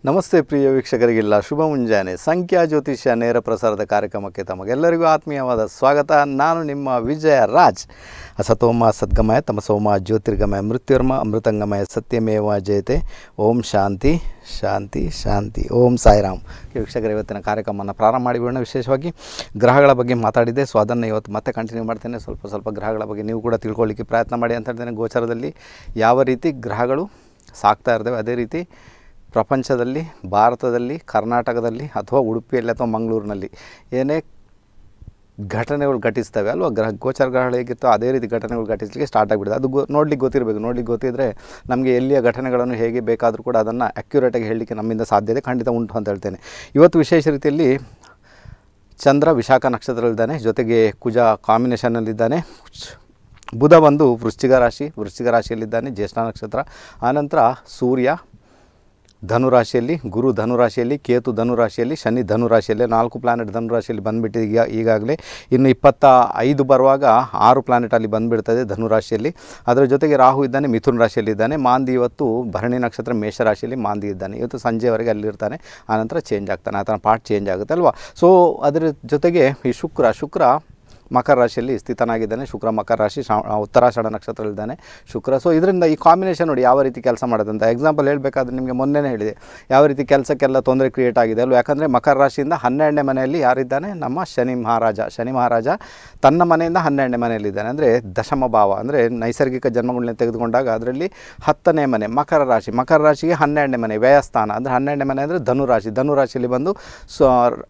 ನಮಸ್ತೆ ಪ್ರಿಯ ವೀಕ್ಷಕರಿಗೆಲ್ಲ ಶುಭ ಮುಂಜಾನೆ ಸಂಖ್ಯಾ ಜ್ಯೋತಿಷ್ಯ ನೇರ ಪ್ರಸಾರದ ಕಾರ್ಯಕ್ರಮಕ್ಕೆ ತಮಗೆಲ್ಲರಿಗೂ ಆತ್ಮೀಯವಾದ ಸ್ವಾಗತ ನಾನು ನಿಮ್ಮ ವಿಜಯ ರಾಜ್ ಅಸತೋಮ ಸದ್ಗಮಯ ತಮಸೋಮ ಜ್ಯೋತಿರ್ಗಮಯ ಮೃತ್ಯುರ್ಮ ಅಮೃತಂಗಮಯ ಸತ್ಯಮೇವ ಜಯತೆ ಓಂ ಶಾಂತಿ ಶಾಂತಿ ಶಾಂತಿ ಓಂ ಸಾಯಿರಾಮ್ ವೀಕ್ಷಕರ ಇವತ್ತಿನ ಕಾರ್ಯಕ್ರಮವನ್ನು ಪ್ರಾರಂಭ ಮಾಡಿಬಿಡೋಣ ವಿಶೇಷವಾಗಿ ಗ್ರಹಗಳ ಬಗ್ಗೆ ಮಾತಾಡಿದ್ದೆ ಸೊ ಅದನ್ನು ಇವತ್ತು ಮತ್ತೆ ಕಂಟಿನ್ಯೂ ಮಾಡ್ತೇನೆ ಸ್ವಲ್ಪ ಸ್ವಲ್ಪ ಗ್ರಹಗಳ ಬಗ್ಗೆ ನೀವು ಕೂಡ ತಿಳ್ಕೊಳ್ಳಿಕ್ಕೆ ಪ್ರಯತ್ನ ಮಾಡಿ ಅಂತ ಹೇಳ್ತೇನೆ ಗೋಚರದಲ್ಲಿ ಯಾವ ರೀತಿ ಗ್ರಹಗಳು ಸಾಕ್ತಾ ಇರ್ತವೆ ಅದೇ ರೀತಿ ಪ್ರಪಂಚದಲ್ಲಿ ಭಾರತದಲ್ಲಿ ಕರ್ನಾಟಕದಲ್ಲಿ ಅಥವಾ ಉಡುಪಿಯಲ್ಲಿ ಅಥವಾ ಮಂಗಳೂರಿನಲ್ಲಿ ಏನೇ ಘಟನೆಗಳು ಘಟಿಸ್ತವೆ ಅಲ್ವಾ ಗ್ರಹ ಗೋಚರ ಗ್ರಹಗಳು ಹೇಗಿರ್ತೋ ಅದೇ ರೀತಿ ಘಟನೆಗಳು ಘಟಿಸಲಿಕ್ಕೆ ಸ್ಟಾರ್ಟ್ ಆಗಿಬಿಡುತ್ತೆ ಅದು ಗೊ ನೋಡ್ಲಿಕ್ಕೆ ಗೊತ್ತಿರಬೇಕು ನೋಡ್ಲಿಕ್ಕೆ ಗೊತ್ತಿದ್ದರೆ ನಮಗೆ ಎಲ್ಲಿಯ ಘಟನೆಗಳನ್ನು ಹೇಗೆ ಬೇಕಾದರೂ ಕೂಡ ಅದನ್ನು ಅಕ್ಯುರೇಟಾಗಿ ಹೇಳಲಿಕ್ಕೆ ನಮ್ಮಿಂದ ಸಾಧ್ಯತೆ ಖಂಡಿತ ಉಂಟು ಅಂತ ಹೇಳ್ತೇನೆ ಇವತ್ತು ವಿಶೇಷ ರೀತಿಯಲ್ಲಿ ಚಂದ್ರ ವಿಶಾಖ ನಕ್ಷತ್ರದಲ್ಲಿದ್ದಾನೆ ಜೊತೆಗೆ ಕುಜ ಕಾಂಬಿನೇಷನ್ನಲ್ಲಿದ್ದಾನೆ ಬುಧ ಬಂದು ವೃಶ್ಚಿಕ ರಾಶಿ ವೃಶ್ಚಿಕ ರಾಶಿಯಲ್ಲಿದ್ದಾನೆ ಜ್ಯೇಷ್ಠ ನಕ್ಷತ್ರ ಆನಂತರ ಸೂರ್ಯ ಧನುರಾಶಿಯಲ್ಲಿ ಗುರು ಧನುರಾಶಿಯಲ್ಲಿ ಕೇತು ಧನುರಾಶಿಯಲ್ಲಿ ಶನಿ ಧನುರಾಶಿಯಲ್ಲಿ ನಾಲ್ಕು ಪ್ಲಾನೆಟ್ ಧನುರಾಶಿಯಲ್ಲಿ ಬಂದುಬಿಟ್ಟಿದೆ ಈಗ ಈಗಾಗಲೇ ಇನ್ನು ಇಪ್ಪತ್ತ ಐದು ಬರುವಾಗ ಆರು ಪ್ಲಾನೆಟ್ ಅಲ್ಲಿ ಬಂದುಬಿಡ್ತದೆ ಧನುರಾಶಿಯಲ್ಲಿ ಅದರ ಜೊತೆಗೆ ರಾಹು ಇದ್ದಾನೆ ಮಿಥುನ್ ರಾಶಿಯಲ್ಲಿದ್ದಾನೆ ಮಾಂದಿ ಇವತ್ತು ಭರಣಿ ನಕ್ಷತ್ರ ಮೇಷರಾಶಿಯಲ್ಲಿ ಮಾಂದಿ ಇದ್ದಾನೆ ಇವತ್ತು ಸಂಜೆವರೆಗೆ ಅಲ್ಲಿರ್ತಾನೆ ಆನಂತರ ಚೇಂಜ್ ಆಗ್ತಾನೆ ಆತನ ಪಾರ್ಟ್ ಚೇಂಜ್ ಆಗುತ್ತೆ ಅಲ್ವಾ ಸೊ ಅದರ ಜೊತೆಗೆ ಈ ಶುಕ್ರ ಶುಕ್ರ ಮಕರ ರಾಶಿಯಲ್ಲಿ ಸ್ಥಿತನಾಗಿದ್ದಾನೆ ಶುಕ್ರ ಮಕರ ರಾಶಿ ಶಾ ಉತ್ತರಾಷಾಢ ನಕ್ಷತ್ರದಲ್ಲಿದ್ದಾನೆ ಶುಕ್ರ ಸೊ ಇದರಿಂದ ಈ ಕಾಂಬಿನೇಷನ್ ನೋಡಿ ಯಾವ ರೀತಿ ಕೆಲಸ ಮಾಡೋದು ಅಂತ ಎಕ್ಸಾಂಪಲ್ ಹೇಳಬೇಕಾದ್ರೆ ನಿಮಗೆ ಮೊನ್ನೆನೇ ಹೇಳಿದೆ ಯಾವ ರೀತಿ ಕೆಲಸಕ್ಕೆಲ್ಲ ತೊಂದರೆ ಕ್ರಿಯೇಟ್ ಆಗಿದೆ ಅಲ್ವ ಯಾಕಂದರೆ ಮಕರ ರಾಶಿಯಿಂದ ಹನ್ನೆರಡನೇ ಮನೆಯಲ್ಲಿ ಯಾರಿದ್ದಾನೆ ನಮ್ಮ ಶನಿ ಮಹಾರಾಜ ಶನಿ ಮಹಾರಾಜ ತನ್ನ ಮನೆಯಿಂದ ಹನ್ನೆರಡನೇ ಮನೆಯಲ್ಲಿದ್ದಾನೆ ಅಂದರೆ ದಶಮ ಭಾವ ಅಂದರೆ ನೈಸರ್ಗಿಕ ಜನ್ಮಗಳನ್ನ ತೆಗೆದುಕೊಂಡಾಗ ಅದರಲ್ಲಿ ಹತ್ತನೇ ಮನೆ ಮಕರ ರಾಶಿ ಮಕರ ರಾಶಿಗೆ ಹನ್ನೆರಡನೇ ಮನೆ ವ್ಯಯಸ್ಥಾನ ಅಂದರೆ ಹನ್ನೆರಡನೇ ಮನೆ ಅಂದರೆ ಧನುರಾಶಿ ಧನುರಾಶಿಯಲ್ಲಿ ಬಂದು ಸೊ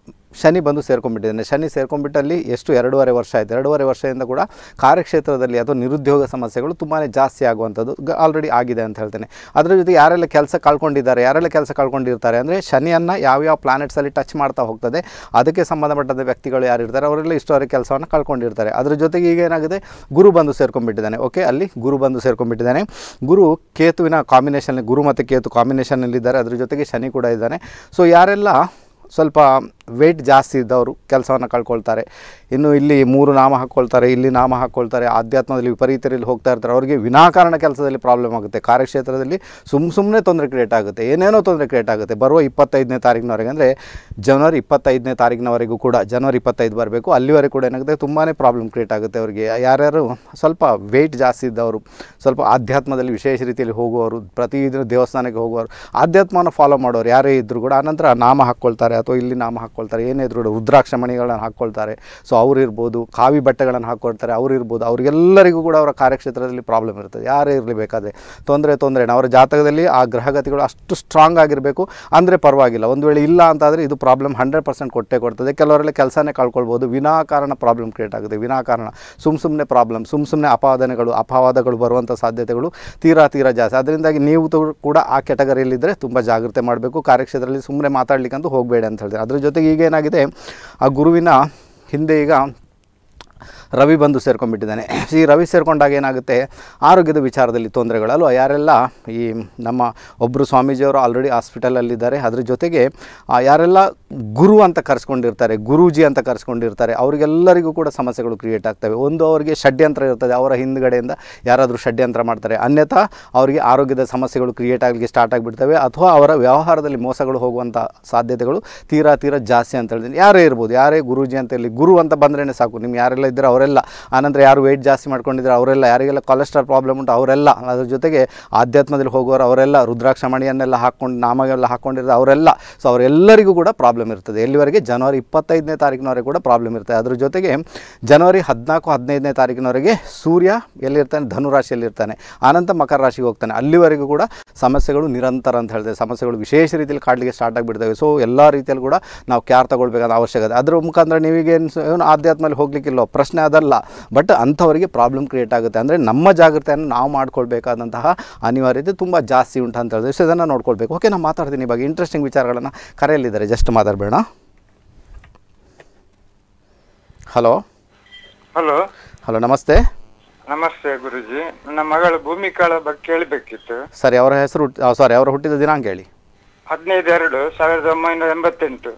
ಶನಿ ಬಂದು ಸೇರ್ಕೊಂಡ್ಬಿಟ್ಟಿದ್ದಾನೆ ಶನಿ ಸೇರ್ಕೊಂಡ್ಬಿಟ್ಟಲ್ಲಿ ಎಷ್ಟು ಎರಡೂವರೆ ವರ್ಷ ಆಯಿತು ಎರಡೂವರೆ ವರ್ಷದಿಂದ ಕೂಡ ಕಾರ್ಯಕ್ಷೇತ್ರದಲ್ಲಿ ಅಥವಾ ನಿರುದ್ಯೋಗ ಸಮಸ್ಯೆಗಳು ತುಂಬಾ ಜಾಸ್ತಿ ಆಗುವಂಥದ್ದು ಆಲ್ರೆಡಿ ಆಗಿದೆ ಅಂತ ಹೇಳ್ತೇನೆ ಅದರ ಜೊತೆ ಯಾರೆಲ್ಲ ಕೆಲಸ ಕಳ್ಕೊಂಡಿದ್ದಾರೆ ಯಾರೆಲ್ಲ ಕೆಲಸ ಕಳ್ಕೊಂಡಿರ್ತಾರೆ ಅಂದರೆ ಶನಿಯನ್ನು ಯಾವ್ಯಾವ ಪ್ಲಾನೆಟ್ಸಲ್ಲಿ ಟಚ್ ಮಾಡ್ತಾ ಹೋಗ್ತದೆ ಅದಕ್ಕೆ ಸಂಬಂಧಪಟ್ಟಂಥ ವ್ಯಕ್ತಿಗಳು ಯಾರಿರ್ತಾರೆ ಅವರೆಲ್ಲ ಇಷ್ಟವರೆಗೆ ಕೆಲಸವನ್ನು ಕಳ್ಕೊಂಡಿರ್ತಾರೆ ಅದರ ಜೊತೆಗೆ ಈಗ ಏನಾಗಿದೆ ಗುರು ಬಂದು ಸೇರ್ಕೊಂಡ್ಬಿಟ್ಟಿದ್ದಾನೆ ಓಕೆ ಅಲ್ಲಿ ಗುರು ಬಂದು ಸೇರ್ಕೊಂಡ್ಬಿಟ್ಟಿದ್ದಾನೆ ಗುರು ಕೇತುವಿನ ಕಾಂಬಿನೇಷನ್ ಗುರು ಮತ್ತು ಕೇತು ಕಾಂಬಿನೇಷನ್ನಲ್ಲಿದ್ದಾರೆ ಅದ್ರ ಜೊತೆಗೆ ಶನಿ ಕೂಡ ಇದ್ದಾನೆ ಸೊ ಯಾರೆಲ್ಲ ಸ್ವಲ್ಪ ವೆಯ್ಟ್ ಜಾಸ್ತಿ ಇದ್ದವರು ಕೆಲಸವನ್ನು ಕಳ್ಕೊಳ್ತಾರೆ ಇನ್ನು ಇಲ್ಲಿ ಮೂರು ನಾಮ ಹಾಕ್ಕೊಳ್ತಾರೆ ಇಲ್ಲಿ ನಾಮ ಹಾಕ್ಕೊಳ್ತಾರೆ ಆಧ್ಯಾತ್ಮದಲ್ಲಿ ವಿಪರೀತರಲ್ಲಿ ಹೋಗ್ತಾ ಇರ್ತಾರೆ ಅವರಿಗೆ ವಿನಾಕಾರಣ ಕೆಲಸದಲ್ಲಿ ಪ್ರಾಬ್ಲಮ್ ಆಗುತ್ತೆ ಕಾರ್ಯಕ್ಷೇತ್ರದಲ್ಲಿ ಸುಮ್ಮ ಸುಮ್ಮನೆ ತೊಂದರೆ ಕ್ರಿಯೇಟ್ ಆಗುತ್ತೆ ಏನೇನೋ ತೊಂದರೆ ಕ್ರಿಯೇಟ್ ಆಗುತ್ತೆ ಬರುವ ಇಪ್ಪತ್ತೈದನೇ ತಾರೀಕಿನವರೆಗೆ ಅಂದರೆ ಜನವರಿ ಇಪ್ಪತ್ತೈದನೇ ತಾರೀಕಿನವರೆಗೂ ಕೂಡ ಜನವರಿ ಇಪ್ಪತ್ತೈದು ಬರಬೇಕು ಅಲ್ಲಿವರೆಗೆ ಕೂಡ ಏನಾಗುತ್ತೆ ತುಂಬಾ ಪ್ರಾಬ್ಲಮ್ ಕ್ರಿಯೇಟ್ ಆಗುತ್ತೆ ಅವರಿಗೆ ಯಾರ್ಯಾರು ಸ್ವಲ್ಪ ವೆಯ್ಟ್ ಜಾಸ್ತಿ ಇದ್ದವರು ಸ್ವಲ್ಪ ಆಧ್ಯಾತ್ಮದಲ್ಲಿ ವಿಶೇಷ ರೀತಿಯಲ್ಲಿ ಹೋಗುವವರು ಪ್ರತಿದಿನ ದೇವಸ್ಥಾನಕ್ಕೆ ಹೋಗುವವರು ಆಧ್ಯಾತ್ಮವನ್ನು ಫಾಲೋ ಮಾಡೋರು ಯಾರೇ ಇದ್ದರೂ ಕೂಡ ಆನಂತರ ನಾಮ ಹಾಕ್ಕೊಳ್ತಾರೆ ಅಥವಾ ಇಲ್ಲಿ ನಾಮ ಹಾಕ್ಕೊಳ್ತಾರೆ ಏನೇ ಇದ್ರೂ ಕೂಡ ರುದ್ರಾಕ್ಷ ಮಣಿಗಳನ್ನು ಹಾಕ್ಕೊಳ್ತಾರೆ ಸೊ ಅವ್ರು ಇರ್ಬೋದು ಕಾವಿ ಬಟ್ಟೆಗಳನ್ನು ಹಾಕ್ಕೊಳ್ತಾರೆ ಅವ್ರು ಇರ್ಬೋದು ಅವರಿಗೆಲ್ಲರಿಗೂ ಕೂಡ ಅವರ ಕಾರ್ಯಕ್ಷೇತ್ರದಲ್ಲಿ ಪ್ರಾಬ್ಲಮ್ ಇರ್ತದೆ ಯಾರೇ ಇರಲಿ ಬೇಕಾದರೆ ತೊಂದರೆ ತೊಂದರೆ ಅವರ ಜಾತಕದಲ್ಲಿ ಆ ಗ್ರಹಗತಿಗಳು ಅಷ್ಟು ಸ್ಟ್ರಾಂಗ್ ಆಗಿರಬೇಕು ಅಂದರೆ ಪರವಾಗಿಲ್ಲ ಒಂದು ವೇಳೆ ಇಲ್ಲ ಅಂತಾದರೆ ಇದು ಪ್ರಾಬ್ಲಮ್ ಹಂಡ್ರೆಡ್ ಪರ್ಸೆಂಟ್ ಕೊಟ್ಟೇ ಕೊಡ್ತದೆ ಕೆಲವರೆಲ್ಲ ಕೆಲಸನೇ ಕಳ್ಕೊಳ್ಬೋದು ವಿನಾಕಾರಣ ಪ್ರಾಬ್ಲಮ್ ಕ್ರಿಯೇಟ್ ಆಗುತ್ತೆ ವಿನಾಕಾರಣ ಸುಮ್ಮ ಸುಮ್ಮನೆ ಪ್ರಾಬ್ಲಮ್ ಸುಮ್ಮ ಸುಮ್ಮನೆ ಅಪವಾದನೆಗಳು ಅಪವಾದಗಳು ಬರುವಂಥ ಸಾಧ್ಯತೆಗಳು ತೀರಾ ತೀರಾ ಜಾಸ್ತಿ ಅದರಿಂದಾಗಿ ನೀವು ತು- ಕೂಡ ಆ ಕೆಟಗರಿಯಲ್ಲಿದ್ದರೆ ತುಂಬ ಜಾಗ್ರತೆ ಮಾಡಬೇಕು ಕಾರ್ಯಕ್ಷೇತ್ರದಲ್ಲಿ ಸುಮ್ಮನೆ ಮಾತಾಡ್ಲಿಕ್ಕಂತೂ ಹೋಗಬೇಡಿ ಅಂತ ಹೇಳ್ತಾರೆ ಅದ್ರ ಜೊತೆಗೆ ಈಗ ಏನಾಗಿದೆ ಆ ಗುರುವಿನ ಹಿಂದೆ ಈಗ ರವಿ ಬಂದು ಸೇರ್ಕೊಂಡ್ಬಿಟ್ಟಿದ್ದಾನೆ ಈ ರವಿ ಸೇರ್ಕೊಂಡಾಗ ಏನಾಗುತ್ತೆ ಆರೋಗ್ಯದ ವಿಚಾರದಲ್ಲಿ ತೊಂದರೆಗಳು ಅಲ್ವಾ ಯಾರೆಲ್ಲ ಈ ನಮ್ಮ ಒಬ್ಬರು ಸ್ವಾಮೀಜಿಯವರು ಆಲ್ರೆಡಿ ಹಾಸ್ಪಿಟಲಲ್ಲಿದ್ದಾರೆ ಅದ್ರ ಜೊತೆಗೆ ಆ, ಯಾರೆಲ್ಲ ಗುರು ಅಂತ ಕರೆಸ್ಕೊಂಡಿರ್ತಾರೆ ಗುರೂಜಿ ಅಂತ ಕರೆಸ್ಕೊಂಡಿರ್ತಾರೆ ಅವರಿಗೆಲ್ಲರಿಗೂ ಕೂಡ ಸಮಸ್ಯೆಗಳು ಕ್ರಿಯೇಟ್ ಆಗ್ತವೆ ಒಂದು ಅವರಿಗೆ ಷಡ್ಯಂತ್ರ ಇರ್ತದೆ ಅವರ ಹಿಂದ್ಗಡೆಯಿಂದ ಯಾರಾದರೂ ಷಡ್ಯಂತ್ರ ಮಾಡ್ತಾರೆ ಅನ್ಯಥಾ ಅವರಿಗೆ ಆರೋಗ್ಯದ ಸಮಸ್ಯೆಗಳು ಕ್ರಿಯೇಟ್ ಆಗಲಿಕ್ಕೆ ಸ್ಟಾರ್ಟ್ ಆಗಿಬಿಡ್ತವೆ ಅಥವಾ ಅವರ ವ್ಯವಹಾರದಲ್ಲಿ ಮೋಸಗಳು ಹೋಗುವಂಥ ಸಾಧ್ಯತೆಗಳು ತೀರಾ ತೀರಾ ಜಾಸ್ತಿ ಅಂತ ಹೇಳ್ತೀನಿ ಯಾರೇ ಇರ್ಬೋದು ಯಾರೇ ಗುರೂಜಿ ಅಂತ ಹೇಳಿ ಗುರು ಅಂತ ಬಂದ್ರೇ ಸಾಕು ನಿಮ್ಗೆ ಯಾರೆಲ್ಲ ಇದ್ದರೆ ಅವರೆಲ್ಲ ಆನಂತರ ಯಾರು ವೆಯ್ಟ್ ಜಾಸ್ತಿ ಮಾಡ್ಕೊಂಡಿದ್ದಾರೆ ಅವರೆಲ್ಲ ಯಾರಿಗೆಲ್ಲ ಕೊಲೆಸ್ಟ್ರಾಲ್ ಪ್ರಾಬ್ಲಮ್ ಉಂಟು ಅವರೆಲ್ಲ ಅದ್ರ ಜೊತೆಗೆ ಆಧ್ಯಾತ್ಮದಲ್ಲಿ ಹೋಗೋರು ಅವರೆಲ್ಲ ರುದ್ರಾಕ್ಷ ಮಣಿಯನ್ನೆಲ್ಲ ಹಾಕ್ಕೊಂಡು ನಾಮಗೆಲ್ಲ ಹಾಕ್ಕೊಂಡಿರೋ ಅವರೆಲ್ಲ ಸೊ ಅವರೆಲ್ಲರಿಗೂ ಕೂಡ ಪ್ರಾಬ್ಲಮ್ ಇರ್ತದೆ ಎಲ್ಲಿವರೆಗೆ ಜನವರಿ ಇಪ್ಪತ್ತೈದನೇ ತಾರೀಕಿನವರೆಗೆ ಕೂಡ ಪ್ರಾಬ್ಲಮ್ ಇರ್ತದೆ ಅದ್ರ ಜೊತೆಗೆ ಜನವರಿ ಹದಿನಾಲ್ಕು ಹದಿನೈದನೇ ತಾರೀಕಿನವರೆಗೆ ಸೂರ್ಯ ಎಲ್ಲಿರ್ತಾನೆ ಧನುರಾಶಿಯಲ್ಲಿರ್ತಾನೆ ಆನಂತರ ಮಕರ ರಾಶಿಗೆ ಹೋಗ್ತಾನೆ ಅಲ್ಲಿವರೆಗೂ ಕೂಡ ಸಮಸ್ಯೆಗಳು ನಿರಂತರ ಅಂತ ಹೇಳ್ತೇವೆ ಸಮಸ್ಯೆಗಳು ವಿಶೇಷ ರೀತಿಯಲ್ಲಿ ಕಾಡಲಿಕ್ಕೆ ಸ್ಟಾರ್ಟ್ ಆಗಿಬಿಡ್ತವೆ ಸೊ ಎಲ್ಲ ರೀತಿಯಲ್ಲಿ ಕೂಡ ನಾವು ಕ್ಯಾರ್ ತಗೊಳ್ಬೇಕಾದ ಅವಶ್ಯಕತೆ ಅದ್ರ ಮುಖಾಂತರ ನೀವೀಗೇನು ಏನು ಆಧ್ಯಾತ್ಮದಲ್ಲಿ ಹೋಗ್ಲಿಕ್ಕಿಲ್ಲ ಪ್ರಶ್ನೆ ಅದಲ್ಲ ಬಟ್ ಅಂಥವರಿಗೆ ಪ್ರಾಬ್ಲಮ್ ಕ್ರಿಯೇಟ್ ಆಗುತ್ತೆ ಅಂದರೆ ನಮ್ಮ ಜಾಗ್ರತೆಯನ್ನು ನಾವು ಮಾಡ್ಕೊಳ್ಬೇಕಾದಂತಹ ಅನಿವಾರ್ಯತೆ ತುಂಬ ಜಾಸ್ತಿ ಉಂಟು ಅಂತ ಹೇಳಿದ್ರೆ ಸೊ ಇದನ್ನು ನೋಡ್ಕೊಳ್ಬೇಕು ಓಕೆ ನಾನು ಮಾತಾಡ್ತೀನಿ ಇವಾಗ ಇಂಟ್ರೆಸ್ಟಿಂಗ್ ವಿಚಾರಗಳನ್ನು ಕರೆಯಲ್ಲಿದ್ದಾರೆ ಜಸ್ಟ್ ಮಾತಾಡಬೇಡ ಹಲೋ ಹಲೋ ಹಲೋ ನಮಸ್ತೆ ನಮಸ್ತೆ ಗುರುಜಿ ನನ್ನ ಮಗಳ ಭೂಮಿಕಾಳ ಬಗ್ಗೆ ಕೇಳಬೇಕಿತ್ತು ಸರಿ ಅವರ ಹೆಸರು ಸಾರಿ ಅವರ ಹುಟ್ಟಿದ ದಿನಾಂಕ ಹೇಳಿ ಹದಿನೈದು ಎರಡು ಸಾವಿರದ ಒಂಬೈನೂರ ಎಂಬತ್ತೆಂಟು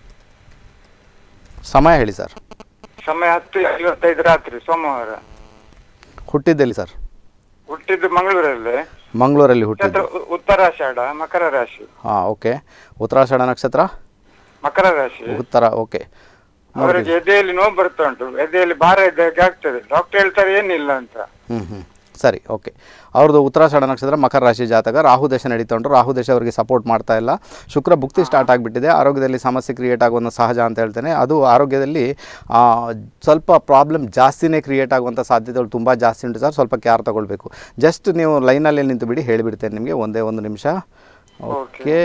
ಸಮಯ ಹೇಳಿ ಸರ್ ಸಮಯ ಹತ್ತು ಐವತ್ತೈದು ರಾತ್ರಿ ಸೋಮವಾರ ಹುಟ್ಟಿದ್ದೆಲ್ಲಿ ಸರ್ ಹುಟ್ಟಿದ್ದು ಮಂಗಳೂರಲ್ಲೇ ಮಂಗಳೂರಲ್ಲಿ ನಕ್ಷತ್ರ ಹುಟ್ಟಿದ್ದು ಉ- ಉತ್ತರಾಷಾಢ ಮಕರ ರಾಶಿ ಹಾಂ ಓಕೆ ಉತ್ತರಾಷಾಢ ನಕ್ಷತ್ರ ಮಕರ ರಾಶಿ ಉತ್ತರ ಓಕೆ ಅವರಿಗೆ ಎದೆಯಲ್ಲಿ ನೋವು ಬರ್ತಾ ಉಂಟು ಎದೆಯಲ್ಲಿ ಭಾರ ಇದ್ದಾಗೆ ಆಗ್ತದೆ ಡಾಕ್ಟರ್ ಹೇಳ್ತಾರೆ ಏನಿಲ್ಲ ಅಂತ ಹ್ಞೂ ಹ್ಞೂ ಸರಿ ಓಕೆ ಅವ್ರದ್ದು ಉತ್ತರಾಷಾಢ ನಕ್ಷತ್ರ ಮಕರ ರಾಶಿ ಜಾತಕ ರಾಹು ದಶ ನಡೀತಾ ಉಂಟು ರಾಹು ದಶ ಅವರಿಗೆ ಸಪೋರ್ಟ್ ಮಾಡ್ತಾ ಇಲ್ಲ ಶುಕ್ರ ಭುಕ್ತಿ ಸ್ಟಾರ್ಟ್ ಆಗಿಬಿಟ್ಟಿದೆ ಆರೋಗ್ಯದಲ್ಲಿ ಸಮಸ್ಯೆ ಕ್ರಿಯೇಟ್ ಆಗುವಂಥ ಸಹಜ ಅಂತ ಹೇಳ್ತೇನೆ ಅದು ಆರೋಗ್ಯದಲ್ಲಿ ಆ, ಸ್ವಲ್ಪ ಪ್ರಾಬ್ಲಮ್ ಜಾಸ್ತಿನೇ ಕ್ರಿಯೇಟ್ ಆಗುವಂಥ ಸಾಧ್ಯತೆಗಳು ತುಂಬ ಜಾಸ್ತಿ ಉಂಟು ಸರ್ ಸ್ವಲ್ಪ ಕೇರ್ ತಗೊಳ್ಬೇಕು ಜಸ್ಟ್ ನೀವು ಲೈನಲ್ಲಿ ನಿಂತು ಬಿಡಿ ಹೇಳಿಬಿಡ್ತೇನೆ ನಿಮಗೆ ಒಂದೇ ಒಂದು ನಿಮಿಷ ಓಕೆ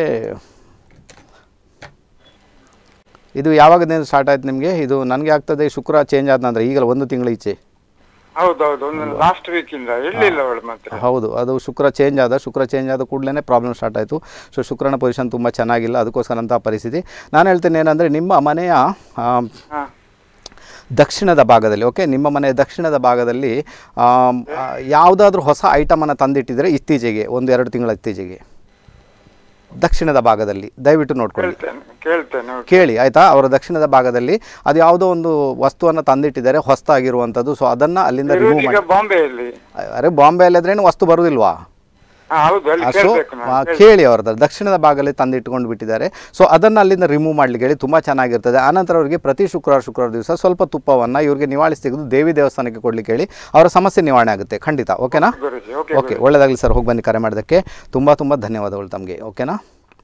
ಇದು ಯಾವಾಗದಿಂದ ಸ್ಟಾರ್ಟ್ ಆಯ್ತು ನಿಮಗೆ ಇದು ನನಗೆ ಆಗ್ತದೆ ಶುಕ್ರ ಚೇಂಜ್ ಆದ ನಂತರ ಈಗಲ್ಲ ಒಂದು ತಿಂಗಳ ಈಚೆ ಹೌದೌದು ಒಂದು ಲಾಸ್ಟ್ ವೀಕ್ ಇಂದ ಎಲ್ಲಿಲ್ಲ ಅವಳು ಮಾತ್ರ ಹೌದು ಅದು ಶುಕ್ರ ಚೇಂಜ್ ಆದ ಶುಕ್ರ ಚೇಂಜ್ ಆದ ಕೂಡಲೇ ಪ್ರಾಬ್ಲಮ್ ಸ್ಟಾರ್ಟ್ ಆಯಿತು ಸೊ ಶುಕ್ರನ ಪೊಸಿಷನ್ ತುಂಬ ಚೆನ್ನಾಗಿಲ್ಲ ಅದಕ್ಕೋಸ್ಕರ ಅಂಥ ಪರಿಸ್ಥಿತಿ ನಾನು ಹೇಳ್ತೇನೆ ಏನಂದರೆ ನಿಮ್ಮ ಮನೆಯ ಆ, ಹಾ ದಕ್ಷಿಣದ ಭಾಗದಲ್ಲಿ ಓಕೆ ನಿಮ್ಮ ಮನೆಯ ದಕ್ಷಿಣದ ಭಾಗದಲ್ಲಿ ಯಾವುದಾದ್ರೂ ಹೊಸ ಐಟಮನ್ನು ತಂದಿಟ್ಟಿದ್ರೆ ಇತ್ತೀಚೆಗೆ ಒಂದು ಎರಡು ತಿಂಗಳ ಇತ್ತೀಚೆಗೆ ದಕ್ಷಿಣದ ಭಾಗದಲ್ಲಿ ದಯವಿಟ್ಟು ನೋಡ್ಕೊಳ್ಳಿ ಕೇಳ್ತೇನೆ ಕೇಳ್ತೇನೆ okay. ಕೇಳಿ ಆಯಿತಾ ಅವರ ದಕ್ಷಿಣದ ಭಾಗದಲ್ಲಿ ಅದು ಯಾವುದೋ ಒಂದು ವಸ್ತುವನ್ನು ತಂದಿಟ್ಟಿದ್ದಾರೆ ಹೊಸ್ತಾಗಿರುವಂಥದ್ದು ಸೊ ಅದನ್ನು ಅಲ್ಲಿಂದ ರಿಮೂವ್ ಇರುವುದು ಮಾಡಿ ಈಗ ಬಾಂಬೆಯಲ್ಲಿ ಅರೆ ಬಾಂಬೆ ಅಲ್ಲಾದ್ರೇನು ವಸ್ತು ಬರುವುದಿಲ್ವಾ ಹಾ ಹೌದು ಅಲ್ಲಿ ಸೊ ಕೇಳ್ಬೇಕು ನಾನು ಕೇಳಿ ಅವ್ರದ್ದು ದಕ್ಷಿಣದ ಭಾಗದಲ್ಲಿ ತಂದು ಇಟ್ಕೊಂಡು ಬಿಟ್ಟಿದ್ದಾರೆ ಸೊ ಅದನ್ನು ಅಲ್ಲಿಂದ ರಿಮೂವ್ ಮಾಡ್ಲಿಕ್ಕೆ ಹೇಳಿ ತುಂಬ ಚೆನ್ನಾಗಿರ್ತದೆ ಆನಂತರ ಅವರಿಗೆ ಪ್ರತಿ ಶುಕ್ರವಾರ ಶುಕ್ರವಾರ ದಿವಸ ಸ್ವಲ್ಪ ತುಪ್ಪವನ್ನು ಇವರಿಗೆ ನಿವಾಳಿಸಿ ತೆಗೆದು ದೇವಿ ದೇವಸ್ಥಾನಕ್ಕೆ ಕೊಡ್ಲಿಕ್ಕೆ ಹೇಳಿ ಅವರ ಸಮಸ್ಯೆ ನಿವಾರಣೆ ಆಗುತ್ತೆ ಖಂಡಿತ ಓಕೆನಾ ಗುರುಜಿ ಓಕೆ ಓಕೆ ಒಳ್ಳೆಯದಾಗಲಿ ಸರ್ ಹೋಗಿ ಬನ್ನಿ ಕರೆ ಮಾಡೋದಕ್ಕೆ ತುಂಬ ತುಂಬ ಧನ್ಯವಾದಗಳು ತಮಗೆ ಓಕೆನಾ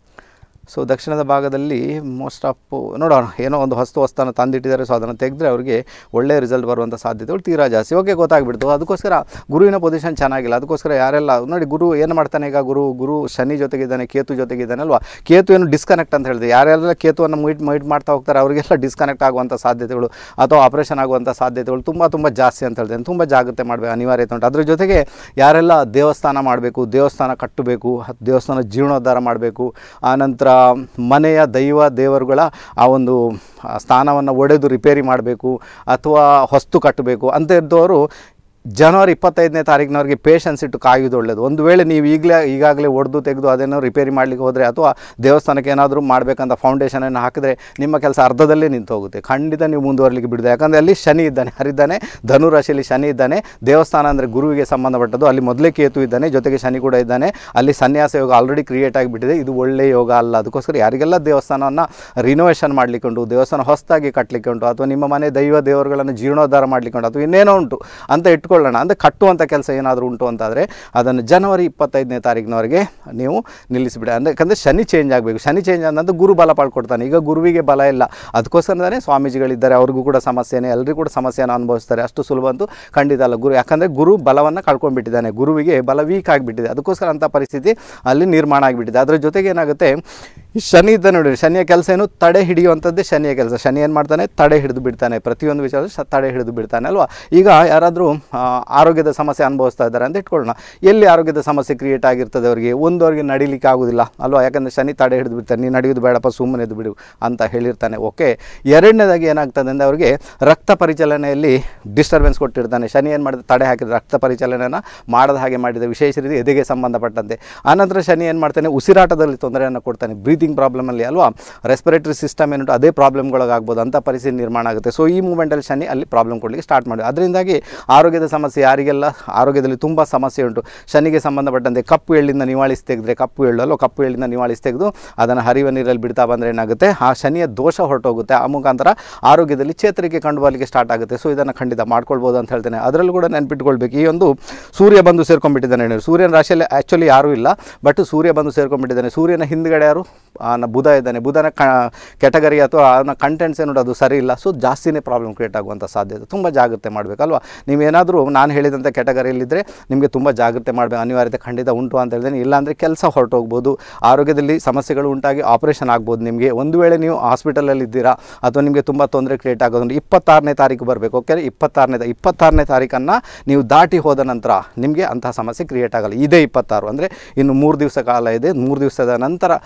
ಸೊ ದಕ್ಷಿಣದ ಭಾಗದಲ್ಲಿ ಮೋಸ್ಟ್ ಆಫ್ ನೋಡೋಣ ಏನೋ ಒಂದು ಹೊಸ್ತು ವಸ್ತುವನ್ನು ತಂದಿಟ್ಟಿದ್ದಾರೆ ಸೊ ಅದನ್ನು ತೆಗೆದ್ರೆ ಅವರಿಗೆ ಒಳ್ಳೆಯ ರಿಸಲ್ಟ್ ಬರುವಂಥ ಸಾಧ್ಯತೆಗಳು ತೀರಾ ಜಾಸ್ತಿ ಓಕೆ ಗೊತ್ತಾಗ್ಬಿಡ್ತು ಅದಕ್ಕೋಸ್ಕರ ಗುರುವಿನ ಪೊಸಿಷನ್ ಚೆನ್ನಾಗಿಲ್ಲ ಅದಕ್ಕೋಸ್ಕರ ಯಾರೆಲ್ಲ ನೋಡಿ ಗುರು ಏನು ಮಾಡ್ತಾನೆ ಈಗ ಗುರು ಗುರು ಶನಿ ಜೊತೆಗಿದ್ದಾನೆ ಕೇತು ಜೊತೆಗಿದ್ದಾನೆ ಅಲ್ವಾ ಕೇತು ಏನು ಡಿಸ್ಕನೆಕ್ಟ್ ಅಂತ ಹೇಳಿದೆ ಯಾರೆಲ್ಲ ಕೇತುವನ್ನು ಮೀಟ್ ಮೀಟ್ ಮಾಡ್ತಾ ಹೋಗ್ತಾರೆ ಅವರಿಗೆಲ್ಲ ಡಿಸ್ಕನೆಕ್ಟ್ ಆಗುವಂಥ ಸಾಧ್ಯತೆಗಳು ಅಥವಾ ಆಪರೇಷನ್ ಆಗುವಂಥ ಸಾಧ್ಯತೆಗಳು ತುಂಬ ತುಂಬ ಜಾಸ್ತಿ ಅಂತ ಹೇಳ್ತೇನೆ ತುಂಬ ಜಾಗ್ರತೆ ಮಾಡಬೇಕು ಅನಿವಾರ್ಯತೆ ಉಂಟು ಅದ್ರ ಜೊತೆಗೆ ಯಾರೆಲ್ಲ ದೇವಸ್ಥಾನ ಮಾಡಬೇಕು ದೇವಸ್ಥಾನ ಕಟ್ಟಬೇಕು ಹತ್- ದೇವಸ್ಥಾನ ಜೀರ್ಣೋದ್ಧಾರ ಮಾಡಬೇಕು ಆನಂತರ ಮನೆಯ ದೈವ ದೇವರುಗಳ ಆ ಒಂದು ಸ್ಥಾನವನ್ನು ಒಡೆದು ರಿಪೇರಿ ಮಾಡಬೇಕು ಅಥವಾ ಹೊಸ್ತು ಕಟ್ಟಬೇಕು ಅಂತ ಇದ್ದವರು ಜನವರಿ ಇಪ್ಪತ್ತೈದನೇ ತಾರೀಕಿನವರೆಗೆ ಪೇಷನ್ಸ್ ಇಟ್ಟು ಕಾಯೋದು ಒಳ್ಳೆಯದು ಒಂದು ವೇಳೆ ನೀವು ಈಗಲೇ ಈಗಾಗಲೇ ಒಡೆದು ತೆಗೆದು ಅದನ್ನು ರಿಪೇರಿ ಮಾಡಲಿಕ್ಕೆ ಹೋದರೆ ಅಥವಾ ದೇವಸ್ಥಾನಕ್ಕೆ ಏನಾದರೂ ಮಾಡಬೇಕಂತ ಫೌಂಡೇಶನನ್ನು ಹಾಕಿದ್ರೆ ನಿಮ್ಮ ಕೆಲಸ ಅರ್ಧದಲ್ಲೇ ನಿಂತು ಹೋಗುತ್ತೆ ಖಂಡಿತ ನೀವು ಮುಂದುವರಲಿಕ್ಕೆ ಬಿಡದೆ ಯಾಕಂದರೆ ಅಲ್ಲಿ ಶನಿ ಇದ್ದಾನೆ ಹರಿದ್ದಾನೆ ಧನು ರಾಶಿಯಲ್ಲಿ ಶನಿ ಇದ್ದಾನೆ ದೇವಸ್ಥಾನ ಅಂದರೆ ಗುರುವಿಗೆ ಸಂಬಂಧಪಟ್ಟದ್ದು ಅಲ್ಲಿ ಮೊದಲೇ ಕೇತು ಇದ್ದಾನೆ ಜೊತೆಗೆ ಶನಿ ಕೂಡ ಇದ್ದಾನೆ ಅಲ್ಲಿ ಸನ್ಯಾಸ ಯೋಗ ಆಲ್ರೆಡಿ ಕ್ರಿಯೇಟ್ ಆಗಿಬಿಟ್ಟಿದೆ ಇದು ಒಳ್ಳೆಯ ಯೋಗ ಅಲ್ಲ ಅದಕ್ಕೋಸ್ಕರ ಯಾರಿಗೆಲ್ಲ ದೇವಸ್ಥಾನವನ್ನು ರಿನೋವೇಷನ್ ಮಾಡಲಿಕ್ಕೆ ಉಂಟು ದೇವಸ್ಥಾನ ಹೊಸದಾಗಿ ಕಟ್ಟಲಿಕ್ಕೆ ಉಂಟು ಅಥವಾ ನಿಮ್ಮ ಮನೆ ದೈವ ದೇವರುಗಳನ್ನು ಜೀರ್ಣೋದ್ಧಾರ ಮಾಡಲಿಕ್ಕೆ ಉಂಟು ಅಥವಾ ಇನ್ನೇನೋ ಉಂಟು ಅಂತ ಇಟ್ಕೊಳ್ಳೋಣ ಅಂದರೆ ಕಟ್ಟುವಂಥ ಕೆಲಸ ಏನಾದರೂ ಉಂಟು ಅಂತಾದರೆ ಅದನ್ನು ಜನವರಿ ಇಪ್ಪತ್ತೈದನೇ ತಾರೀಕಿನವರೆಗೆ ನೀವು ನಿಲ್ಲಿಸಿಬಿಡಿ ಅಂದರೆ ಯಾಕಂದರೆ ಶನಿ ಚೇಂಜ್ ಆಗಬೇಕು ಶನಿ ಚೇಂಜ್ ಆದಂತ ಗುರು ಬಲ ಪಡ್ಕೊಡ್ತಾನೆ ಈಗ ಗುರುವಿಗೆ ಬಲ ಇಲ್ಲ ಅದಕ್ಕೋಸ್ಕರನೇ ಸ್ವಾಮೀಜಿಗಳಿದ್ದಾರೆ ಅವ್ರಿಗೂ ಕೂಡ ಸಮಸ್ಯೆನೇ ಎಲ್ಲರಿಗೂ ಕೂಡ ಸಮಸ್ಯೆಯನ್ನು ಅನುಭವಿಸ್ತಾರೆ ಅಷ್ಟು ಸುಲಭ ಅಂತೂ ಖಂಡಿತ ಅಲ್ಲ ಗುರು ಯಾಕಂದರೆ ಗುರು ಬಲವನ್ನು ಕಳ್ಕೊಂಡ್ಬಿಟ್ಟಿದ್ದಾನೆ ಗುರುವಿಗೆ ಬಲ ವೀಕ್ ಆಗಿಬಿಟ್ಟಿದೆ ಅದಕ್ಕೋಸ್ಕರ ಅಂಥ ಪರಿಸ್ಥಿತಿ ಅಲ್ಲಿ ನಿರ್ಮಾಣ ಆಗಿಬಿಟ್ಟಿದೆ ಅದರ ಜೊತೆಗೆ ಏನಾಗುತ್ತೆ ಈ ಶನಿ ಇದ್ದ ನೋಡಿ ಶನಿಯ ಕೆಲಸ ಏನು ತಡೆ ಹಿಡಿಯುವಂಥದ್ದೇ ಶನಿಯ ಕೆಲಸ ಶನಿ ಏನು ಮಾಡ್ತಾನೆ ತಡೆ ಹಿಡಿದು ಬಿಡ್ತಾನೆ ಪ್ರತಿಯೊಂದು ವಿಚಾರ ಶ ತಡೆ ಹಿಡಿದು ಬಿಡ್ತಾನೆ ಅಲ್ವಾ ಈಗ ಯಾರಾದರೂ ಆರೋಗ್ಯದ ಸಮಸ್ಯೆ ಅನುಭವಿಸ್ತಾ ಇದ್ದಾರೆ ಅಂತ ಇಟ್ಕೊಳ್ಳೋಣ ಎಲ್ಲಿ ಆರೋಗ್ಯದ ಸಮಸ್ಯೆ ಕ್ರಿಯೇಟ್ ಆಗಿರ್ತದೆ ಅವರಿಗೆ ಒಂದು ಅವ್ರಿಗೆ ನಡಿಲಿಕ್ಕೆ ಆಗೋದಿಲ್ಲ ಅಲ್ವಾ ಯಾಕಂದರೆ ಶನಿ ತಡೆ ಹಿಡಿದು ಬಿಡ್ತಾನೆ ನೀನು ನಡೆಯೋದು ಬೇಡಪ್ಪ ಸುಮ್ಮನೆ ಎದ್ದು ಬಿಡು ಅಂತ ಹೇಳಿರ್ತಾನೆ ಓಕೆ ಎರಡನೇದಾಗಿ ಏನಾಗ್ತದೆ ಅಂದರೆ ಅವರಿಗೆ ರಕ್ತ ಪರಿಚಲನೆಯಲ್ಲಿ ಡಿಸ್ಟರ್ಬೆನ್ಸ್ ಕೊಟ್ಟಿರ್ತಾನೆ ಶನಿ ಏನು ಮಾಡಿದ ತಡೆ ಹಾಕಿದ ರಕ್ತ ಪರಿಚಲನೆಯನ್ನು ಮಾಡದ ಹಾಗೆ ಮಾಡಿದ ವಿಶೇಷ ರೀತಿ ಎದೆಗೆ ಸಂಬಂಧಪಟ್ಟಂತೆ ಆನಂತರ ಶನಿ ಏನು ಮಾಡ್ತಾನೆ ಉಸಿರಾಟದಲ್ಲಿ ತೊಂದರೆಯನ್ನು ಕೊಡ್ತಾನೆ ಬ್ರೀತಿಂಗ್ ಪ್ರಾಬ್ಲಮಲ್ಲಿ ಅಲ್ವಾ ರೆಸ್ಪಿರೇಟರಿ ಸಿಸ್ಟಮ್ ಏನುಂಟು ಅದೇ ಪ್ರಾಬ್ಲಮ್ಗಳಾಗ್ಬೋದು ಅಂತ ಪರಿಸ್ಥಿತಿ ನಿರ್ಮಾಣ ಆಗುತ್ತೆ ಸೊ ಈ ಮೂಮೆಂಟಲ್ಲಿ ಶನಿ ಅಲ್ಲಿ ಪ್ರಾಬ್ಲಮ್ ಕೊಡಲಿಕ್ಕೆ ಸ್ಟಾರ್ಟ್ ಮಾಡಿ ಅದರಿಂದಾಗಿ ಆರೋಗ್ಯದ ಸಮಸ್ಯೆ ಯಾರಿಗೆಲ್ಲ ಆರೋಗ್ಯದಲ್ಲಿ ತುಂಬ ಸಮಸ್ಯೆ ಉಂಟು ಶನಿಗೆ ಸಂಬಂಧಪಟ್ಟಂತೆ ಕಪ್ಪು ಎಳ್ಳಿಂದ ನಿವಾಳಿಸಿ ತೆಗೆದ್ರೆ ಕಪ್ಪು ಎಳ್ಳು ಅಲ್ವಾ ಕಪ್ಪು ಎಳ್ಳಿಂದ ನಿವಾಳಿಸಿ ತೆಗೆದು ಅದನ್ನು ಹರಿಯುವ ನೀರಲ್ಲಿ ಬಿಡ್ತಾ ಬಂದರೆ ಏನಾಗುತ್ತೆ ಆ ಶನಿಯ ದೋಷ ಹೊರಟೋಗುತ್ತೆ ಆ ಮುಖಾಂತರ ಆರೋಗ್ಯದಲ್ಲಿ ಚೇತರಿಕೆ ಕಂಡು ಬರಲಿಕ್ಕೆ ಸ್ಟಾರ್ಟ್ ಆಗುತ್ತೆ ಸೊ ಇದನ್ನು ಖಂಡಿತ ಮಾಡ್ಕೊಳ್ಬೋದು ಅಂತ ಹೇಳ್ತೇನೆ ಅದರಲ್ಲೂ ಕೂಡ ನೆನ್ಪಿಟ್ಕೊಳ್ಬೇಕು ಈ ಒಂದು ಸೂರ್ಯ ಬಂದು ಸೇರ್ಕೊಂಡ್ಬಿಟ್ಟಿದ್ದಾನೆ ಹೇಳಿ ಸೂರ್ಯನ ರಾಶಿಯಲ್ಲಿ ಆ್ಯಕ್ಚುಲಿ ಯಾರೂ ಇಲ್ಲ ಬಟ್ ಸೂರ್ಯ ಬಂದು ಸೇರ್ಕೊಂಡ್ಬಿಟ್ಟಿದ್ದಾನೆ ಸೂರ್ಯನ ಹಿಂದ್ಗಡೆ ಯಾರು ಆ, ನ- ಬುಧ ಇದ್ದಾನೆ ಬುಧನ ಕ ಕೆಟಗರಿ ಅಥವಾ ಅವನ ಕಂಟೆಂಟ್ಸ್ ಏನು ಅದು ಸರಿ ಇಲ್ಲ ಸೊ ಜಾಸ್ತಿನೇ ಪ್ರಾಬ್ಲಮ್ ಕ್ರಿಯೇಟ್ ಆಗುವಂಥ ಸಾಧ್ಯತೆ ತುಂಬ ಜಾಗ್ರತೆ ಮಾಡಬೇಕಲ್ವಾ ನೀವೇನಾದರೂ ನಾನು ಹೇಳಿದಂಥ ಕೆಟಗರಿಯಲ್ಲಿದ್ದರೆ ನಿಮಗೆ ತುಂಬ ಜಾಗ್ರತೆ ಮಾಡಬೇಕು ಅನಿವಾರ್ಯತೆ ಖಂಡಿತ ಉಂಟು ಅಂತ ಹೇಳ್ತೇನೆ ಇಲ್ಲಾಂದರೆ ಕೆಲಸ ಹೊರಟೋಗ್ಬೋದು ಆರೋಗ್ಯದಲ್ಲಿ ಸಮಸ್ಯೆಗಳು ಉಂಟಾಗಿ ಆಪರೇಷನ್ ಆಗ್ಬೋದು ನಿಮಗೆ ಒಂದು ವೇಳೆ ನೀವು ಹಾಸ್ಪಿಟಲಲ್ಲಿ ಇದ್ದೀರಾ ಅಥವಾ ನಿಮಗೆ ತುಂಬ ತೊಂದರೆ ಕ್ರಿಯೇಟ್ ಆಗೋದು ಇಪ್ಪತ್ತಾರನೇ ತಾರೀಕು ಬರಬೇಕು ಓಕೆ ಇಪ್ಪತ್ತಾರನೇ ಇಪ್ಪತ್ತಾರನೇ ತಾರೀಕನ್ನು ನೀವು ದಾಟಿ ಹೋದ ನಂತರ ನಿಮಗೆ ಅಂತಹ ಸಮಸ್ಯೆ ಕ್ರಿಯೇಟ್ ಆಗಲ್ಲ ಇದೇ ಇಪ್ಪತ್ತಾರು ಅಂದರೆ ಇನ್ನು ಮೂರು ದಿವಸ ಕಾಲ ಇದೆ ಮೂರು ದಿವಸದ ನಂತರ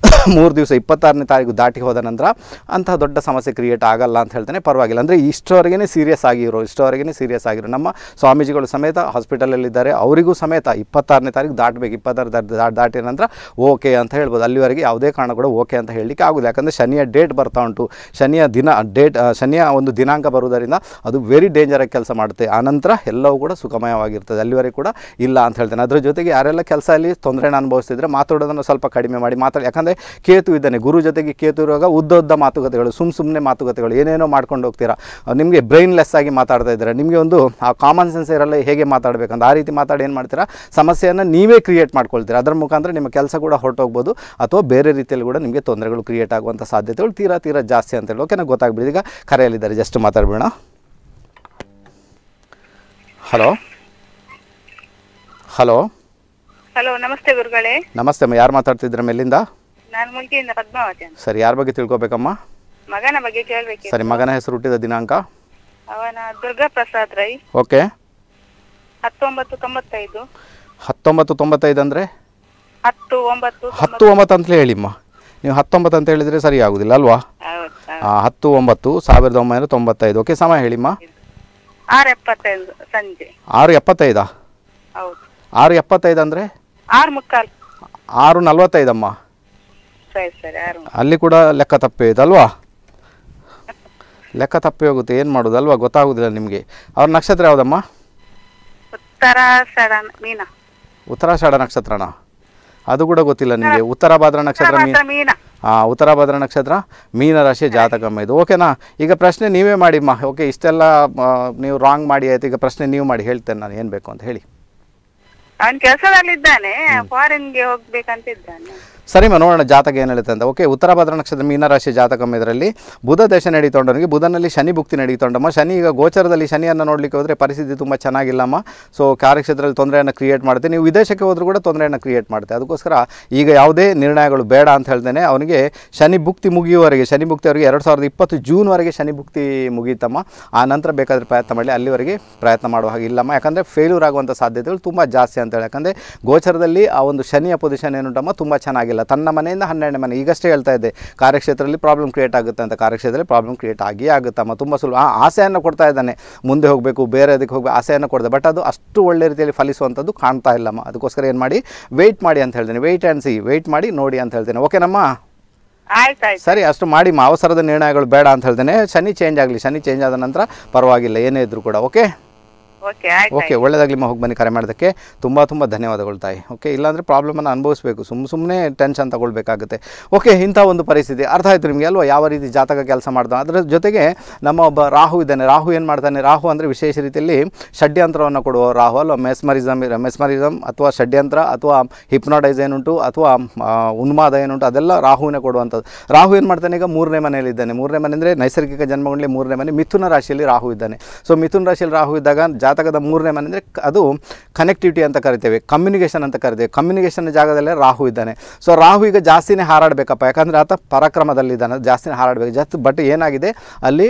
ಮೂರು ದಿವಸ ಇಪ್ಪತ್ತಾರನೇ ತಾರೀಕು ದಾಟಿ ಹೋದ ನಂತರ ಅಂತಹ ದೊಡ್ಡ ಸಮಸ್ಯೆ ಕ್ರಿಯೇಟ್ ಆಗಲ್ಲ ಅಂತ ಹೇಳ್ತೇನೆ ಪರವಾಗಿಲ್ಲ ಅಂದರೆ ಇಷ್ಟವರೆಗೇ ಸೀರಿಯಸ್ ಆಗಿರೋ ಇಷ್ಟವರೆಗೇ ಸೀರಿಯಸ್ ಆಗಿರೋ ನಮ್ಮ ಸ್ವಾಮೀಜಿಗಳು ಸಮೇತ ಹಾಸ್ಪಿಟಲಲ್ಲಿದ್ದಾರೆ ಅವರಿಗೂ ಸಮೇತ ಇಪ್ಪತ್ತಾರನೇ ತಾರೀಕು ದಾಟಬೇಕು ಇಪ್ಪತ್ತಾರು ದಾಟಿ ದಾಟಿದ ನಂತರ ಓಕೆ ಅಂತ ಹೇಳ್ಬೋದು ಅಲ್ಲಿವರೆಗೆ ಯಾವುದೇ ಕಾರಣ ಕೂಡ ಓಕೆ ಅಂತ ಹೇಳಲಿಕ್ಕೆ ಆಗೋದಿಲ್ಲ ಯಾಕಂದರೆ ಶನಿಯ ಡೇಟ್ ಬರ್ತಾ ಉಂಟು ಶನಿಯ ದಿನ ಡೇಟ್ ಆ, ಶನಿಯ ಒಂದು ದಿನಾಂಕ ಬರುವುದರಿಂದ ಅದು ವೆರಿ ಡೇಂಜರಾಗಿ ಕೆಲಸ ಮಾಡುತ್ತೆ ಆನಂತರ ಎಲ್ಲವೂ ಕೂಡ ಸುಖಮಯವಾಗಿರ್ತದೆ ಅಲ್ಲಿವರೆಗೆ ಕೂಡ ಇಲ್ಲ ಅಂತ ಹೇಳ್ತೇನೆ ಅದರ ಜೊತೆಗೆ ಯಾರೆಲ್ಲ ಕೆಲಸ ಅಲ್ಲಿ ತೊಂದರೆನ ಅನುಭವಿಸ್ತಿದ್ರೆ ಮಾತಾಡೋದನ್ನು ಸ್ವಲ್ಪ ಕಡಿಮೆ ಮಾಡಿ ಮಾತಾಡಿ ಯಾಕಂದರೆ ಕೇತು ಇದ್ದಾನೆ ಗುರು ಜೊತೆಗೆ ಕೇತು ಇರುವಾಗ ಉದ್ದ ಉದ್ದ ಮಾತುಕತೆಗಳು ಸುಮ್ಮ ಸುಮ್ಮನೆ ಮಾತುಕತೆಗಳು ಏನೇನೋ ಮಾಡ್ಕೊಂಡು ಹೋಗ್ತೀರಾ ನಿಮಗೆ ಬ್ರೈನ್ಲೆಸ್ ಆಗಿ ಮಾತಾಡ್ತಾ ಇದ್ದಾರೆ ನಿಮಗೆ ಒಂದು ಆ ಕಾಮನ್ ಸೆನ್ಸ್ ಇರಲ್ಲ ಹೇಗೆ ಮಾತಾಡಬೇಕಂತ ಆ ರೀತಿ ಮಾತಾಡಿ ಏನು ಮಾಡ್ತೀರಾ ಸಮಸ್ಯೆಯನ್ನು ನೀವೇ ಕ್ರಿಯೇಟ್ ಮಾಡ್ಕೊಳ್ತೀರಾ ಅದರ ಮುಖಾಂತರ ನಿಮ್ಮ ಕೆಲಸ ಕೂಡ ಹೊರಟೋಗ್ಬೋದು ಅಥವಾ ಬೇರೆ ರೀತಿಯಲ್ಲಿ ಕೂಡ ನಿಮಗೆ ತೊಂದರೆಗಳು ಕ್ರಿಯೇಟ್ ಆಗುವಂಥ ಸಾಧ್ಯತೆಗಳು ತೀರಾ ತೀರಾ ಜಾಸ್ತಿ ಅಂತೇಳಿ ಓಕೆನಾ ಗೊತ್ತಾಗ್ಬಿಡಿ ಈಗ ಕರೆಯಲ್ಲಿದ್ದಾರೆ ಜಸ್ಟ್ ಮಾತಾಡ್ಬೇಡ ಹಲೋ ಹಲೋ ಹಲೋ ನಮಸ್ತೆ ಗುರುಗಳೇ ನಮಸ್ತೆ ಅಮ್ಮ ಯಾರು ಮಾತಾಡ್ತಿದ್ರ ಮೇಲಿಂದ ನಾನು ಮುಲ್ಕಿಯಿಂದ ಪದ್ಮಾವತಿ ಅಂತ ಸರಿ ಯಾರ ಬಗ್ಗೆ ತಿಳ್ಕೊಬೇಕಮ್ಮ ಮಗನ ಬಗ್ಗೆ ಕೇಳ್ಬೇಕಿತ್ತು ಸರಿ ಮಗನ ಹೆಸರು ಹುಟ್ಟಿದ ದಿನಾಂಕ ಅವನ ದುರ್ಗಾ ಪ್ರಸಾದ್ ರೈ ಓಕೆ ಹತ್ತೊಂಬತ್ತು ತೊಂಬತ್ತೈದು ಹತ್ತೊಂಬತ್ತು ತೊಂಬತ್ತೈದು ಅಂದರೆ ಹತ್ತು ಒಂಬತ್ತು ಹತ್ತು ಒಂಬತ್ತು ಅಂತಲೇ ಹೇಳಿಮ್ಮ ನೀವು ಹತ್ತೊಂಬತ್ತು ಅಂತ ಹೇಳಿದರೆ ಸರಿ ಆಗೋದಿಲ್ಲ ಅಲ್ವಾ ಹೌದು ಆ, ಹತ್ತು ಒಂಬತ್ತು ಸಾವಿರದ ಒಂಬೈನೂರ ತೊಂಬತ್ತೈದು ಓಕೆ ಸಮಯ ಹೇಳಿಮ್ಮ ಆರು ಎಪ್ಪತ್ತೈದು ಸಂಜೆ ಆರು ಎಪ್ಪತ್ತೈದಾ ಹೌದು ಆರು ಎಪ್ಪತ್ತೈದು ಅಂದರೆ ಆರು ಮುಕ್ಕಾಲು ಆರು ನಲ್ವತ್ತೈದಮ್ಮ ಸರಿ ಸರಿ ಆರು ಮುಕ್ಕಾಲು. ಅಲ್ಲಿ ಕೂಡ ಲೆಕ್ಕ ತಪ್ಪಿ ಹೋಯ್ತು ಅಲ್ವಾ ಲೆಕ್ಕ ತಪ್ಪಿ ಹೋಗುತ್ತೆ ಏನು ಮಾಡೋದು ಅಲ್ವಾ ಗೊತ್ತಾಗೋದಿಲ್ಲ ನಿಮಗೆ ಅವ್ರ ನಕ್ಷತ್ರ ಯಾವುದಮ್ಮ ಉತ್ತರ ಸಡನ್ ಮೀನಾ ಉತ್ತರಾಷಾಢ ನಕ್ಷತ್ರನ ಅದು ಕೂಡ ಗೊತ್ತಿಲ್ಲ ನಿಮಗೆ ಉತ್ತರ ಭಾದ್ರ ನಕ್ಷತ್ರ ಮೀ ಮಾತ್ರ ಮೀನಾ ಹಾಂ ಉತ್ತರ ಭದ್ರ ನಕ್ಷತ್ರ ಮೀನ ರಾಶಿಯ ಜಾತಕಮ್ಮ ಇದು ಓಕೆನಾ ಈಗ ಪ್ರಶ್ನೆ ನೀವೇ ಮಾಡಿಮ್ಮ ಓಕೆ ಇಷ್ಟೆಲ್ಲ ಆ, ನೀವು ರಾಂಗ್ ಮಾಡಿ ಆಯ್ತು ಈಗ ಪ್ರಶ್ನೆ ನೀವು ಮಾಡಿ ಹೇಳ್ತೇನೆ ನಾನು ಏನು ಬೇಕು ಅಂತ ಹೇಳಿ ಅವನ್ ಕೆಲಸದಲ್ಲಿದ್ದಾನೆ ಫಾರಿನ್ಗೆ ಹೋಗ್ಬೇಕಂತ ಇದ್ದಾನೆ ಸರಿಮ್ಮ ನೋಡೋಣ ಜಾತಕ ಏನು ಹೇಳುತ್ತೆ ಅಂತ ಓಕೆ ಉತ್ತರ ಭದ್ರ ನಕ್ಷತ್ರ ಮೀನರಾಶಿ ಜಾತಕಮ್ಮ ಇದರಲ್ಲಿ ಬುಧ ದೇಶ ನಡೀತೊಂಡವನಿಗೆ ಬುಧನಲ್ಲಿ ಶನಿ ಭುಕ್ತಿ ನಡೀತೊಂಡಮ್ಮ ಶನಿ ಈಗ ಗೋಚರದಲ್ಲಿ ಶನಿಯನ್ನು ನೋಡಲಿಕ್ಕೆ ಹೋದರೆ ಪರಿಸ್ಥಿತಿ ತುಂಬ ಚೆನ್ನಾಗಿಲ್ಲಮ್ಮ ಸೊ ಕಾರ್ಯಕ್ಷೇತ್ರದಲ್ಲಿ ತೊಂದರೆಯನ್ನು ಕ್ರಿಯೇಟ್ ಮಾಡುತ್ತೆ ನೀವು ವಿದೇಶಕ್ಕೆ ಹೋದರೂ ಕೂಡ ತೊಂದರೆಯನ್ನು ಕ್ರಿಯೇಟ್ ಮಾಡುತ್ತೆ ಅದಕ್ಕೋಸ್ಕರ ಈಗ ಯಾವುದೇ ನಿರ್ಣಯಗಳು ಬೇಡ ಅಂತ ಹೇಳ್ತೇನೆ ಅವನಿಗೆ ಶನಿ ಭುಕ್ತಿ ಮುಗಿಯುವವರೆಗೆ ಶನಿ ಭುಕ್ತಿ ಅವರಿಗೆ ಎರಡು ಸಾವಿರದ ಇಪ್ಪತ್ತು ಜೂನ್ವರೆಗೆ ಶನಿ ಭುಕ್ತಿ ಮುಗೀತಮ್ಮ ಆ ನಂತರ ಬೇಕಾದರೆ ಪ್ರಯತ್ನ ಮಾಡಲಿ ಅಲ್ಲಿವರೆಗೆ ಪ್ರಯತ್ನ ಮಾಡುವ ಹಾಗೆ ಇಲ್ಲಮ್ಮ ಯಾಕಂದರೆ ಫೇಲ್ಯೂರ್ ಆಗುವಂಥ ಸಾಧ್ಯತೆಗಳು ತುಂಬ ಜಾಸ್ತಿ ಅಂತೇಳಿ ಯಾಕಂದರೆ ಗೋಚರದಲ್ಲಿ ಆ ಒಂದು ಶನಿಯ ಪೊಸಿಷನ್ ಏನುಂಟಮ್ಮ ತುಂಬ ಚೆನ್ನಾಗಿಲ್ಲ ತನ್ನ ಮನೆಯಿಂದ ಹನ್ನೆರಡನೇ ಮನೆ ಈಗಷ್ಟೇ ಹೇಳ್ತಾ ಇದ್ದೆ ಕಾರ್ಯಕ್ಷೇತ್ರದಲ್ಲಿ ಪ್ರಾಬ್ಲಮ್ ಕ್ರಿಯೇಟ್ ಆಗುತ್ತೆ ಅಂತ ಕಾರ್ಯಕ್ಷೇತ್ರದಲ್ಲಿ ಪ್ರಾಬ್ಲಮ್ ಕ್ರಿಯೇಟ್ ಆಗಿಯೇ ಆಗುತ್ತಮ್ಮ ತುಂಬ ಸುಲಭ ಆ ಆಸೆಯನ್ನು ಕೊಡ್ತಾ ಇದ್ದಾನೆ ಮುಂದೆ ಹೋಗಬೇಕು ಬೇರೆ ಅದಕ್ಕೆ ಹೋಗಬೇಕು ಆಸೆಯನ್ನು ಕೊಡ್ದೆ ಬಟ್ ಅದು ಅಷ್ಟು ಒಳ್ಳೆ ರೀತಿಯಲ್ಲಿ ಫಲಿಸುವಂಥದ್ದು ಕಾಣ್ತಾ ಇಲ್ಲಮ್ಮ ಅದಕ್ಕೋಸ್ಕರ ಏನು ಮಾಡಿ ವೆಯ್ಟ್ ಮಾಡಿ ಅಂತ ಹೇಳ್ತೇನೆ ವೆಯ್ಟ್ ಆ್ಯಂಡ್ ಸಿ ವೆಯ್ಟ್ ಮಾಡಿ ನೋಡಿ ಅಂತ ಹೇಳ್ತೇನೆ ಓಕೆನಮ್ಮ ಆಯ್ತಾಯ್ತು ಸರಿ ಅಷ್ಟು ಮಾಡಿ ಮಾ ಅವಸರದ ನಿರ್ಣಯಗಳು ಬೇಡ ಅಂತ ಹೇಳ್ತೇನೆ ಶನಿ ಚೇಂಜ್ ಆಗಲಿ ಶನಿ ಚೇಂಜ್ ಆದ ನಂತರ ಪರವಾಗಿಲ್ಲ ಏನೇ ಇದ್ರೂ ಕೂಡ ಓಕೆ ಓಕೆ ಆಯ್ತು ಓಕೆ ಒಳ್ಳೆಯದಾಗಲಿ ಹೋಗಿ ಬನ್ನಿ ಕರೆ ಮಾಡೋದಕ್ಕೆ ತುಂಬ ತುಂಬ ಧನ್ಯವಾದಗಳು ತಾಯಿ ಓಕೆ ಇಲ್ಲಾಂದರೆ ಪ್ರಾಬ್ಲಮನ್ನು ಅನುಭವಿಸಬೇಕು ಸುಮ್ಮ ಸುಮ್ಮನೆ ಟೆನ್ಷನ್ ತಗೊಳ್ಬೇಕಾಗುತ್ತೆ ಓಕೆ ಇಂಥ ಒಂದು ಪರಿಸ್ಥಿತಿ ಅರ್ಥ ಆಯ್ತು ನಿಮಗೆ ಅಲ್ವಾ ಯಾವ ರೀತಿ ಜಾತಕ ಕೆಲಸ ಮಾಡ್ತಾನೆ ಅದರ ಜೊತೆಗೆ ನಮ್ಮ ಒಬ್ಬ ರಾಹು ಇದ್ದಾನೆ ರಾಹು ಏನು ಮಾಡ್ತಾನೆ ರಾಹು ಅಂದರೆ ವಿಶೇಷ ರೀತಿಯಲ್ಲಿ ಷಡ್ಯಂತ್ರವನ್ನು ಕೊಡುವ ರಾಹು ಅಲ್ವಾ ಮೆಸ್ಮರಿಸಮ್ ಮೆಸ್ಮರಿಸಮ್ ಅಥವಾ ಷಡ್ಯಂತ್ರ ಅಥವಾ ಹಿಪ್ನಾಟೈಸ್ ಏನುಂಟು ಅಥವಾ ಆ, ಉನ್ಮಾದ ಏನುಂಟು ಅದೆಲ್ಲ ರಾಹುವಿನ ಕೊಡುವಂಥದ್ದು ರಾಹು ಏನು ಮಾಡ್ತಾನೆ ಈಗ ಮೂರನೇ ಮನೆಯಲ್ಲಿದ್ದಾನೆ ಮೂರನೇ ಮನೆ ಅಂದರೆ ನೈಸರ್ಗಿಕ ಜನ್ಮಗಳಲ್ಲಿ ಮೂರನೇ ಮನೆ ಮಿಥುನ ರಾಶಿಯಲ್ಲಿ ರಾಹು ಇದ್ದಾನೆ ಸೊ ಮಿಥುನ ರಾಶಿಯಲ್ಲಿ ರಾಹು ಇದ್ದಾಗ ಜಾತಕದ ಮೂರನೇ ಮನೆ ಅಂದರೆ ಅದು ಕನೆಕ್ಟಿವಿಟಿ ಅಂತ ಕರಿತೇವೆ ಕಮ್ಯುನಿಕೇಷನ್ ಅಂತ ಕರಿತೇವೆ ಕಮ್ಯುನಿಕೇಷನ್ ಜಾಗದಲ್ಲೇ ರಾಹು ಇದ್ದಾನೆ ಸೊ ರಾಹು ಈಗ ಜಾಸ್ತಿನೇ ಹಾರಾಡಬೇಕಪ್ಪ ಯಾಕಂದರೆ ಆತ ಪರಾಕ್ರಮದಲ್ಲಿದ್ದಾನೆ ಜಾಸ್ತಿನೇ ಹಾರಾಡಬೇಕು ಜಾಸ್ತಿ ಬಟ್ ಏನಾಗಿದೆ ಅಲ್ಲಿ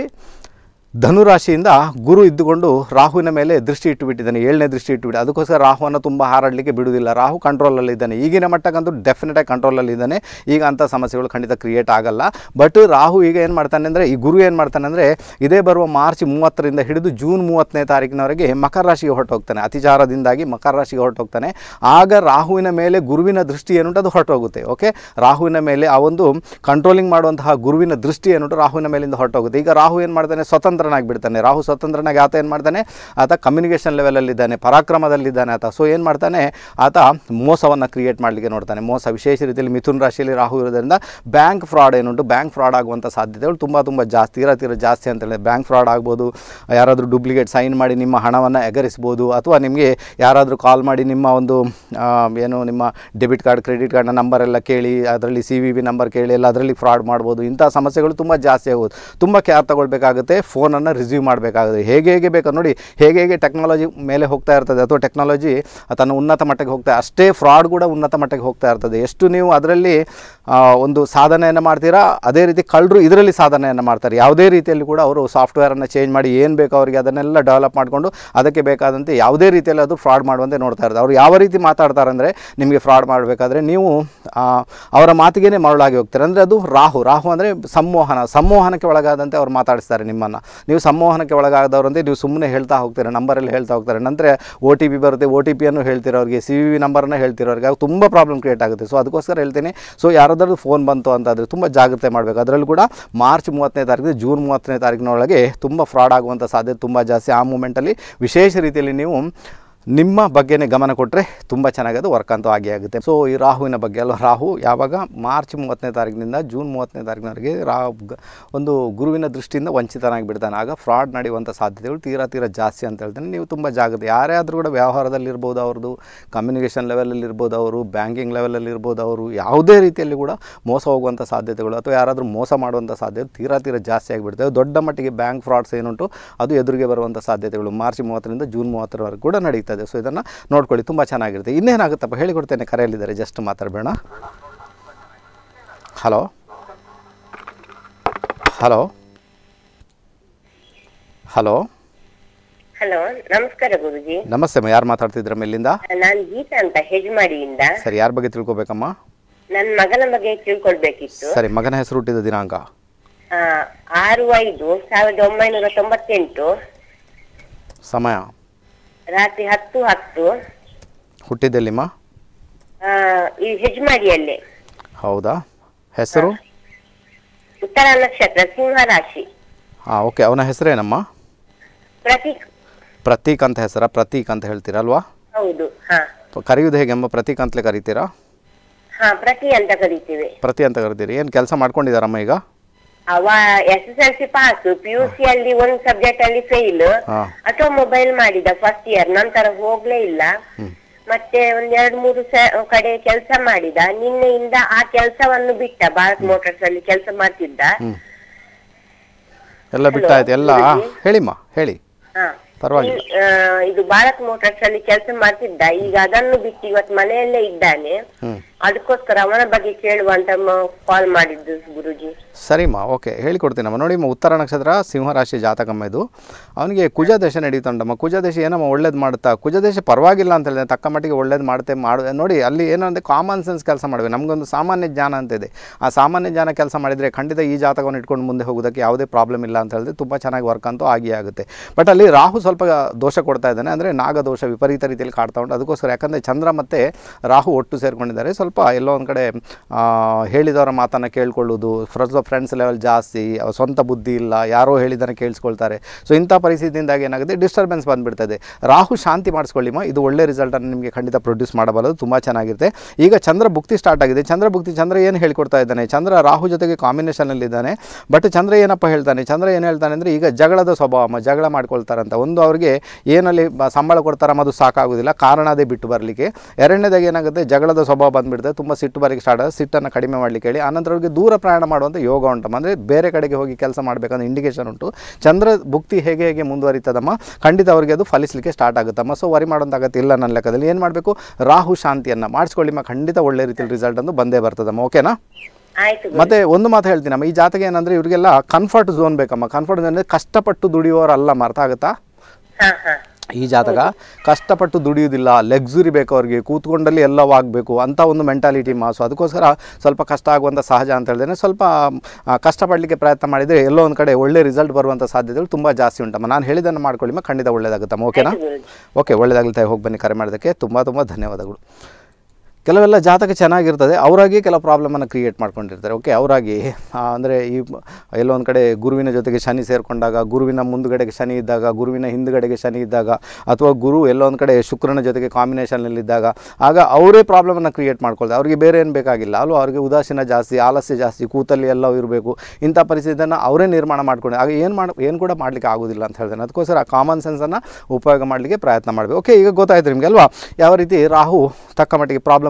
ಧನುರಾಶಿಯಿಂದ ಗುರು ಇದ್ದುಕೊಂಡು ರಾಹುವಿನ ಮೇಲೆ ದೃಷ್ಟಿ ಇಟ್ಟುಬಿಟ್ಟಿದ್ದಾನೆ ಏಳನೇ ದೃಷ್ಟಿ ಇಟ್ಟುಬಿಟ್ಟು ಅದಕ್ಕೋಸ್ಕರ ರಾಹುವನ್ನು ತುಂಬ ಹಾರಾಡಲಿಕ್ಕೆ ಬಿಡುವುದಿಲ್ಲ ರಾಹು ಕಂಟ್ರೋಲಲ್ಲಿದ್ದಾನೆ ಈಗಿನ ಮಟ್ಟಕ್ಕಂತೂ ಡೆಫಿನೆಟಾಗಿ ಕಂಟ್ರೋಲಲ್ಲಿದ್ದಾನೆ ಈಗ ಅಂಥ ಸಮಸ್ಯೆಗಳು ಖಂಡಿತ ಕ್ರಿಯೇಟ್ ಆಗಲ್ಲ ಬಟ್ ರಾಹು ಈಗ ಏನು ಮಾಡ್ತಾನೆ ಅಂದರೆ ಈ ಗುರು ಏನು ಮಾಡ್ತಾನೆ ಅಂದರೆ ಇದೇ ಬರುವ ಮಾರ್ಚ್ ಮೂವತ್ತರಿಂದ ಹಿಡಿದು ಜೂನ್ ಮೂವತ್ತನೇ ತಾರೀಕಿನವರೆಗೆ ಮಕರ ರಾಶಿಗೆ ಹೊರಟೋಗ್ತಾನೆ ಅತಿಚಾರದಿಂದಾಗಿ ಮಕರ ರಾಶಿಗೆ ಹೊರಟೋಗ್ತಾನೆ ಆಗ ರಾಹುವಿನ ಮೇಲೆ ಗುರುವಿನ ದೃಷ್ಟಿ ಏನುಂಟು ಅದು ಹೊರಟೋಗುತ್ತೆ ಓಕೆ ರಾಹುವಿನ ಮೇಲೆ ಆ ಒಂದು ಕಂಟ್ರೋಲಿಂಗ್ ಮಾಡುವಂತಹ ಗುರುವಿನ ದೃಷ್ಟಿ ಏನುಂಟು ರಾಹುವಿನ ಮೇಲಿಂದ ಹೊರಟೋಗುತ್ತೆ ಈಗ ರಾಹು ಏನು ಮಾಡ್ತಾನೆ ಸ್ವತಂತ್ರನಾಗಿ ಬಿಡ್ತಾನೆ ರಾಹು ಸ್ವತಂತ್ರನಾಗಿ ಆತ ಏನು ಮಾಡ್ತಾನೆ ಆತ ಕಮ್ಯುನಿಕೇಷನ್ ಲೆವೆಲಲ್ಲಿದ್ದಾನೆ ಪರಾಕ್ರಮದಲ್ಲಿದ್ದಾನೆ ಆತ ಸೊ ಏನು ಮಾಡ್ತಾನೆ ಆತ ಮೋಸವನ್ನು ಕ್ರಿಯೇಟ್ ಮಾಡಲಿಕ್ಕೆ ನೋಡ್ತಾನೆ ಮೋಸ ವಿಶೇಷ ರೀತಿಯಲ್ಲಿ ಮಿಥುನ್ ರಾಶಿಯಲ್ಲಿ ರಾಹು ಇರೋದ್ರಿಂದ ಬ್ಯಾಂಕ್ ಫ್ರಾಡ್ ಏನುಂಟು ಬ್ಯಾಂಕ್ ಫ್ರಾಡ್ ಆಗುವಂಥ ಸಾಧ್ಯತೆಗಳು ತುಂಬ ತುಂಬ ಜಾಸ್ತಿ ತೀರ ತೀರ ಜಾಸ್ತಿ ಅಂತೇಳಿ ಬ್ಯಾಂಕ್ ಫ್ರಾಡ್ ಆಗ್ಬೋದು ಯಾರಾದರೂ ಡೂಪ್ಲಿಕೇಟ್ ಸೈನ್ ಮಾಡಿ ನಿಮ್ಮ ಹಣವನ್ನು ಎಗರಿಸ್ಬೋದು ಅಥವಾ ನಿಮಗೆ ಯಾರಾದರೂ ಕಾಲ್ ಮಾಡಿ ನಿಮ್ಮ ಒಂದು ಆ, ಏನು ನಿಮ್ಮ ಡೆಬಿಟ್ ಕಾರ್ಡ್ ಕ್ರೆಡಿಟ್ ಕಾರ್ಡ್ನ ನಂಬರ್ ಎಲ್ಲ ಕೇಳಿ ಅದರಲ್ಲಿ ಸಿ ವಿ ಬಿ ನಂಬರ್ ಕೇಳಿ ಎಲ್ಲ ಅದರಲ್ಲಿ ಫ್ರಾಡ್ ಮಾಡ್ಬೋದು ಇಂಥ ಸಮಸ್ಯೆಗಳು ತುಂಬ ಜಾಸ್ತಿ ಆಗೋದು ತುಂಬ ಕೇರ್ ತಗೊಳ್ಬೇಕಾಗುತ್ತೆ ಫೋನ್ ಫೋನನ್ನು ರಿಸೀವ್ ಮಾಡಬೇಕಾಗುತ್ತೆ ಹೇಗೆ ಹೇಗೆ ಬೇಕು ನೋಡಿ ಹೇಗೆ ಹೇಗೆ ಟೆಕ್ನಾಲಜಿ ಮೇಲೆ ಹೋಗ್ತಾ ಇರ್ತದೆ ಅಥವಾ ಟೆಕ್ನಾಲಜಿ ತನ್ನ ಉನ್ನತ ಮಟ್ಟಕ್ಕೆ ಹೋಗ್ತಾ ಅಷ್ಟೇ ಫ್ರಾಡ್ ಕೂಡ ಉನ್ನತ ಮಟ್ಟಕ್ಕೆ ಹೋಗ್ತಾ ಇರ್ತದೆ ಎಷ್ಟು ನೀವು ಅದರಲ್ಲಿ ಆ, ಒಂದು ಸಾಧನೆಯನ್ನು ಮಾಡ್ತೀರಾ ಅದೇ ರೀತಿ ಕಳ್ಳರು ಇದರಲ್ಲಿ ಸಾಧನೆಯನ್ನು ಮಾಡ್ತಾರೆ ಯಾವುದೇ ರೀತಿಯಲ್ಲಿ ಕೂಡ ಅವರು ಸಾಫ್ಟ್ವೇರನ್ನು ಚೇಂಜ್ ಮಾಡಿ ಏನು ಬೇಕೋ ಅವರಿಗೆ ಅದನ್ನೆಲ್ಲ ಡೆವಲಪ್ ಮಾಡಿಕೊಂಡು ಅದಕ್ಕೆ ಬೇಕಾದಂತೆ ಯಾವುದೇ ರೀತಿಯಲ್ಲಿ ಅದು ಫ್ರಾಡ್ ಮಾಡುವಂತೆ ನೋಡ್ತಾ ಇರ್ತಾರೆ ಅವ್ರು ಯಾವ ರೀತಿ ಮಾತಾಡ್ತಾರೆ ಅಂದರೆ ನಿಮಗೆ ಫ್ರಾಡ್ ಮಾಡಬೇಕಾದ್ರೆ ನೀವು ಆ, ಅವರ ಮಾತಿಗೇ ಮರಳಾಗಿ ಹೋಗ್ತಾರೆ ಅಂದರೆ ಅದು ರಾಹು ರಾಹು ಅಂದರೆ ಸಂಮೋಹನ ಸಂಮೋಹನಕ್ಕೆ ಒಳಗಾದಂತೆ ಅವ್ರು ಮಾತಾಡಿಸ್ತಾರೆ ನಿಮ್ಮನ್ನು ನೀವು ಸಂಮೋಹನಕ್ಕೆ ಒಳಗಾದವರಂತೆ ನೀವು ಸುಮ್ಮನೆ ಹೇಳ್ತಾ ಹೋಗ್ತೀರಾ ನಂಬರಲ್ಲಿ ಹೇಳ್ತಾ ಹೋಗ್ತಾರೆ ನಂತರ ಓ ಟಿ ಪಿ ಬರುತ್ತೆ ಓ ಟಿ ಪಿಯನ್ನು ಹೇಳ್ತಿರೋ ಅವ್ರಿಗೆ ಸಿ ವಿ ನಂಬರನ್ನು ಹೇಳ್ತಿರೋರಿಗೆ ಆಗ ತುಂಬ ಪ್ರಾಬ್ಲಮ್ ಕ್ರಿಯೇಟ್ ಆಗುತ್ತೆ ಸೊ ಅದಕ್ಕೋಸ್ಕರ ಹೇಳ್ತೀನಿ ಸೊ ಯಾರಾದ್ರೂ ಫೋನ್ ಬಂತು ಅಂತಾದರೆ ತುಂಬ ಜಾಗ್ರತೆ ಮಾಡಬೇಕು ಅದರಲ್ಲೂ ಕೂಡ ಮಾರ್ಚ್ ಮೂವತ್ತನೇ ತಾರೀಕು ಜೂನ್ ಮೂವತ್ತನೇ ತಾರೀಕಿನೊಳಗೆ ತುಂಬ ಫ್ರಾಡ್ ಆಗುವಂಥ ಸಾಧ್ಯತೆ ತುಂಬ ಜಾಸ್ತಿ ಆ ಮೂಮೆಂಟಲ್ಲಿ ವಿಶೇಷ ರೀತಿಯಲ್ಲಿ ನೀವು ನಿಮ್ಮ ಬಗ್ಗೆನೇ ಗಮನ ಕೊಟ್ಟರೆ ತುಂಬ ಚೆನ್ನಾಗಿ ಅದು ವರ್ಕ್ ಅಂತೂ ಆಗೇ ಆಗುತ್ತೆ ಸೊ ಈ ರಾಹುವಿನ ಬಗ್ಗೆ ಅಲ್ಲ ರಾಹು ಯಾವಾಗ ಮಾರ್ಚ್ ಮೂವತ್ತನೇ ತಾರೀಕಿನಿಂದ ಜೂನ್ ಮೂವತ್ತನೇ ತಾರೀಕಿನವರೆಗೆ ರಾ ಗ- ಒಂದು ಗುರುವಿನ ದೃಷ್ಟಿಯಿಂದ ವಂಚಿತನಾಗಿ ಬಿಡ್ತಾನೆ ಆಗ ಫ್ರಾಡ್ ನಡೆಯುವಂಥ ಸಾಧ್ಯತೆಗಳು ತೀರಾ ತೀರಾ ಜಾಸ್ತಿ ಅಂತ ಹೇಳ್ತಾನೆ ನೀವು ತುಂಬ ಜಾಗ್ರತೆ ಯಾರೇ ಆದರೂ ಕೂಡ ವ್ಯವಹಾರದಲ್ಲಿರ್ಬೋದು ಅವ್ರದ್ದು ಕಮ್ಯುನಿಕೇಷನ್ ಲೆವೆಲಲ್ಲಿ ಇರ್ಬೋದು ಅವರು ಬ್ಯಾಂಕಿಂಗ್ ಲೆವೆಲಲ್ಲಿ ಇರ್ಬೋದು ಅವರು ಯಾವುದೇ ರೀತಿಯಲ್ಲಿ ಕೂಡ ಮೋಸ ಹೋಗುವಂಥ ಸಾಧ್ಯತೆಗಳು ಅಥವಾ ಯಾರಾದರೂ ಮೋಸ ಮಾಡುವಂಥ ಸಾಧ್ಯತೆ ತೀರಾ ತೀರಾ ಜಾಸ್ತಿ ಆಗಿಬಿಡ್ತವೆ ದೊಡ್ಡ ಮಟ್ಟಿಗೆ ಬ್ಯಾಂಕ್ ಫ್ರಾಡ್ಸ್ ಏನುಂಟು ಅದು ಎದುರಿಗೆ ಬರುವಂಥ ಸಾಧ್ಯತೆಗಳು ಮಾರ್ಚ್ ಮೂವತ್ತರಿಂದ ಜೂನ್ ಮೂವತ್ತರವರೆಗೆ ಕೂಡ ನಡೀತದೆ ಸೊ ಇದನ್ನು ನೋಡ್ಕೊಳ್ಳಿ ತುಂಬ ಚೆನ್ನಾಗಿರುತ್ತೆ ಇನ್ನೇನಾಗುತ್ತಪ್ಪ ಹೇಳಿಕೊಡ್ತೇನೆ ಕರೆಯಲ್ಲಿದ್ದಾರೆ ಜಸ್ಟ್ ಮಾತಾಡಬೇಡ ಹಲೋ ಹಲೋ ಹಲೋ ಹಲೋ ನಮಸ್ಕಾರ ಗುರುಜಿ ನಮಸ್ತೆ ಅಮ್ಮ ಯಾರು ಮಾತಾಡ್ತಿದ್ರ ಇಲ್ಲಿಂದ ನಾನ್ ಗೀತಾ ಅಂತ ಹೆಜ್ಮಾಡಿಯಿಂದ ಸರಿ ಯಾರ ಬಗ್ಗೆ ತಿಳ್ಕೊಬೇಕಮ್ಮ ನನ್ ಮಗನ ಬಗ್ಗೆ ತಿಳ್ಕೊಳ್ಬೇಕಿತ್ತು ಸರಿ ಮಗನ ಹೆಸರು ಹುಟ್ಟಿದ ದಿನಾಂಕ ಆ, ಆರು ಐದು ಸಾವಿರದ ಒಂಬೈನೂರ ತೊಂಬತ್ತೆಂಟು ಸಮಯ ರಾತ್ರಿ ಹತ್ತು ಹತ್ತು ಹುಟ್ಟಿದ್ದೆಲ್ಲಿಮ್ಮ ಆ, ಈ ಹೆಜ್ಮಾಡಿಯಲ್ಲೇ ಹೌದಾ ಹೆಸರು ಉತ್ತರ ನಕ್ಷತ್ರ ಸಿಂಹ ರಾಶಿ ಹಾಂ ಓಕೆ ಅವನ ಹೆಸರೇನಮ್ಮ ಪ್ರತೀಕ್ ಪ್ರತೀಕ್ ಅಂತ ಹೆಸರ ಪ್ರತೀಕ್ ಅಂತ ಹೇಳ್ತೀರಲ್ವಾ ಹೌದು ಹಾ ಪ- ಕರೆಯುವುದು ಹೇಗೆಮ್ಮ ಪ್ರತೀಕ್ ಅಂತಲೇ ಕರಿತೀರಾ ಹಾ ಪ್ರತಿ ಅಂತ ಕರಿತೀವಿ ಪ್ರತಿ ಅಂತ ಕರಿತೀರಿ ಏನು ಕೆಲಸ ಮಾಡ್ಕೊಂಡಿದ್ದಾರಮ್ಮ ಈಗ ಅವ S S L C pass P U C ಅಲ್ಲಿ ಒಂದ್ ಸಬ್ಜೆಕ್ಟ್ ಅಲ್ಲಿ ಫೇಲ್ ಹಾಂ ಅಥವಾ ಮೊಬೈಲ್ ಮಾಡಿದ ಫಸ್ಟ್ ಇಯರ್ ನಂತರ ಹೋಗ್ಲೇ ಇಲ್ಲ ಮತ್ತೆ ಒಂದ್ ಎರಡ್ ಮೂರು ಸ- ಕಡೆ ಕೆಲಸ ಮಾಡಿದ ನಿನ್ನೆಯಿಂದ ಆ ಕೆಲಸವನ್ನು ಬಿಟ್ಟ ಭಾರತ್ ಮೋಟಾರ್ಸ್ ಅಲ್ಲಿ ಕೆಲಸ ಮಾಡ್ತಿದ್ದ ಹ್ಞೂ ಎಲ್ಲ ಬಿಟ್ಟಾಯ್ತು ಎಲ್ಲ ಹೇಳಿಮ್ಮ ಹೇಳಿ ಹಾ. ಪರವಾಗಿಲ್ಲ ಈ, ಆ, ಇದು ಭಾರತ್ ಮೋಟಾರ್ಸ್ ಅಲ್ಲಿ ಕೆಲಸ ಮಾಡ್ತಿದ್ದ ಈಗ ಅದನ್ನು ಬಿಟ್ಟು ಇವತ್ತು ಮನೆಯಲ್ಲೇ ಇದ್ದಾನೆ ಹ್ಞೂ ಅದಕ್ಕೋಸ್ಕರ ಅವನ ಬಗ್ಗೆ ಕೇಳುವ ಅಂತ ಕಾಲ್ ಮಾಡಿದ್ದು ಗುರುಜಿ ಸರಿಮ್ಮ ಓಕೆ ಹೇಳಿಕೊಡ್ತೀನಮ್ಮ ನೋಡಿಮ್ಮ ಉತ್ತರ ನಕ್ಷತ್ರ ಸಿಂಹರಾಶಿ ಜಾತಕಮ್ಮ ಇದು ಅವನಿಗೆ ಕುಜ ದಶೆ ನಡೀತುಂಟಮ್ಮ ಕುಜ ದಶೆ ಏನಮ್ಮ ಒಳ್ಳೇದು ಮಾಡುತ್ತಾ ಕುಜ ದಶೆ ಪರವಾಗಿಲ್ಲ ಅಂತ ಹೇಳಿದ್ರೆ ತಕ್ಕ ಮಟ್ಟಿಗೆ ಒಳ್ಳೇದು ಮಾಡುತ್ತೆ ಮಾಡು ನೋಡಿ ಅಲ್ಲಿ ಏನಂದರೆ ಕಾಮನ್ ಸೆನ್ಸ್ ಕೆಲಸ ಮಾಡಬೇಕು ನಮಗೊಂದು ಸಾಮಾನ್ಯ ಜ್ಞಾನ ಅಂತ ಇದೆ ಆ ಸಾಮಾನ್ಯ ಜ್ಞಾನ ಕೆಲಸ ಮಾಡಿದರೆ ಖಂಡಿತ ಈ ಜಾತಕವನ್ನು ಇಟ್ಕೊಂಡು ಮುಂದೆ ಹೋಗೋದಕ್ಕೆ ಯಾವುದೇ ಪ್ರಾಬ್ಲಮ್ ಇಲ್ಲ ಅಂತ ಹೇಳಿದ್ರೆ ತುಂಬ ಚೆನ್ನಾಗಿ ವರ್ಕ್ ಅಂತೂ ಆಗಿ ಆಗುತ್ತೆ ಬಟ್ ಅಲ್ಲಿ ರಾಹು ಸ್ವಲ್ಪ ದೋಷ ಕೊಡ್ತಾ ಇದ್ದಾನೆ ಅಂದರೆ ನಾಗದೋಷ ವಿಪರೀತ ರೀತಿಯಲ್ಲಿ ಕಾಡ್ತಾ ಉಂಟು ಅದಕ್ಕೋಸ್ಕರ ಯಾಕಂದರೆ ಚಂದ್ರ ಮತ್ತು ರಾಹು ಒಟ್ಟು ಸೇರಿಕೊಂಡಿದ್ದಾರೆ ಸ್ವಲ್ಪ ಎಲ್ಲೋ ಒಂದು ಕಡೆ ಆ, ಹೇಳಿದವರ ಮಾತನ್ನು ಕೇಳ್ಕೊಳ್ಳೋದು ಫ್ರೆಂಡ್ಸ್ ಫ್ರೆಂಡ್ಸ್ ಲೆವೆಲ್ ಜಾಸ್ತಿ ಅವ್ರ ಸ್ವಂತ ಬುದ್ಧಿ ಇಲ್ಲ ಯಾರೋ ಹೇಳಿದ್ದನ್ನು ಕೇಳಿಸ್ಕೊಳ್ತಾರೆ ಸೊ ಇಂಥ ಪರಿಸ್ಥಿತಿಯಿಂದಾಗಿ ಏನಾಗುತ್ತೆ ಡಿಸ್ಟರ್ಬೆನ್ಸ್ ಬಂದುಬಿಡ್ತದೆ ರಾಹು ಶಾಂತಿ ಮಾಡಿಸ್ಕೊಳ್ಳಿಮ್ಮ ಇದು ಒಳ್ಳೆ ರಿಸಲ್ಟನ್ನು ನಿಮಗೆ ಖಂಡಿತ ಪ್ರೊಡ್ಯೂಸ್ ಮಾಡಬಲ್ಲದು ತುಂಬ ಚೆನ್ನಾಗಿರುತ್ತೆ ಈಗ ಚಂದ್ರ ಭುಕ್ತಿ ಸ್ಟಾರ್ಟ್ ಆಗಿದೆ ಚಂದ್ರ ಭುಕ್ತಿ ಚಂದ್ರ ಏನು ಹೇಳ್ಕೊಡ್ತಾ ಇದ್ದಾನೆ ಚಂದ್ರ ರಾಹು ಜೊತೆಗೆ ಕಾಂಬಿನೇಷನಲ್ಲಿದ್ದಾನೆ ಬಟ್ ಚಂದ್ರ ಏನಪ್ಪ ಹೇಳ್ತಾನೆ ಚಂದ್ರ ಏನು ಹೇಳ್ತಾನೆ ಅಂದರೆ ಈಗ ಜಗಳದ ಸ್ವಭಾವ ಜಗಳ ಮಾಡ್ಕೊಳ್ತಾರಂತ ಒಂದು ಅವ್ರಿಗೆ ಏನಲ್ಲಿ ಬ- ಸಂಬಳ ಕೊಡ್ತಾರಮ್ಮ ಅದು ಸಾಕಾಗೋದಿಲ್ಲ ಕಾರಣ ಅದೇ ಬಿಟ್ಟು ಬರಲಿಕ್ಕೆ ಎರಡನೇದಾಗಿ ಏನಾಗುತ್ತೆ ಜಗಳದ ಸ್ವಭಾವ ಬಂದುಬಿಡುತ್ತೆ ತುಂಬ ಸಿಟ್ಟು ಬರಲಿಕ್ಕೆ ಸ್ಟಾರ್ಟ್ ಆಗುತ್ತೆ ಸಿಟ್ಟನ್ನು ಕಡಿಮೆ ಮಾಡಲಿಕ್ಕೆ ಹೇಳಿ ಆನಂತರ ಅವ್ರಿಗೆ ದೂರ ಪ್ರಯಾಣ ಮಾಡುವಂಥ ಯೋಗ ಉಂಟಮ್ಮ ಅಂದರೆ ಬೇರೆ ಕಡೆಗೆ ಹೋಗಿ ಕೆಲಸ ಮಾಡಬೇಕಂತ ಇಂಡಿಕೇಶನ್ ಉಂಟು ಚಂದ್ರ ಭುಕ್ತಿ ಹೇಗೆ ಹೇಗೆ ಮುಂದುವರಿತದಮ್ಮ ಖಂಡಿತ ಅವರಿಗೆ ಅದು ಫಲಿಸಲಿಕ್ಕೆ ಸ್ಟಾರ್ಟ್ ಆಗುತ್ತಮ್ಮ ಸೊ ವರಿ ಮಾಡೋಂಥ ಅಗತ್ಯ ಇಲ್ಲ ನನ್ನ ಲೆಕ್ಕದಲ್ಲಿ ಏನು ಮಾಡಬೇಕು ರಾಹು ಶಾಂತಿಯನ್ನು ಮಾಡಿಸ್ಕೊಳ್ಳಿಮ್ಮ ಖಂಡಿತ ಒಳ್ಳೆ ರೀತಿಯಲ್ಲಿ ರಿಸಲ್ಟ್ ಅಂತ ಬಂದೇ ಬರ್ತದಮ್ಮ ಓಕೆನಾ ಆಯ್ತು ಗುರು. ಮತ್ತೆ ಒಂದು ಮಾತು ಹೇಳ್ತೀನಮ್ಮ ಈ ಜಾತಕ ಏನಂದ್ರೆ ಇವರಿಗೆಲ್ಲ ಕಂಫರ್ಟ್ ಝೋನ್ ಬೇಕಮ್ಮ ಕಂಫರ್ಟ್ ಝೋನ್ ಅಂದರೆ ಕಷ್ಟಪಟ್ಟು ದುಡಿಯೋರಲ್ಲ ಅರ್ಥ ಆಗುತ್ತಾ ಹಾ ಹಾ ಈ ಜಾತಕ ಕಷ್ಟಪಟ್ಟು ದುಡಿಯೋದಿಲ್ಲ ಲೆಗ್ಸುರಿ ಬೇಕು ಅವ್ರಿಗೆ ಕೂತ್ಕೊಂಡಲ್ಲಿ ಎಲ್ಲವೂ ಆಗಬೇಕು ಅಂತ ಒಂದು ಮೆಂಟಾಲಿಟಿ ಮಾಸು ಅದಕ್ಕೋಸ್ಕರ ಸ್ವಲ್ಪ ಕಷ್ಟ ಆಗುವಂಥ ಸಹಜ ಅಂತ ಹೇಳಿದ್ರೆ ಸ್ವಲ್ಪ ಆ, ಕಷ್ಟಪಡಲಿಕ್ಕೆ ಪ್ರಯತ್ನ ಮಾಡಿದರೆ ಎಲ್ಲೋ ಒಂದು ಕಡೆ ಒಳ್ಳೆ ರಿಸಲ್ಟ್ ಬರುವಂಥ ಸಾಧ್ಯತೆಗಳು ತುಂಬ ಜಾಸ್ತಿ ಉಂಟಮ್ಮ ನಾನು ಹೇಳಿದ್ದನ್ನು ಮಾಡ್ಕೊಳ್ಳಿಮ್ಮ ಖಂಡಿತ ಒಳ್ಳೇದಾಗುತ್ತಮ್ಮ ಓಕೆನಾ ಆಯ್ತು ಗುರುಜಿ. ಓಕೆ ಒಳ್ಳೆಯದಾಗಲಿ ಹೋಗಿ ಬನ್ನಿ ಕರೆ ಮಾಡೋದಕ್ಕೆ ತುಂಬ ತುಂಬ ಧನ್ಯವಾದಗಳು ಕೆಲವೆಲ್ಲ ಜಾತಕ ಚೆನ್ನಾಗಿರ್ತದೆ ಅವರಾಗಿ ಕೆಲವು ಪ್ರಾಬ್ಲಮನ್ನು ಕ್ರಿಯೇಟ್ ಮಾಡ್ಕೊಂಡಿರ್ತಾರೆ ಓಕೆ ಅವರಾಗಿ ಅಂದರೆ ಈ ಎಲ್ಲೊಂದು ಕಡೆ ಗುರುವಿನ ಜೊತೆಗೆ ಶನಿ ಸೇರಿಕೊಂಡಾಗ ಗುರುವಿನ ಮುಂದುಗಡೆಗೆ ಶನಿ ಇದ್ದಾಗ ಗುರುವಿನ ಹಿಂದುಗಡೆಗೆ ಶನಿ ಇದ್ದಾಗ ಅಥವಾ ಗುರು ಎಲ್ಲೊಂದು ಕಡೆ ಶುಕ್ರನ ಜೊತೆಗೆ ಕಾಂಬಿನೇಷನಲ್ಲಿದ್ದಾಗ ಆಗ ಅವರೇ ಪ್ರಾಬ್ಲಮನ್ನು ಕ್ರಿಯೇಟ್ ಮಾಡ್ಕೊಳ್ತಾರೆ ಅವರಿಗೆ ಬೇರೆ ಏನು ಬೇಕಾಗಿಲ್ಲ ಅಲ್ವಾ ಅವರಿಗೆ ಉದಾಸೀನ ಜಾಸ್ತಿ ಆಲಸ್ಯ ಜಾಸ್ತಿ ಕೂತಲ್ಲಿ ಎಲ್ಲ ಇರಬೇಕು ಇಂಥ ಪರಿಸ್ಥಿತಿಯನ್ನು ಅವರೇ ನಿರ್ಮಾಣ ಮಾಡ್ಕೊಂಡು ಆಗ ಏನು ಮಾಡಿ ಏನು ಕೂಡ ಮಾಡಲಿಕ್ಕೆ ಆಗೋದಿಲ್ಲ ಅಂತ ಹೇಳ್ತಾನೆ ಅದಕ್ಕೋಸ್ಕರ ಆ ಕಾಮನ್ ಸೆನ್ಸನ್ನು ಉಪಯೋಗ ಮಾಡಲಿಕ್ಕೆ ಪ್ರಯತ್ನ ಮಾಡಬೇಕು ಓಕೆ ಈಗ ಗೊತ್ತಾಯ್ತು ನಿಮಗೆ ಅಲ್ವಾ ಯಾವ ರೀತಿ ರಾಹು ತಕ್ಕ ಮಟ್ಟಿಗೆ ಪ್ರಾಬ್ಲಮ್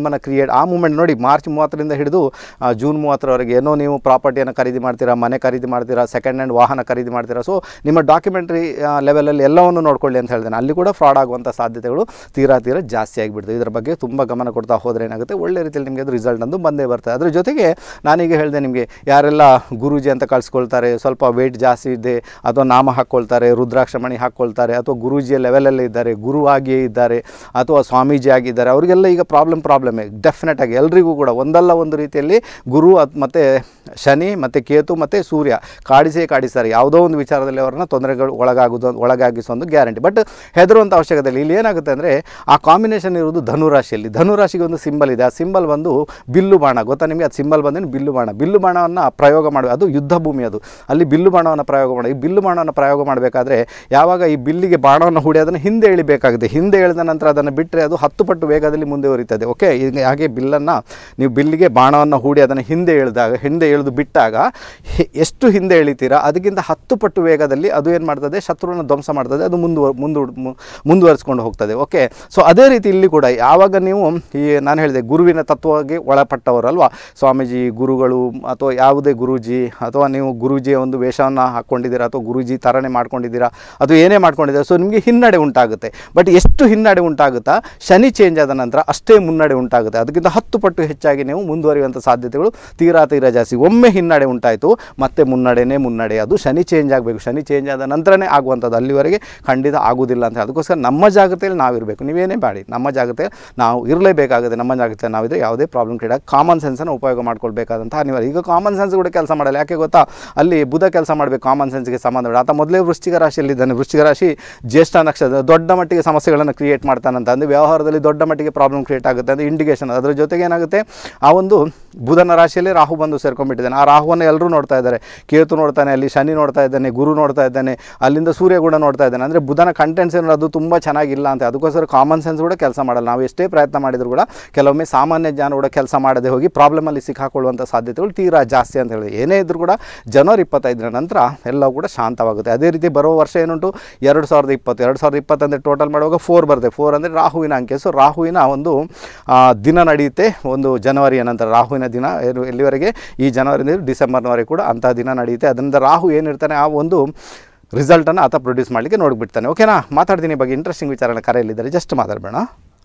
ಪ್ರಾಬ್ಲಮನ್ನು ಕ್ರಿಯೇಟ್ ಆ ಮೂಮೆಂಟ್ ನೋಡಿ ಮಾರ್ಚ್ ಮೂವತ್ತರಿಂದ ಹಿಡಿದು ಆ, ಜೂನ್ ಮೂವತ್ತರವರೆಗೆ ಏನೋ ನೀವು ಪ್ರಾಪರ್ಟಿಯನ್ನು ಖರೀದಿ ಮಾಡ್ತೀರಾ ಮನೆ ಖರೀದಿ ಮಾಡ್ತೀರಾ ಸೆಕೆಂಡ್ ಹ್ಯಾಂಡ್ ವಾಹನ ಖರೀದಿ ಮಾಡ್ತೀರಾ ಸೊ ನಿಮ್ಮ ಡಾಕ್ಯುಮೆಂಟ್ರಿ ಲೆವೆಲಲ್ಲಿ ಎಲ್ಲವನ್ನು ನೋಡ್ಕೊಳ್ಳಿ ಅಂತ ಹೇಳ್ತೇನೆ ಅಲ್ಲಿ ಕೂಡ ಫ್ರಾಡ್ ಆಗುವಂಥ ಸಾಧ್ಯತೆಗಳು ತೀರಾ ತೀರಾ ಜಾಸ್ತಿ ಆಗಿಬಿಡ್ತದೆ ಇದರ ಬಗ್ಗೆ ತುಂಬ ಗಮನ ಕೊಡ್ತಾ ಹೋದರೆ ಏನಾಗುತ್ತೆ ಒಳ್ಳೆ ರೀತಿಯಲ್ಲಿ ನಿಮಗೆ ಅದು ರಿಸಲ್ಟ್ ಅಂದು ಬಂದೇ ಬರ್ತದೆ ಅದ್ರ ಜೊತೆಗೆ ನಾನೀಗ ಹೇಳಿದೆ ನಿಮಗೆ ಯಾರೆಲ್ಲ ಗುರೂಜಿ ಅಂತ ಕಳಿಸ್ಕೊಳ್ತಾರೆ ಸ್ವಲ್ಪ ವೆಯ್ಟ್ ಜಾಸ್ತಿ ಇದೆ ಅಥವಾ ನಾಮ ಹಾಕ್ಕೊಳ್ತಾರೆ ರುದ್ರಾಕ್ಷಮಣಿ ಹಾಕ್ಕೊಳ್ತಾರೆ ಅಥವಾ ಗುರೂಜಿಯ ಲೆವೆಲಲ್ಲೇ ಇದ್ದಾರೆ ಗುರುವಾಗಿಯೇ ಇದ್ದಾರೆ ಅಥವಾ ಸ್ವಾಮೀಜಿ ಆಗಿದ್ದಾರೆ ಅವರಿಗೆಲ್ಲ ಈಗ ಪ್ರಾಬ್ಲಮ್ ಪ್ರಾಬ್ಲಮೇ ಡೆಫಿನೆಟ್ ಆಗಿ ಎಲ್ರಿಗೂ ಕೂಡ ಒಂದಲ್ಲ ಒಂದು ರೀತಿಯಲ್ಲಿ ಗುರು ಅತ್ ಮತ್ತು ಶನಿ ಮತ್ತು ಕೇತು ಮತ್ತು ಸೂರ್ಯ ಕಾಡಿಸೇ ಕಾಡಿಸ್ತಾರೆ ಯಾವುದೋ ಒಂದು ವಿಚಾರದಲ್ಲಿ ಅವರನ್ನ ತೊಂದರೆಗಳು ಒಳಗಾಗೋದು ಒಳಗಾಗಿಸೋ ಒಂದು ಗ್ಯಾರಂಟಿ ಬಟ್ ಹೆದರುವಂಥ ಅವಶ್ಯಕತೆ ಇಲ್ಲ ಇಲ್ಲಿ ಏನಾಗುತ್ತೆ ಅಂದರೆ ಆ ಕಾಂಬಿನೇಷನ್ ಇರೋದು ಧನುರಾಶಿಯಲ್ಲಿ ಧನುರಾಶಿಗೆ ಒಂದು ಸಿಂಬಲ್ ಇದೆ ಆ ಸಿಂಬಲ್ ಬಂದು ಬಿಲ್ಲು ಬಾಣ ಗೊತ್ತಾ ನಿಮಗೆ ಅದು ಸಿಂಬಲ್ ಬಂದೇನು ಬಿಲ್ಲು ಬಾಣ ಬಿಲ್ಲು ಬಾಣವನ್ನು ಪ್ರಯೋಗ ಮಾಡಿ ಅದು ಯುದ್ಧ ಭೂಮಿ ಅದು ಅಲ್ಲಿ ಬಿಲ್ಲು ಬಾಣವನ್ನು ಪ್ರಯೋಗ ಮಾಡಿ ಈ ಬಿಲ್ಲು ಬಾಣವನ್ನು ಪ್ರಯೋಗ ಮಾಡಬೇಕಾದ್ರೆ ಯಾವಾಗ ಈ ಬಿಲ್ಲಿಗೆ ಬಾಣವನ್ನು ಹೂಡಿ ಅದನ್ನು ಹಿಂದೆ ಎಳಿಬೇಕಾಗುತ್ತೆ ಹಿಂದೆ ಎಳೆದ ನಂತರ ಅದನ್ನು ಬಿಟ್ಟರೆ ಅದು ಹತ್ತು ಪಟ್ಟು ವೇಗದಲ್ಲಿ ಮುಂದೆ ಉರಿತದೆ ಓಕೆ ಈಗ ಹಾಗೆ ಬಿಲ್ಲನ್ನು ನೀವು ಬಿಲ್ಲಿಗೆ ಬಾಣವನ್ನು ಹೂಡಿ ಅದನ್ನು ಹಿಂದೆ ಎಳೆದಾಗ ಹಿಂದೆ ಎಳೆದು ಬಿಟ್ಟಾಗ ಹೆ- ಎಷ್ಟು ಹಿಂದೆ ಎಳಿತೀರಾ ಅದಕ್ಕಿಂತ ಹತ್ತು ಪಟ್ಟು ವೇಗದಲ್ಲಿ ಅದು ಏನು ಮಾಡ್ತದೆ ಶತ್ರುವನ್ನು ಧ್ವಂಸ ಮಾಡ್ತದೆ ಅದು ಮುಂದುವ ಮುಂದು ಮು- ಮುಂದುವರಿಸ್ಕೊಂಡು ಹೋಗ್ತದೆ ಓಕೆ ಸೊ ಅದೇ ರೀತಿ ಇಲ್ಲಿ ಕೂಡ ಯಾವಾಗ ನೀವು ಈ ನಾನು ಹೇಳಿದೆ ಗುರುವಿನ ತತ್ವಕ್ಕೆ ಒಳಪಟ್ಟವರಲ್ವಾ ಸ್ವಾಮೀಜಿ ಗುರುಗಳು ಅಥವಾ ಯಾವುದೇ ಗುರೂಜಿ ಅಥವಾ ನೀವು ಗುರೂಜಿಯ ಒಂದು ವೇಷವನ್ನು ಹಾಕ್ಕೊಂಡಿದ್ದೀರಾ ಅಥವಾ ಗುರೂಜಿ ಥರನೇ ಮಾಡ್ಕೊಂಡಿದ್ದೀರಾ ಅದು ಏನೇ ಮಾಡ್ಕೊಂಡಿದ್ದೀರಾ ಸೊ ನಿಮಗೆ ಹಿನ್ನಡೆ ಉಂಟಾಗುತ್ತೆ ಬಟ್ ಎಷ್ಟು ಹಿನ್ನಡೆ ಉಂಟಾಗುತ್ತಾ ಶನಿ ಚೇಂಜ್ ಆದ ನಂತರ ಅಷ್ಟೇ ಮುನ್ನಡೆ ಉಂಟಾಗುತ್ತೆ ಅದಕ್ಕಿಂತ ಹತ್ತು ಪಟ್ಟು ಹೆಚ್ಚಾಗಿ ನೀವು ಮುಂದುವರಿಯುವಂಥ ಸಾಧ್ಯತೆಗಳು ತೀರಾ ತೀರಾ ಜಾಸ್ತಿ ಒಮ್ಮೆ ಹಿನ್ನಡೆ ಉಂಟಾಯಿತು ಮತ್ತೆ ಮುನ್ನಡೆನೇ ಮುನ್ನಡೆ ಅದು ಶನಿ ಚೇಂಜ್ ಆಗಬೇಕು ಶನಿ ಚೇಂಜ್ ಆದ ನಂತರನೇ ಆಗುವಂಥದ್ದು ಅಲ್ಲಿವರೆಗೆ ಖಂಡಿತ ಆಗುವುದಿಲ್ಲ ಅಂತ ಅದಕ್ಕೋಸ್ಕರ ನಮ್ಮ ಜಾಗ್ರತೆಯಲ್ಲಿ ನಾವಿರಬೇಕು ನೀವೇನೇ ಮಾಡಿ ನಮ್ಮ ಜಾಗ್ರತೆಯಲ್ಲಿ ನಾವು ಇರಲೇಬೇಕಾಗುತ್ತೆ ನಮ್ಮ ಜಾಗ್ರತೆಯಲ್ಲಿ ನಾವಿದ್ರೆ ಯಾವುದೇ ಪ್ರಾಬ್ಲಮ್ ಕ್ರಿಯೇಟ್ ಕಾಮನ್ ಸೆನ್ಸನ್ನು ಉಪಯೋಗ ಮಾಡ್ಕೊಳ್ಬೇಕಾದಂಥ ಅನಿವಾರ್ಯ ಈಗ ಕಾಮನ್ ಸೆನ್ಸ್ ಕೂಡ ಕೆಲಸ ಮಾಡಲ್ಲ ಯಾಕೆ ಗೊತ್ತಾ ಅಲ್ಲಿ ಬುಧ ಕೆಲಸ ಮಾಡಬೇಕು ಕಾಮನ್ ಸೆನ್ಸ್ಗೆ ಸಂಬಂಧ ಆತ ಮೊದಲೇ ವೃಶ್ಚಿಕ ರಾಶಿಯಲ್ಲಿದ್ದಾನೆ ವೃಶ್ಚಿಕ ರಾಶಿ ಜ್ಯೇಷ್ಠ ನಕ್ಷತ್ರ ದೊಡ್ಡ ಮಟ್ಟಿಗೆ ಸಮಸ್ಯೆಗಳನ್ನು ಕ್ರಿಯೇಟ್ ಮಾಡ್ತಾನಂತ ಅಂದರೆ ವ್ಯವಹಾರದಲ್ಲಿ ದೊಡ್ಡ ಮಟ್ಟಿಗೆ ಪ್ರಾಬ್ಲಮ್ ಕ್ರಿಯೇಟ್ ಆಗುತ್ತೆ ಅಂದರೆ ಇಂಡಿಕೇಶನ್ ಅದರ ಜೊತೆಗೆ ಏನಾಗುತ್ತೆ ಆ ಒಂದು ಬುಧನ ರಾಶಿಯಲ್ಲಿ ರಾಹು ಬಂದು ಸೇರ್ಕೊಂಡ್ಬಿಟ್ಟಿದ್ದಾನೆ ಆ ರಾಹುವನ್ನು ಎಲ್ಲರೂ ನೋಡ್ತಾ ಇದ್ದಾರೆ ಕೇತು ನೋಡ್ತಾನೆ ಅಲ್ಲಿ ಶನಿ ನೋಡ್ತಾ ಇದ್ದಾನೆ ಗುರು ನೋಡ್ತಾ ಇದ್ದಾನೆ ಅಲ್ಲಿಂದ ಸೂರ್ಯ ಕೂಡ ನೋಡ್ತಾ ಇದ್ದಾನೆ ಅಂದರೆ ಬುಧನ ಕಂಟೆಂಟ್ಸ್ ಏನೋ ಅದು ತುಂಬ ಚೆನ್ನಾಗಿಲ್ಲ ಅಂತ ಅದಕ್ಕೋಸ್ಕರ ಕಾಮನ್ ಸೆನ್ಸ್ ಕೂಡ ಕೆಲಸ ಮಾಡಲ್ಲ ನಾವು ಎಷ್ಟೇ ಪ್ರಯತ್ನ ಮಾಡಿದ್ರು ಕೂಡ ಕೆಲವೊಮ್ಮೆ ಸಾಮಾನ್ಯ ಜ್ಞಾನ ಕೂಡ ಕೆಲಸ ಮಾಡದೆ ಹೋಗಿ ಪ್ರಾಬ್ಲಮಲ್ಲಿ ಸಿಕ್ಕಾಕೊಳ್ಳುವಂಥ ಸಾಧ್ಯತೆಗಳು ತೀರಾ ಜಾಸ್ತಿ ಅಂತ ಹೇಳಿದೆ ಏನೇ ಇದ್ರೂ ಕೂಡ ಜನವರಿ ಇಪ್ಪತ್ತೈದರ ನಂತರ ಎಲ್ಲವೂ ಕೂಡ ಶಾಂತವಾಗುತ್ತೆ ಅದೇ ರೀತಿ ಬರುವ ವರ್ಷ ಏನುಂಟು ಎರಡು ಸಾವಿರದ ಇಪ್ಪತ್ತು ಎರಡು ಸಾವಿರದ ಇಪ್ಪತ್ತು ಅಂದರೆ ಟೋಟಲ್ ಮಾಡುವಾಗ ಫೋರ್ ಬರುತ್ತೆ ಫೋರ್ ಅಂದರೆ ರಾಹುವಿನ ಅಂಕೆ ಸೊ ರಾಹುವಿನ ಒಂದು ಆ, ದಿನ ನಡೆಯುತ್ತೆ ಒಂದು ಜನವರಿಯ ನಂತರ ರಾಹುವಿನ ದಿನ ಏನು ಎಲ್ಲಿವರೆಗೆ ಈ ಜನವರಿಯಿಂದ ಡಿಸೆಂಬರ್ನವರೆಗೆ ಕೂಡ ಅಂತಹ ದಿನ ನಡೆಯುತ್ತೆ ಅದರಿಂದ ರಾಹು ಏನಿರ್ತಾನೆ ಆ ಒಂದು ರಿಸಲ್ಟನ್ನು ಆತ ಪ್ರೊಡ್ಯೂಸ್ ಮಾಡಲಿಕ್ಕೆ ನೋಡಿಬಿಡ್ತಾನೆ ಓಕೆನಾ ಮಾತಾಡ್ತೀನಿ ಈ ಬಗ್ಗೆ ಇಂಟ್ರೆಸ್ಟಿಂಗ್ ವಿಚಾರನ ಕರೆಯಲ್ಲಿದ್ದಾರೆ ಜಸ್ಟ್ ಮಾತಾಡಬೇಡ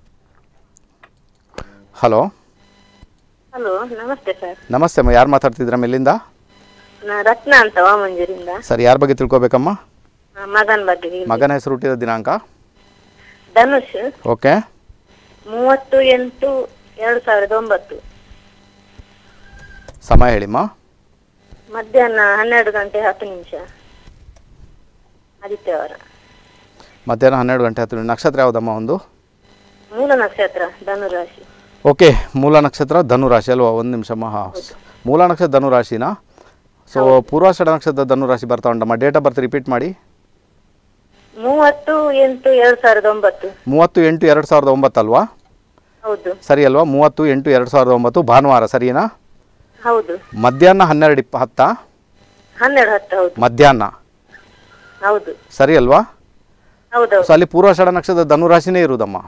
ಹಲೋ ಹಲೋ ನಮಸ್ತೆ ಸರ್ ನಮಸ್ತೆ ಅಮ್ಮ ಯಾರು ಮಾತಾಡ್ತಿದ್ರ ಮೇಲಿಂದ ನಾ ರತ್ನ ಅಂತ ವಾಮಂಜೂರಿಂದ ಸರ್ ಯಾರ ಬಗ್ಗೆ ತಿಳ್ಕೊಬೇಕಮ್ಮ ಆ, ಮಗನ್ ಬಗ್ಗೆ ಹೇಳಿ. ಮಗನ ಹೆಸರು ಹುಟ್ಟಿದ ದಿನಾಂಕ ಧನುಷ್ ಓಕೆ ಮೂವತ್ತು ಎಂಟು ಎರಡು ಸಾವಿರದ ಒಂಬತ್ತು ಸಮಯ ಹೇಳಿಮ್ಮ ಮಧ್ಯಾಹ್ನ ಹನ್ನೆರಡು ಗಂಟೆ ಹತ್ತು ನಿಮಿಷ ಆದಿತ್ಯವಾರ ಮಧ್ಯಾಹ್ನ ಹನ್ನೆರಡು ಗಂಟೆ ಹತ್ತು ನಿಮಿಷ. ನಕ್ಷತ್ರ ಯಾವುದಮ್ಮ ಒಂದು ಮೂಲ ನಕ್ಷತ್ರ ಧನುರಾಶಿ ಓಕೆ ಮೂಲ ನಕ್ಷತ್ರ ಧನುರಾಶಿ ಅಲ್ವಾ ಒಂದು ನಿಮಿಷಮ್ಮ ಹಾಂ ಮೂಲ ನಕ್ಷತ್ರ ಧನುರಾಶಿನಾ ಸೊ ಪೂರ್ವಾಷಾಢ ನಕ್ಷತ್ರ ಧನುರಾಶಿ ಬರ್ತಾ ಉಂಟಮ್ಮ ಡೇಟ್ ಆಫ್ ಬರ್ತ್ ರಿಪೀಟ್ ಮಾಡಿ ಮೂವತ್ತು ಎಂಟು ಎರಡು ಸಾವಿರದ ಒಂಬತ್ತು ಮೂವತ್ತು ಎಂಟು ಎರಡು ಸಾವಿರದ ಒಂಬತ್ತು ಅಲ್ವಾ ಹೌದು ಸರಿ ಅಲ್ವಾ ಮೂವತ್ತು ಎಂಟು ಎರಡು ಸಾವಿರದ ಒಂಬತ್ತು ಭಾನುವಾರ ಸರಿನಾ ಹೌದು ಮಧ್ಯಾಹ್ನ ಹನ್ನೆರಡು ಇಪ್ಪ ಹತ್ತಾ ಹನ್ನೆರಡು ಹತ್ತು ಹೌದು ಮಧ್ಯಾಹ್ನ ಹೌದು ಸರಿ ಅಲ್ವಾ ಹೌದೌದು ಸೊ ಅಲ್ಲಿ ಪೂರ್ವಾಷಾಢ ನಕ್ಷತ್ರ ಧನುರಾಶಿನೇ ಇರುವುದಮ್ಮ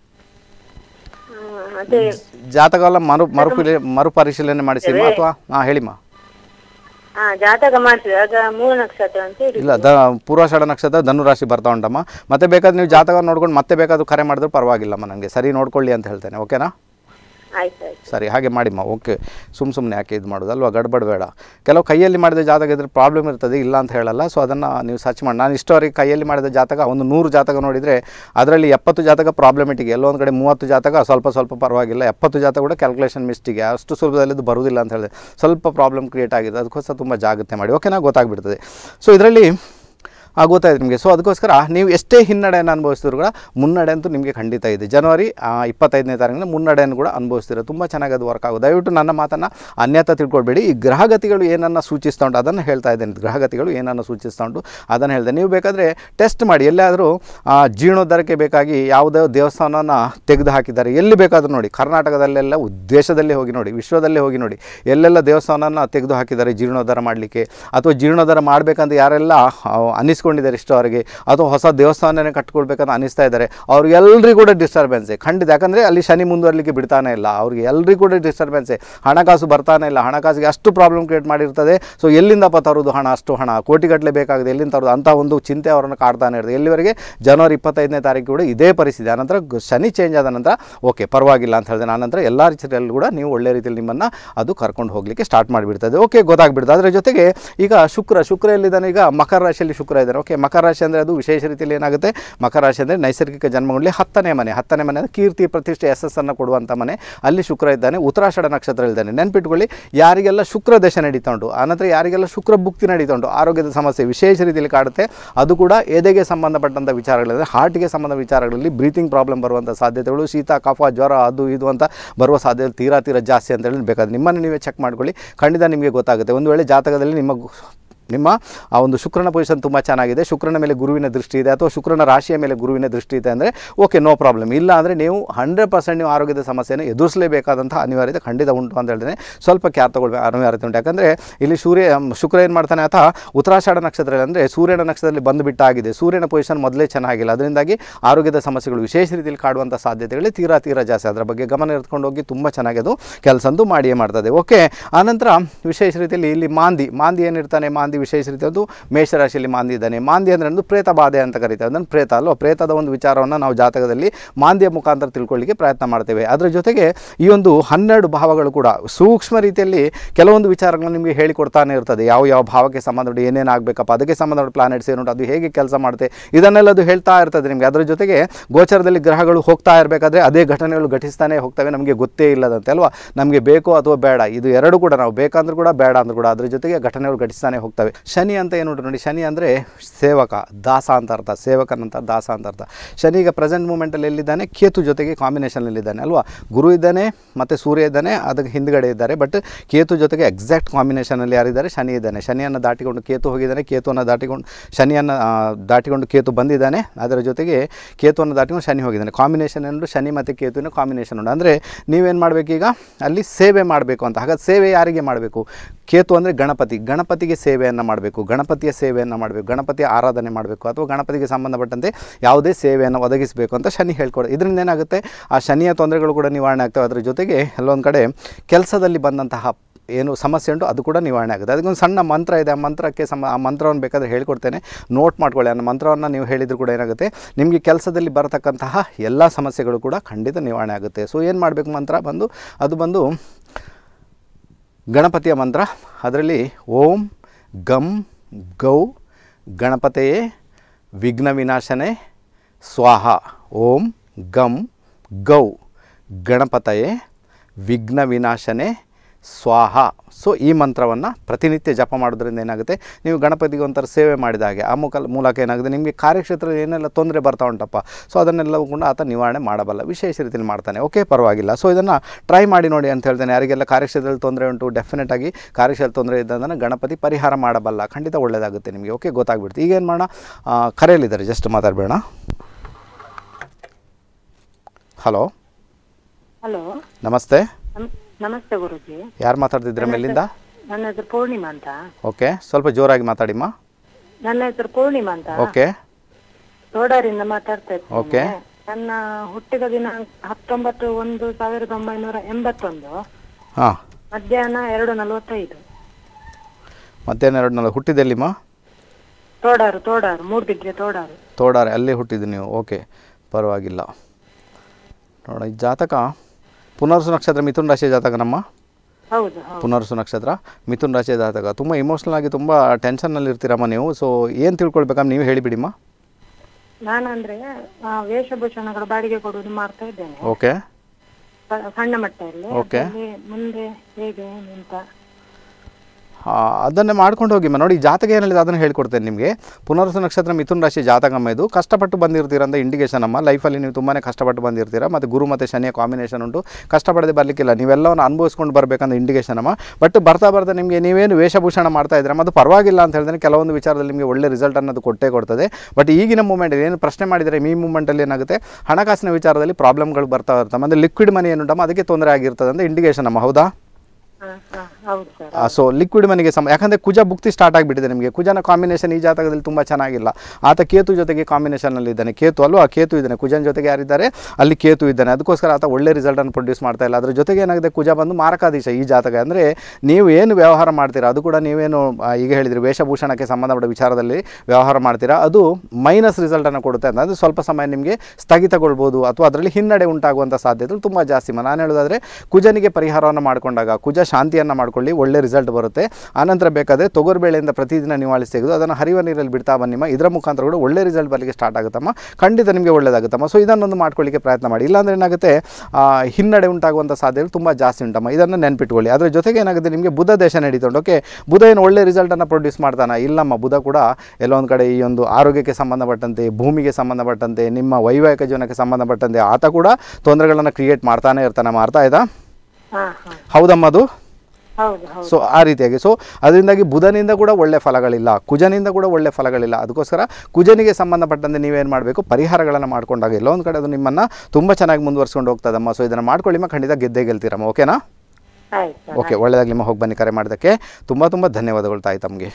ಹ್ಮ್, ಅದೇ ಜಾತಕ ಎಲ್ಲ ಮರು ಮರುಪರಿ ಮರುಪರಿಶೀಲನೆ ಮಾಡಿಸಿಮ್ಮ ಅಥವಾ ಹಾಂ ಹೇಳಿಮ್ಮ ಹಾ ಜಾತಕ ಮಾಡ್ತೀವಿ ಆಗ ಮೂಲ ನಕ್ಷತ್ರ ಅಂತ ಹೇಳಿ ಇಲ್ಲ ದ ಪೂರ್ವಾಷಾಢ ನಕ್ಷತ್ರ ಧನುರಾಶಿ ಬರ್ತಾ ಉಂಟಮ್ಮ ಮತ್ತೆ ಬೇಕಾದ್ರೆ ನೀವು ಜಾತಕ ನೋಡ್ಕೊಂಡು ಮತ್ತೆ ಬೇಕಾದ್ರೂ ಕರೆ ಮಾಡಿದ್ರು ಪರವಾಗಿಲ್ಲಮ್ಮ ನನಗೆ ಸರಿ ನೋಡ್ಕೊಳ್ಳಿ ಅಂತ ಹೇಳ್ತೇನೆ ಓಕೆನಾ ಆಯ್ತಾಯ್ತು ಸರಿ ಹಾಗೆ ಮಾಡಿಮ್ಮ ಓಕೆ ಸುಮ್ಮ ಸುಮ್ಮನೆ ಯಾಕೆ ಇದು ಮಾಡೋದು ಅಲ್ವಾ ಗಡ್ಬಡ್ ಬೇಡ ಕೆಲವು ಕೈಯಲ್ಲಿ ಮಾಡಿದ ಜಾತಕ ಇದ್ರೆ ಪ್ರಾಬ್ಲಮ್ ಇರ್ತದೆ ಇಲ್ಲ ಅಂತ ಹೇಳಲ್ಲ ಸೊ ಅದನ್ನು ನೀವು ಸರ್ಚ್ ಮಾಡಿ ನಾನು ಇಷ್ಟವರೆಗೆ ಕೈಯಲ್ಲಿ ಮಾಡಿದ ಜಾತಕ ಒಂದು ನೂರು ಜಾತಕ ನೋಡಿದರೆ ಅದರಲ್ಲಿ ಎಪ್ಪತ್ತು ಜಾತಕ ಪ್ರಾಬ್ಲಮೆಟಿಕ್ ಎಲ್ಲೋ ಒಂದು ಕಡೆ ಮೂವತ್ತು ಜಾತಕ ಸ್ವಲ್ಪ ಸ್ವಲ್ಪ ಪರವಾಗಿಲ್ಲ ಎಪ್ಪತ್ತು ಜಾತಕ ಕೂಡ ಕ್ಯಾಲ್ಕುಲೇಷನ್ ಮಿಸ್ಟಿಗೆ ಅಷ್ಟು ಸುಲಭದಲ್ಲಿ ಇದು ಬರುವುದಿಲ್ಲ ಅಂತ ಹೇಳಿದೆ ಸ್ವಲ್ಪ ಪ್ರಾಬ್ಲಮ್ ಕ್ರಿಯೇಟ್ ಆಗಿದೆ ಅದಕ್ಕೋಸ್ಕರ ತುಂಬ ಜಾಗ್ರತೆ ಮಾಡಿ ಓಕೆನಾ ಗೊತ್ತಾಗ್ಬಿಡ್ತದೆ ಸೊ ಇದರಲ್ಲಿ ಆ ಗೊತ್ತಾಯ್ತು ನಿಮಗೆ ಸೊ ಅದಕ್ಕೋಸ್ಕರ ನೀವು ಎಷ್ಟೇ ಹಿನ್ನಡೆಯನ್ನು ಅನುಭವಿಸಿದ್ರು ಕೂಡ ಮುನ್ನಡೆ ಅಂತೂ ನಿಮಗೆ ಖಂಡಿತ ಇದೆ ಜನವರಿ ಆ, ಇಪ್ಪತ್ತೈದನೇ ತಾರೀಕಿನ ಮುನ್ನಡೆಯನ್ನು ಕೂಡ ಅನುಭವಿಸ್ತೀರ ತುಂಬ ಚೆನ್ನಾಗಿ ಅದು ವರ್ಕ್ ಆಗೋದು ದಯವಿಟ್ಟು ನನ್ನ ಮಾತನ್ನು ಅನ್ಯಥ ತಿಳ್ಕೊಳ್ಬೇಡಿ ಈ ಗ್ರಹಗತಿಗಳು ಏನನ್ನು ಸೂಚಿಸ್ತಾ ಉಂಟು ಅದನ್ನು ಹೇಳ್ತಾ ಇದ್ದೇನೆ ಗ್ರಹಗತಿಗಳು ಏನನ್ನು ಸೂಚಿಸ್ತಾ ಉಂಟು ಅದನ್ನು ಹೇಳಿದೆ ನೀವು ಬೇಕಾದರೆ ಟೆಸ್ಟ್ ಮಾಡಿ ಎಲ್ಲಾದರೂ ಜೀರ್ಣೋದ್ಧಾರಕ್ಕೆ ಬೇಕಾಗಿ ಯಾವುದೇ ದೇವಸ್ಥಾನನ ತೆಗೆದು ಹಾಕಿದ್ದಾರೆ ಎಲ್ಲಿ ಬೇಕಾದರೂ ನೋಡಿ ಕರ್ನಾಟಕದಲ್ಲೆಲ್ಲ ದೇಶದಲ್ಲೇ ಹೋಗಿ ನೋಡಿ ವಿಶ್ವದಲ್ಲೇ ಹೋಗಿ ನೋಡಿ ಎಲ್ಲೆಲ್ಲ ದೇವಸ್ಥಾನನ ತೆಗೆದು ಹಾಕಿದ್ದಾರೆ ಜೀರ್ಣೋದ್ಧಾರ ಮಾಡಲಿಕ್ಕೆ ಅಥವಾ ಜೀರ್ಣೋದ್ಧಾರ ಮಾಡಬೇಕಂತ ಯಾರೆಲ್ಲ ಆ, ಅನ್ನಿಸ್ಕೊಂಡು ಊಹಿಸ್ಕೊಂಡಿದ್ದಾರೆ ಇಷ್ಟು ಅವರಿಗೆ ಅಥವಾ ಹೊಸ ದೇವಸ್ಥಾನನೇ ಕಟ್ಕೊಳ್ಬೇಕಂತ ಅನಿಸ್ತಾ ಇದ್ದಾರೆ ಅವ್ರಿಗೆಲ್ಲರಿಗೂ ಕೂಡ ಡಿಸ್ಟರ್ಬೆನ್ಸೆ ಖಂಡಿತ ಯಾಕಂದರೆ ಅಲ್ಲಿ ಶನಿ ಮುಂದುವರಲಿಕ್ಕೆ ಬಿಡ್ತಾನೆ ಇಲ್ಲ ಅವ್ರಿಗೆ ಎಲ್ರಿಗೂ ಕೂಡ ಡಿಸ್ಟರ್ಬೆನ್ಸೆ ಹಣಕಾಸು ಬರ್ತಾನೆ ಇಲ್ಲ ಹಣಕಾಸಿಗೆ ಅಷ್ಟು ಪ್ರಾಬ್ಲಮ್ ಕ್ರಿಯೇಟ್ ಮಾಡಿರ್ತದೆ ಸೊ ಎಲ್ಲಿಂದಪ್ಪ ತರೋದು ಹಣ ಅಷ್ಟು ಹಣ ಕೋಟಿಗಟ್ಟಲೆ ಬೇಕಾಗಿದೆ ಎಲ್ಲಿಂದ ತರೋದು ಅಂತ ಒಂದು ಚಿಂತೆ ಅವರನ್ನು ಕಾಡ್ತಾನೆ ಇರ್ತದೆ ಎಲ್ಲಿವರೆಗೆ ಜನವರಿ ಇಪ್ಪತ್ತೈದನೇ ತಾರೀಕು ಕೂಡ ಇದೇ ಪರಿಸ್ಥಿತಿ ಆನಂತರ ಗ- ಶನಿ ಚೇಂಜ್ ಆದ ನಂತರ ಓಕೆ ಪರವಾಗಿಲ್ಲ ಅಂತ ಹೇಳಿದೆ ಆನಂತರ ಎಲ್ಲ ರೀತಿಯಲ್ಲಿ ಕೂಡ ನೀವು ಒಳ್ಳೆ ರೀತಿಯಲ್ಲಿ ನಿಮ್ಮನ್ನು ಅದು ಕರ್ಕೊಂಡು ಹೋಗಲಿಕ್ಕೆ ಸ್ಟಾರ್ಟ್ ಮಾಡಿಬಿಡ್ತದೆ ಓಕೆ ಗೊತ್ತಾಗ್ಬಿಡ್ತದೆ ಅದರ ಜೊತೆಗೆ ಈಗ ಶುಕ್ರ ಶುಕ್ರ ಎಲ್ಲಿದ್ದಾನೆ ಈಗ ಮಕರ ರಾಶಿಯಲ್ಲಿ ಶುಕ್ರ ಇದ್ದಾನೆ ಓಕೆ ಮಕರ ರಾಶಿ ಅಂದರೆ ಅದು ವಿಶೇಷ ರೀತಿಯಲ್ಲಿ ಏನಾಗುತ್ತೆ ಮಕರ ರಾಶಿ ಅಂದರೆ ನೈಸರ್ಗಿಕ ಜನ್ಮಗಳಲ್ಲಿ ಹತ್ತನೇ ಮನೆ ಹತ್ತನೇ ಮನೆ ಅಂದರೆ ಕೀರ್ತಿ ಪ್ರತಿಷ್ಠೆ ಯಶಸ್ಸನ್ನು ಕೊಡುವಂಥ ಮನೆ ಅಲ್ಲಿ ಶುಕ್ರ ಇದ್ದಾನೆ ಉತ್ತರಾಷಾಢ ನಕ್ಷತ್ರ ಇದ್ದಾನೆ ನೆನ್ಪಿಟ್ಕೊಳ್ಳಿ ಯಾರಿಗೆಲ್ಲ ಶುಕ್ರ ದಶೆ ನಡೀತಾ ಉಂಟು ಆನಂತರ ಯಾರಿಗೆಲ್ಲ ಶುಕ್ರ ಭುಕ್ತಿ ನಡೀತಾ ಉಂಟು ಆರೋಗ್ಯದ ಸಮಸ್ಯೆ ವಿಶೇಷ ರೀತಿಯಲ್ಲಿ ಕಾಡುತ್ತೆ ಅದು ಕೂಡ ಎದೆಗೆ ಸಂಬಂಧಪಟ್ಟಂಥ ವಿಚಾರಗಳಿದೆ ಹಾರ್ಟ್ಗೆ ಸಂಬಂಧ ವಿಚಾರಗಳಲ್ಲಿ ಬ್ರೀತಿಂಗ್ ಪ್ರಾಬ್ಲಮ್ ಬರುವಂಥ ಸಾಧ್ಯತೆಗಳು ಶೀತ ಕಫ ಜ್ವರ ಅದು ಇದು ಅಂತ ಬರುವ ಸಾಧ್ಯತೆ ತೀರಾ ತೀರಾ ಜಾಸ್ತಿ ಅಂತ ಹೇಳಿ ಬೇಕಾದ್ರೆ ನಿಮ್ಮನ್ನು ನೀವೇ ಚೆಕ್ ಮಾಡ್ಕೊಳ್ಳಿ ಖಂಡಿತ ನಿಮಗೆ ಗೊತ್ತಾಗುತ್ತೆ ಒಂದು ವೇಳೆ ಜಾತಕದಲ್ಲಿ ನಿಮ್ಮ ಗು- ನಿಮ್ಮ ಆ ಒಂದು ಶುಕ್ರನ ಪೊಸಿಷನ್ ತುಂಬ ಚೆನ್ನಾಗಿದೆ ಶುಕ್ರನ ಮೇಲೆ ಗುರುವಿನ ದೃಷ್ಟಿ ಇದೆ ಅಥವಾ ಶುಕ್ರನ ರಾಶಿಯ ಮೇಲೆ ಗುರುವಿನ ದೃಷ್ಟಿ ಇದೆ ಅಂದರೆ ಓಕೆ ನೋ ಪ್ರಾಬ್ಲಮ್ ಇಲ್ಲ ಅಂದರೆ ನೀವು ಹಂಡ್ರೆಡ್ ಪರ್ಸೆಂಟ್ ನೀವು ಆರೋಗ್ಯದ ಸಮಸ್ಯೆಯನ್ನು ಎದುರಿಸಲೇಬೇಕಾದಂಥ ಅನಿವಾರ್ಯತೆ ಖಂಡಿತ ಉಂಟು ಅಂತ ಹೇಳಿದ್ರೆ ಸ್ವಲ್ಪ ಕ್ಯಾರ್ ತಗೊಳ್ಬೇಕು ಅನಿವಾರ್ಯತೆ ಉಂಟು ಯಾಕಂದರೆ ಇಲ್ಲಿ ಸೂರ್ಯ ಶುಕ್ರ ಏನು ಮಾಡ್ತಾನೆ ಅಥವಾ ಉತ್ತರಾಷಾಢ ನಕ್ಷತ್ರ ಅಂದರೆ ಸೂರ್ಯನ ನಕ್ಷತ್ರದಲ್ಲಿ ಬಂದು ಬಿಟ್ಟಾಗಿದೆ ಸೂರ್ಯನ ಪೊಸಿಷನ್ ಮೊದಲೇ ಚೆನ್ನಾಗಿಲ್ಲ ಅದರಿಂದಾಗಿ ಆರೋಗ್ಯದ ಸಮಸ್ಯೆಗಳು ವಿಶೇಷ ರೀತಿಯಲ್ಲಿ ಕಾಡುವಂಥ ಸಾಧ್ಯತೆಗಳು ತೀರಾ ತೀರಾ ಜಾಸ್ತಿ ಅದರ ಬಗ್ಗೆ ಗಮನ ಎತ್ಕೊಂಡು ಹೋಗಿ ತುಂಬ ಚೆನ್ನಾಗಿ ಅದು ಕೆಲಸ ಅಂತೂ ಮಾಡಿಯೇ ಮಾಡ್ತದೆ ಓಕೆ ಆನಂತರ ವಿಶೇಷ ರೀತಿಯಲ್ಲಿ ಇಲ್ಲಿ ಮಾಂದಿ ಮಾಂದಿ ಏನಿರ್ತಾನೆ ಮಾಂದಿ ವಿಶೇಷ ರೀತಿ ಅದು ಮೇಷರಾಶಿಯಲ್ಲಿ ಮಾಂದಿ ಇದ್ದಾನೆ ಮಾಂದಿ ಅಂದರೆ ಒಂದು ಪ್ರೇತ ಬಾಧೆ ಅಂತ ಕರೀತಾರೆ ಅದನ್ನು ಪ್ರೇತ ಅಲ್ವಾ ಪ್ರೇತದ ಒಂದು ವಿಚಾರವನ್ನು ನಾವು ಜಾತಕದಲ್ಲಿ ಮಾಂದಿಯ ಮುಖಾಂತರ ತಿಳ್ಕೊಳ್ಳಿಕ್ಕೆ ಪ್ರಯತ್ನ ಮಾಡ್ತೇವೆ ಅದರ ಜೊತೆಗೆ ಈ ಒಂದು ಹನ್ನೆರಡು ಭಾವಗಳು ಕೂಡ ಸೂಕ್ಷ್ಮ ರೀತಿಯಲ್ಲಿ ಕೆಲವೊಂದು ವಿಚಾರಗಳನ್ನು ನಿಮಗೆ ಹೇಳಿಕೊಡ್ತಾನೆ ಇರ್ತದೆ ಯಾವ ಯಾವ ಭಾವಕ್ಕೆ ಸಂಬಂಧಪಟ್ಟು ಏನೇನು ಆಗಬೇಕಪ್ಪ ಅದಕ್ಕೆ ಸಂಬಂಧಪಟ್ಟ ಪ್ಲಾನೆಟ್ಸ್ ಏನುಂಟು ಅದು ಹೇಗೆ ಕೆಲಸ ಮಾಡುತ್ತೆ ಇದನ್ನೆಲ್ಲ ಅದು ಹೇಳ್ತಾ ಇರ್ತದೆ ನಿಮಗೆ ಅದರ ಜೊತೆಗೆ ಗೋಚರದಲ್ಲಿ ಗ್ರಹಗಳು ಹೋಗ್ತಾ ಇರಬೇಕಾದ್ರೆ ಅದೇ ಘಟನೆಗಳು ಘಟಿಸ್ತಾನೆ ಹೋಗ್ತವೆ ನಮಗೆ ಗೊತ್ತೇ ಇಲ್ಲದಂತೆ ಅಲ್ವಾ ನಮಗೆ ಬೇಕೋ ಅಥವಾ ಬೇಡ ಇದು ಎರಡು ಕೂಡ ನಾವು ಬೇಕಂದ್ರೂ ಕೂಡ ಬೇಡ ಅಂದ್ರೂ ಕೂಡ ಅದ್ರ ಜೊತೆಗೆ ಘಟನೆಗಳು ಘಟಿಸ್ತಾನೆ ಹೋಗ್ತವೆ ಶನಿ ಅಂತ ಏನು ಉಂಟು ನೋಡಿ ಶನಿ ಅಂದರೆ ಸೇವಕ ದಾಸ ಅಂತ ಅರ್ಥ ಸೇವಕನಂತ ದಾಸ ಅಂತ ಅರ್ಥ ಶನಿ ಈಗ ಪ್ರೆಸೆಂಟ್ ಮೂಮೆಂಟಲ್ಲಿ ಎಲ್ಲಿದ್ದಾನೆ ಕೇತು ಜೊತೆಗೆ ಕಾಂಬಿನೇಷನಲ್ಲಿದ್ದಾನೆ ಅಲ್ವಾ ಗುರು ಇದ್ದಾನೆ ಮತ್ತು ಸೂರ್ಯ ಇದ್ದಾನೆ ಅದಕ್ಕೆ ಹಿಂದ್ಗಡೆ ಇದ್ದಾರೆ ಬಟ್ ಕೇತು ಜೊತೆಗೆ ಎಕ್ಸಾಕ್ಟ್ ಕಾಂಬಿನೇಷನಲ್ಲಿ ಯಾರಿದ್ದಾರೆ ಶನಿ ಇದ್ದಾನೆ ಶನಿಯನ್ನು ದಾಟಿಕೊಂಡು ಕೇತು ಹೋಗಿದ್ದಾನೆ ಕೇತುವನ್ನು ದಾಟಿಕೊಂಡು ಶನಿಯನ್ನು ಆ, ದಾಟಿಕೊಂಡು ಕೇತು ಬಂದಿದ್ದಾನೆ ಅದರ ಜೊತೆಗೆ ಕೇತುವನ್ನು ದಾಟಿಕೊಂಡು ಶನಿ ಹೋಗಿದ್ದಾನೆ ಕಾಂಬಿನೇಷನ್ ಏನು ಶನಿ ಮತ್ತು ಕೇತುವಿನ ಕಾಂಬಿನೇಷನ್ ಉಂಟು ಅಂದರೆ ನೀವೇನು ಮಾಡಬೇಕೀಗ ಅಲ್ಲಿ ಸೇವೆ ಮಾಡಬೇಕು ಅಂತ ಹಾಗಾದ್ರೆ ಸೇವೆ ಯಾರಿಗೆ ಮಾಡಬೇಕು ಕೇತು ಅಂದರೆ ಗಣಪತಿ ಗಣಪತಿಗೆ ಸೇವೆಯನ್ನು ಮಾಡಬೇಕು ಗಣಪತಿಯ ಸೇವೆಯನ್ನು ಮಾಡಬೇಕು ಗಣಪತಿಯ ಆರಾಧನೆ ಮಾಡಬೇಕು ಅಥವಾ ಗಣಪತಿಗೆ ಸಂಬಂಧಪಟ್ಟಂತೆ ಯಾವುದೇ ಸೇವೆಯನ್ನು ಒದಗಿಸಬೇಕು ಅಂತ ಶನಿ ಹೇಳ್ಕೊಡೋದು ಇದರಿಂದ ಏನಾಗುತ್ತೆ ಆ ಶನಿಯ ತೊಂದರೆಗಳು ಕೂಡ ನಿವಾರಣೆ ಆಗ್ತವೆ ಅದರ ಜೊತೆಗೆ ಎಲ್ಲೊಂದು ಕಡೆ ಕೆಲಸದಲ್ಲಿ ಬಂದಂತಹ ಏನು ಸಮಸ್ಯೆ ಉಂಟು ಅದು ಕೂಡ ನಿವಾರಣೆ ಆಗುತ್ತೆ ಅದಕ್ಕೊಂದು ಸಣ್ಣ ಮಂತ್ರ ಇದೆ ಆ ಮಂತ್ರಕ್ಕೆ ಸಮ ಆ ಮಂತ್ರವನ್ನು ಬೇಕಾದರೆ ಹೇಳ್ಕೊಡ್ತೇನೆ ನೋಟ್ ಮಾಡ್ಕೊಳ್ಳಿ ಆ ಮಂತ್ರವನ್ನು ನೀವು ಹೇಳಿದರೂ ಕೂಡ ಏನಾಗುತ್ತೆ ನಿಮಗೆ ಕೆಲಸದಲ್ಲಿ ಬರತಕ್ಕಂತಹ ಎಲ್ಲ ಸಮಸ್ಯೆಗಳು ಕೂಡ ಖಂಡಿತ ನಿವಾರಣೆ ಆಗುತ್ತೆ ಸೊ ಏನು ಮಾಡಬೇಕು ಮಂತ್ರ ಬಂದು ಅದು ಬಂದು ಗಣಪತಿಯ ಮಂತ್ರ ಅದರಲ್ಲಿ ಓಂ ಗಂ ಗೌ ಗಣಪತೆಯೇ ವಿಘ್ನ ವಿನಾಶನೆ ಸ್ವಾಹ ಓಂ ಗಂ ಗೌ ಗಣಪತಯೇ ವಿಘ್ನ ವಿನಾಶನೆ ಸ್ವಾಹ ಸೊ ಈ ಮಂತ್ರವನ್ನು ಪ್ರತಿನಿತ್ಯ ಜಪ ಮಾಡೋದ್ರಿಂದ ಏನಾಗುತ್ತೆ ನೀವು ಗಣಪತಿಗೆ ಒಂಥರ ಸೇವೆ ಮಾಡಿದ ಹಾಗೆ ಆ ಮುಖ ಮೂಲಕ ಏನಾಗುತ್ತೆ ನಿಮಗೆ ಕಾರ್ಯಕ್ಷೇತ್ರದಲ್ಲಿ ಏನೆಲ್ಲ ತೊಂದರೆ ಬರ್ತಾ ಉಂಟಪ್ಪ ಸೊ ಅದನ್ನೆಲ್ಲವೂ ಕೂಡ ಆತ ನಿವಾರಣೆ ಮಾಡಬಲ್ಲ ವಿಶೇಷ ರೀತಿಯಲ್ಲಿ ಮಾಡ್ತಾನೆ ಓಕೆ ಪರವಾಗಿಲ್ಲ ಸೊ ಇದನ್ನು ಟ್ರೈ ಮಾಡಿ ನೋಡಿ ಅಂತ ಹೇಳ್ತೇನೆ ಯಾರಿಗೆಲ್ಲ ಕಾರ್ಯಕ್ಷೇತ್ರದಲ್ಲಿ ತೊಂದರೆ ಉಂಟು ಡೆಫಿನೆಟ್ ಆಗಿ ಕಾರ್ಯಕ್ಷೇತ್ರ ತೊಂದರೆ ಇದ್ದಂದ್ರೆ ಗಣಪತಿ ಪರಿಹಾರ ಮಾಡಬಲ್ಲ ಖಂಡಿತ ಒಳ್ಳೆಯದಾಗುತ್ತೆ ನಿಮಗೆ ಓಕೆ ಗೊತ್ತಾಗ್ಬಿಡ್ತು ಈಗ ಏನು ಮಾಡೋಣ ಆ, ಕರೆಯಲ್ಲಿದ್ದಾರೆ ಜಸ್ಟ್ ಮಾತಾಡಬೇಡ ಹಲೋ ಹಲೋ ನಮಸ್ತೆ ನಮಸ್ತೆ ಗುರುಜಿ ಯಾರು ಮಾತಾಡ್ತಿದ್ದೀರಾ ಮೇಲಿಂದ ನನ್ನ ಹೆಸರು ಪೂರ್ಣಿಮಾ ಅಂತ ಓಕೆ ಸ್ವಲ್ಪ ಜೋರಾಗಿ ಮಾತಾಡಿಮ್ಮ ನನ್ನ ಹೆಸರು ಪೂರ್ಣಿಮಾ ಅಂತ ಓಕೆ ತೋಡರಿಂದ ಮಾತಾಡ್ತಾ ಓಕೆ. ಇದ್ದೇನೆ ನನ್ನ ಹುಟ್ಟಿದ ದಿನಾಂಕ ಹತ್ತೊಂಬತ್ತು ಒಂದು ಸಾವಿರದ ಒಂಬೈನೂರ ಎಂಬತ್ತೊಂದು ಹಾಂ ಮಧ್ಯಾಹ್ನ ಎರಡು ನಲವತ್ತೈದು ಮಧ್ಯಾಹ್ನ ಎರಡು ನಾಲ್ಕು ಹುಟ್ಟಿದೆಲ್ಲಿಮ್ಮ ತೋಡಾರು ತೋಡಾರು ಮೂಡ್ಬಿದ್ರೆ ತೋಡಾರು ತೋಡಾರೆ ಅಲ್ಲೇ ಹುಟ್ಟಿದ್ದು ನೀವು ಓಕೆ ಪರವಾಗಿಲ್ಲ ನೋಡ ಈ ಜಾತಕ ಪುನರ್ಸು ನಕ್ಷತ್ರ ಮಿಥುನ್ ರಾಶಿಯ ಜಾತಕ ನಮ್ಮ ಹೌದು ಹೌದು ಪುನರ್ಸು ನಕ್ಷತ್ರ ಮಿಥುನ್ ರಾಶಿಯ ಜಾತಕ ತುಂಬ ಇಮೋಷ್ನಲ್ ಆಗಿ ತುಂಬ ಟೆನ್ಷನ್ನಲ್ಲಿ ಇರ್ತೀರಮ್ಮ ನೀವು ಸೊ ಏನು ತಿಳ್ಕೊಳ್ಬೇಕಮ್ಮ ನೀವು ಹೇಳಿಬಿಡಿಮ್ಮ ನಾನಂದ್ರೆ ಆ, ವೇಷಭೂಷಣಗಳು ಬಾಡಿಗೆ ಕೊಡುವುದು ಮಾಡ್ತಾ ಇದ್ದೇನೆ ಓಕೆ ಸ- ಸಣ್ಣ ಮಟ್ಟದಲ್ಲಿ ಓಕೆ. ಅದ್ರಲ್ಲಿ ಮುಂದೆ ಹೇಗೆ ಅಂತ ಅದನ್ನೇ ಮಾಡ್ಕೊಂಡು ಹೋಗಿ ನೋಡಿ ಈ ಜಾತಕ ಏನಿದೆ ಅದನ್ನು ಹೇಳ್ಕೊಡ್ತೇನೆ ನಿಮಗೆ ಪುನರ್ವಸು ನಕ್ಷತ್ರ ಮಿಥುನ್ ರಾಶಿ ಜಾತಕಮ್ಮ ಇದು ಕಷ್ಟಪಟ್ಟು ಬಂದಿರ್ತೀರ ಅಂತ ಇಂಡಿಕೇಶನ್ ಅಮ್ಮ ಲೈಫಲ್ಲಿ ನೀವು ತುಂಬಾ ಕಷ್ಟಪಟ್ಟು ಬಂದಿರ್ತೀರ ಮತ್ತು ಗುರು ಮತ್ತು ಶನಿಯ ಕಾಂಬಿನೇಷನ್ ಉಂಟು ಕಷ್ಟಪಡದೆ ಬರಲಿಕ್ಕಿಲ್ಲ ನೀವೆಲ್ಲವನ್ನು ಅನುಭವಿಸ್ಕೊಂಡು ಬರಬೇಕಂತ ಇಂಡಿಕೇಶನ್ ಅಮ್ಮ ಬಟ್ ಬರ್ತಾ ಬರ್ತಾ ನಿಮಗೆ ನೀವೇನು ವೇಷಭೂಷಣ ಮಾಡ್ತಾ ಇದ್ದೀರಾ ಅದು ಪರವಾಗಿಲ್ಲ ಅಂತ ಹೇಳಿದ್ರೆ ಕೆಲವೊಂದು ವಿಚಾರದಲ್ಲಿ ನಿಮಗೆ ಒಳ್ಳೆ ರಿಸಲ್ಟ್ ಅನ್ನೋದು ಕೊಟ್ಟೇ ಕೊಡ್ತದೆ ಬಟ್ ಈಗಿನ ಮೂಮೆಂಟ್ ಏನು ಪ್ರಶ್ನೆ ಮಾಡಿದರೆ ಈ ಮೂಮೆಂಟಲ್ಲಿ ಏನಾಗುತ್ತೆ ಹಣಕಾಸಿನ ವಿಚಾರದಲ್ಲಿ ಪ್ರಾಬ್ಲಮ್ಗಳು ಬರ್ತಾ ಇರ್ತವೆ ಅಂದರೆ ಲಿಕ್ವಿಡ್ ಮನಿ ಏನುಂಟಮ್ಮ ಅದಕ್ಕೆ ತೊಂದರೆ ಆಗಿರ್ತದೆ ಅಂತ ಇಂಡಿಕೇಶನ್ ಅಮ್ಮ ಹೌದಾ ಹ, ಹ, ಹ. ಹೌದು ಸರ್ ಸೊ ಲಿಕ್ವಿಡ್ ಮನಿಗೆ ಸಮ ಯಾಕಂದರೆ ಕುಜ ಭುಕ್ತಿ ಸ್ಟಾರ್ಟ್ ಆಗಿಬಿಟ್ಟಿದೆ ನಿಮಗೆ ಕುಜನ ಕಾಂಬಿನೇಷನ್ ಈ ಜಾತಕದಲ್ಲಿ ತುಂಬ ಚೆನ್ನಾಗಿಲ್ಲ ಆತ ಕೇತು ಜೊತೆಗೆ ಕಾಂಬಿನೇಷನಲ್ಲಿ ಇದ್ದಾನೆ ಕೇತು ಅಲ್ವಾ ಕೇತು ಇದ್ದಾನೆ ಕುಜನ ಜೊತೆಗೆ ಯಾರಿದ್ದಾರೆ ಅಲ್ಲಿ ಕೇತು ಇದ್ದಾನೆ ಅದಕ್ಕೋಸ್ಕರ ಆತ ಒಳ್ಳೆ ರಿಸಲ್ಟನ್ನು ಪ್ರೊಡ್ಯೂಸ್ ಮಾಡ್ತಾ ಇಲ್ಲ ಅದ್ರ ಜೊತೆಗೆ ಏನಾಗಿದೆ ಕುಜ ಬಂದು ಮಾರಕಾಧೀಶ ಈ ಜಾತಕ ಅಂದರೆ ನೀವು ಏನು ವ್ಯವಹಾರ ಮಾಡ್ತೀರಾ ಅದು ಕೂಡ ನೀವೇನು ಆ, ಈಗ ಹೇಳಿದ್ರಿ ವೇಷಭೂಷಣಕ್ಕೆ ಸಂಬಂಧಪಟ್ಟ ವಿಚಾರದಲ್ಲಿ ವ್ಯವಹಾರ ಮಾಡ್ತೀರಾ ಅದು ಮೈನಸ್ ರಿಸಲ್ಟನ್ನು ಕೊಡುತ್ತೆ ಅಂತ ಅದು ಸ್ವಲ್ಪ ಸಮಯ ನಿಮಗೆ ಸ್ಥಗಿತಗೊಳ್ಬೋದು ಅಥವಾ ಅದರಲ್ಲಿ ಹಿನ್ನಡೆ ಉಂಟಾಗುವಂಥ ಸಾಧ್ಯತೆಗಳು ತುಂಬ ಜಾಸ್ತಿ ಮ- ನಾನು ಹೇಳೋದಾದರೆ ಕುಜನಿಗೆ ಪರಿಹಾರವನ್ನು ಮಾಡಿಕೊಂಡಾಗ ಕುಜ ಶಾಂತಿಯನ್ನು ಮಾಡ್ಕೊಳ್ಳಿ ಒಳ್ಳೆ ರಿಸಲ್ಟ್ ಬರುತ್ತೆ ಆನಂತರ ಬೇಕಾದರೆ ತೊಗರುಬೇಳೆಯಿಂದ ಪ್ರತಿದಿನ ನಿವಾಳಿಸಿ ತೆಗೆದು ಅದನ್ನು ಹರಿವ ನೀರಲ್ಲಿ ಬಿಡ್ತಾ ಬನ್ನಿಮ್ಮ ಇದರ ಮುಖಾಂತರ ಕೂಡ ಒಳ್ಳೆ ರಿಸಲ್ಟ್ ಬರಲಿಕ್ಕೆ ಸ್ಟಾರ್ಟ್ ಆಗುತ್ತಮ್ಮ ಖಂಡಿತ ನಿಮಗೆ ಒಳ್ಳೆಯದಾಗುತ್ತಮ್ಮ ಸೊ ಇದನ್ನೊಂದು ಮಾಡ್ಕೊಳ್ಳಿಕ್ಕೆ ಪ್ರಯತ್ನ ಮಾಡಿ ಇಲ್ಲಾಂದ್ರೆ ಏನಾಗುತ್ತೆ ಆ, ಹಿನ್ನಡೆ ಉಂಟಾಗುವಂಥ ಸಾಧ್ಯತೆಗಳು ತುಂಬ ಜಾಸ್ತಿ ಉಂಟಮ್ಮ ಇದನ್ನು ನೆನ್ಪಿಟ್ಕೊಳ್ಳಿ ಅದರ ಜೊತೆಗೆ ಏನಾಗುತ್ತೆ ನಿಮಗೆ ಬುಧ ದೇಶ ನಡೀತುಂಟು ಓಕೆ ಬುಧ ಏನು ಒಳ್ಳೆ ರಿಸಲ್ಟನ್ನು ಪ್ರೊಡ್ಯೂಸ್ ಮಾಡ್ತಾನ ಇಲ್ಲಮ್ಮ ಬುಧ ಕೂಡ ಎಲ್ಲೊಂದು ಕಡೆ ಈ ಒಂದು ಆರೋಗ್ಯಕ್ಕೆ ಸಂಬಂಧಪಟ್ಟಂತೆ ಭೂಮಿಗೆ ಸಂಬಂಧಪಟ್ಟಂತೆ ನಿಮ್ಮ ವೈವಾಹಿಕ ಜೀವನಕ್ಕೆ ಸಂಬಂಧಪಟ್ಟಂತೆ ಆತ ಕೂಡ ತೊಂದರೆಗಳನ್ನು ಕ್ರಿಯೇಟ್ ಮಾಡ್ತಾನೆ ಇರ್ತಾನಮ್ಮ ಅರ್ಥ ಆಯ್ತಾ ಹಾ ಹಾ ಹೌದಮ್ಮ ಅದು ಹೌದು ಹೌದು ಸೊ ಆ ರೀತಿಯಾಗಿ ಸೊ ಅದರಿಂದಾಗಿ ಬುಧನಿಂದ ಕೂಡ ಒಳ್ಳೆ ಫಲಗಳಿಲ್ಲ ಕುಜನಿಂದ ಕೂಡ ಒಳ್ಳೆ ಫಲಗಳಿಲ್ಲ ಅದಕ್ಕೋಸ್ಕರ ಕುಜನಿಗೆ ಸಂಬಂಧಪಟ್ಟಂತೆ ನೀವೇನು ಮಾಡಬೇಕು ಪರಿಹಾರಗಳನ್ನು ಮಾಡ್ಕೊಂಡಾಗ ಎಲ್ಲೋ ಒಂದು ಕಡೆ ಅದು ನಿಮ್ಮನ್ನು ತುಂಬ ಚೆನ್ನಾಗಿ ಮುಂದುವರ್ಸ್ಕೊಂಡು ಹೋಗ್ತದಮ್ಮ ಸೊ ಇದನ್ನು ಮಾಡ್ಕೊಳ್ಳಿಮ್ಮ ಖಂಡಿತ ಗೆದ್ದೇ ಗೆಲ್ತೀರಮ್ಮ ಓಕೆನಾ ಆಯ್ತು ಸರ್ ಓಕೆ ಒಳ್ಳೆಯದಾಗಲಿಮ್ಮ ಹೋಗಿ ಬನ್ನಿ ಕರೆ ಮಾಡೋದಕ್ಕೆ ತುಂಬ ತುಂಬ ಧನ್ಯವಾದಗಳು ತಾಯಿ ತಮಗೆ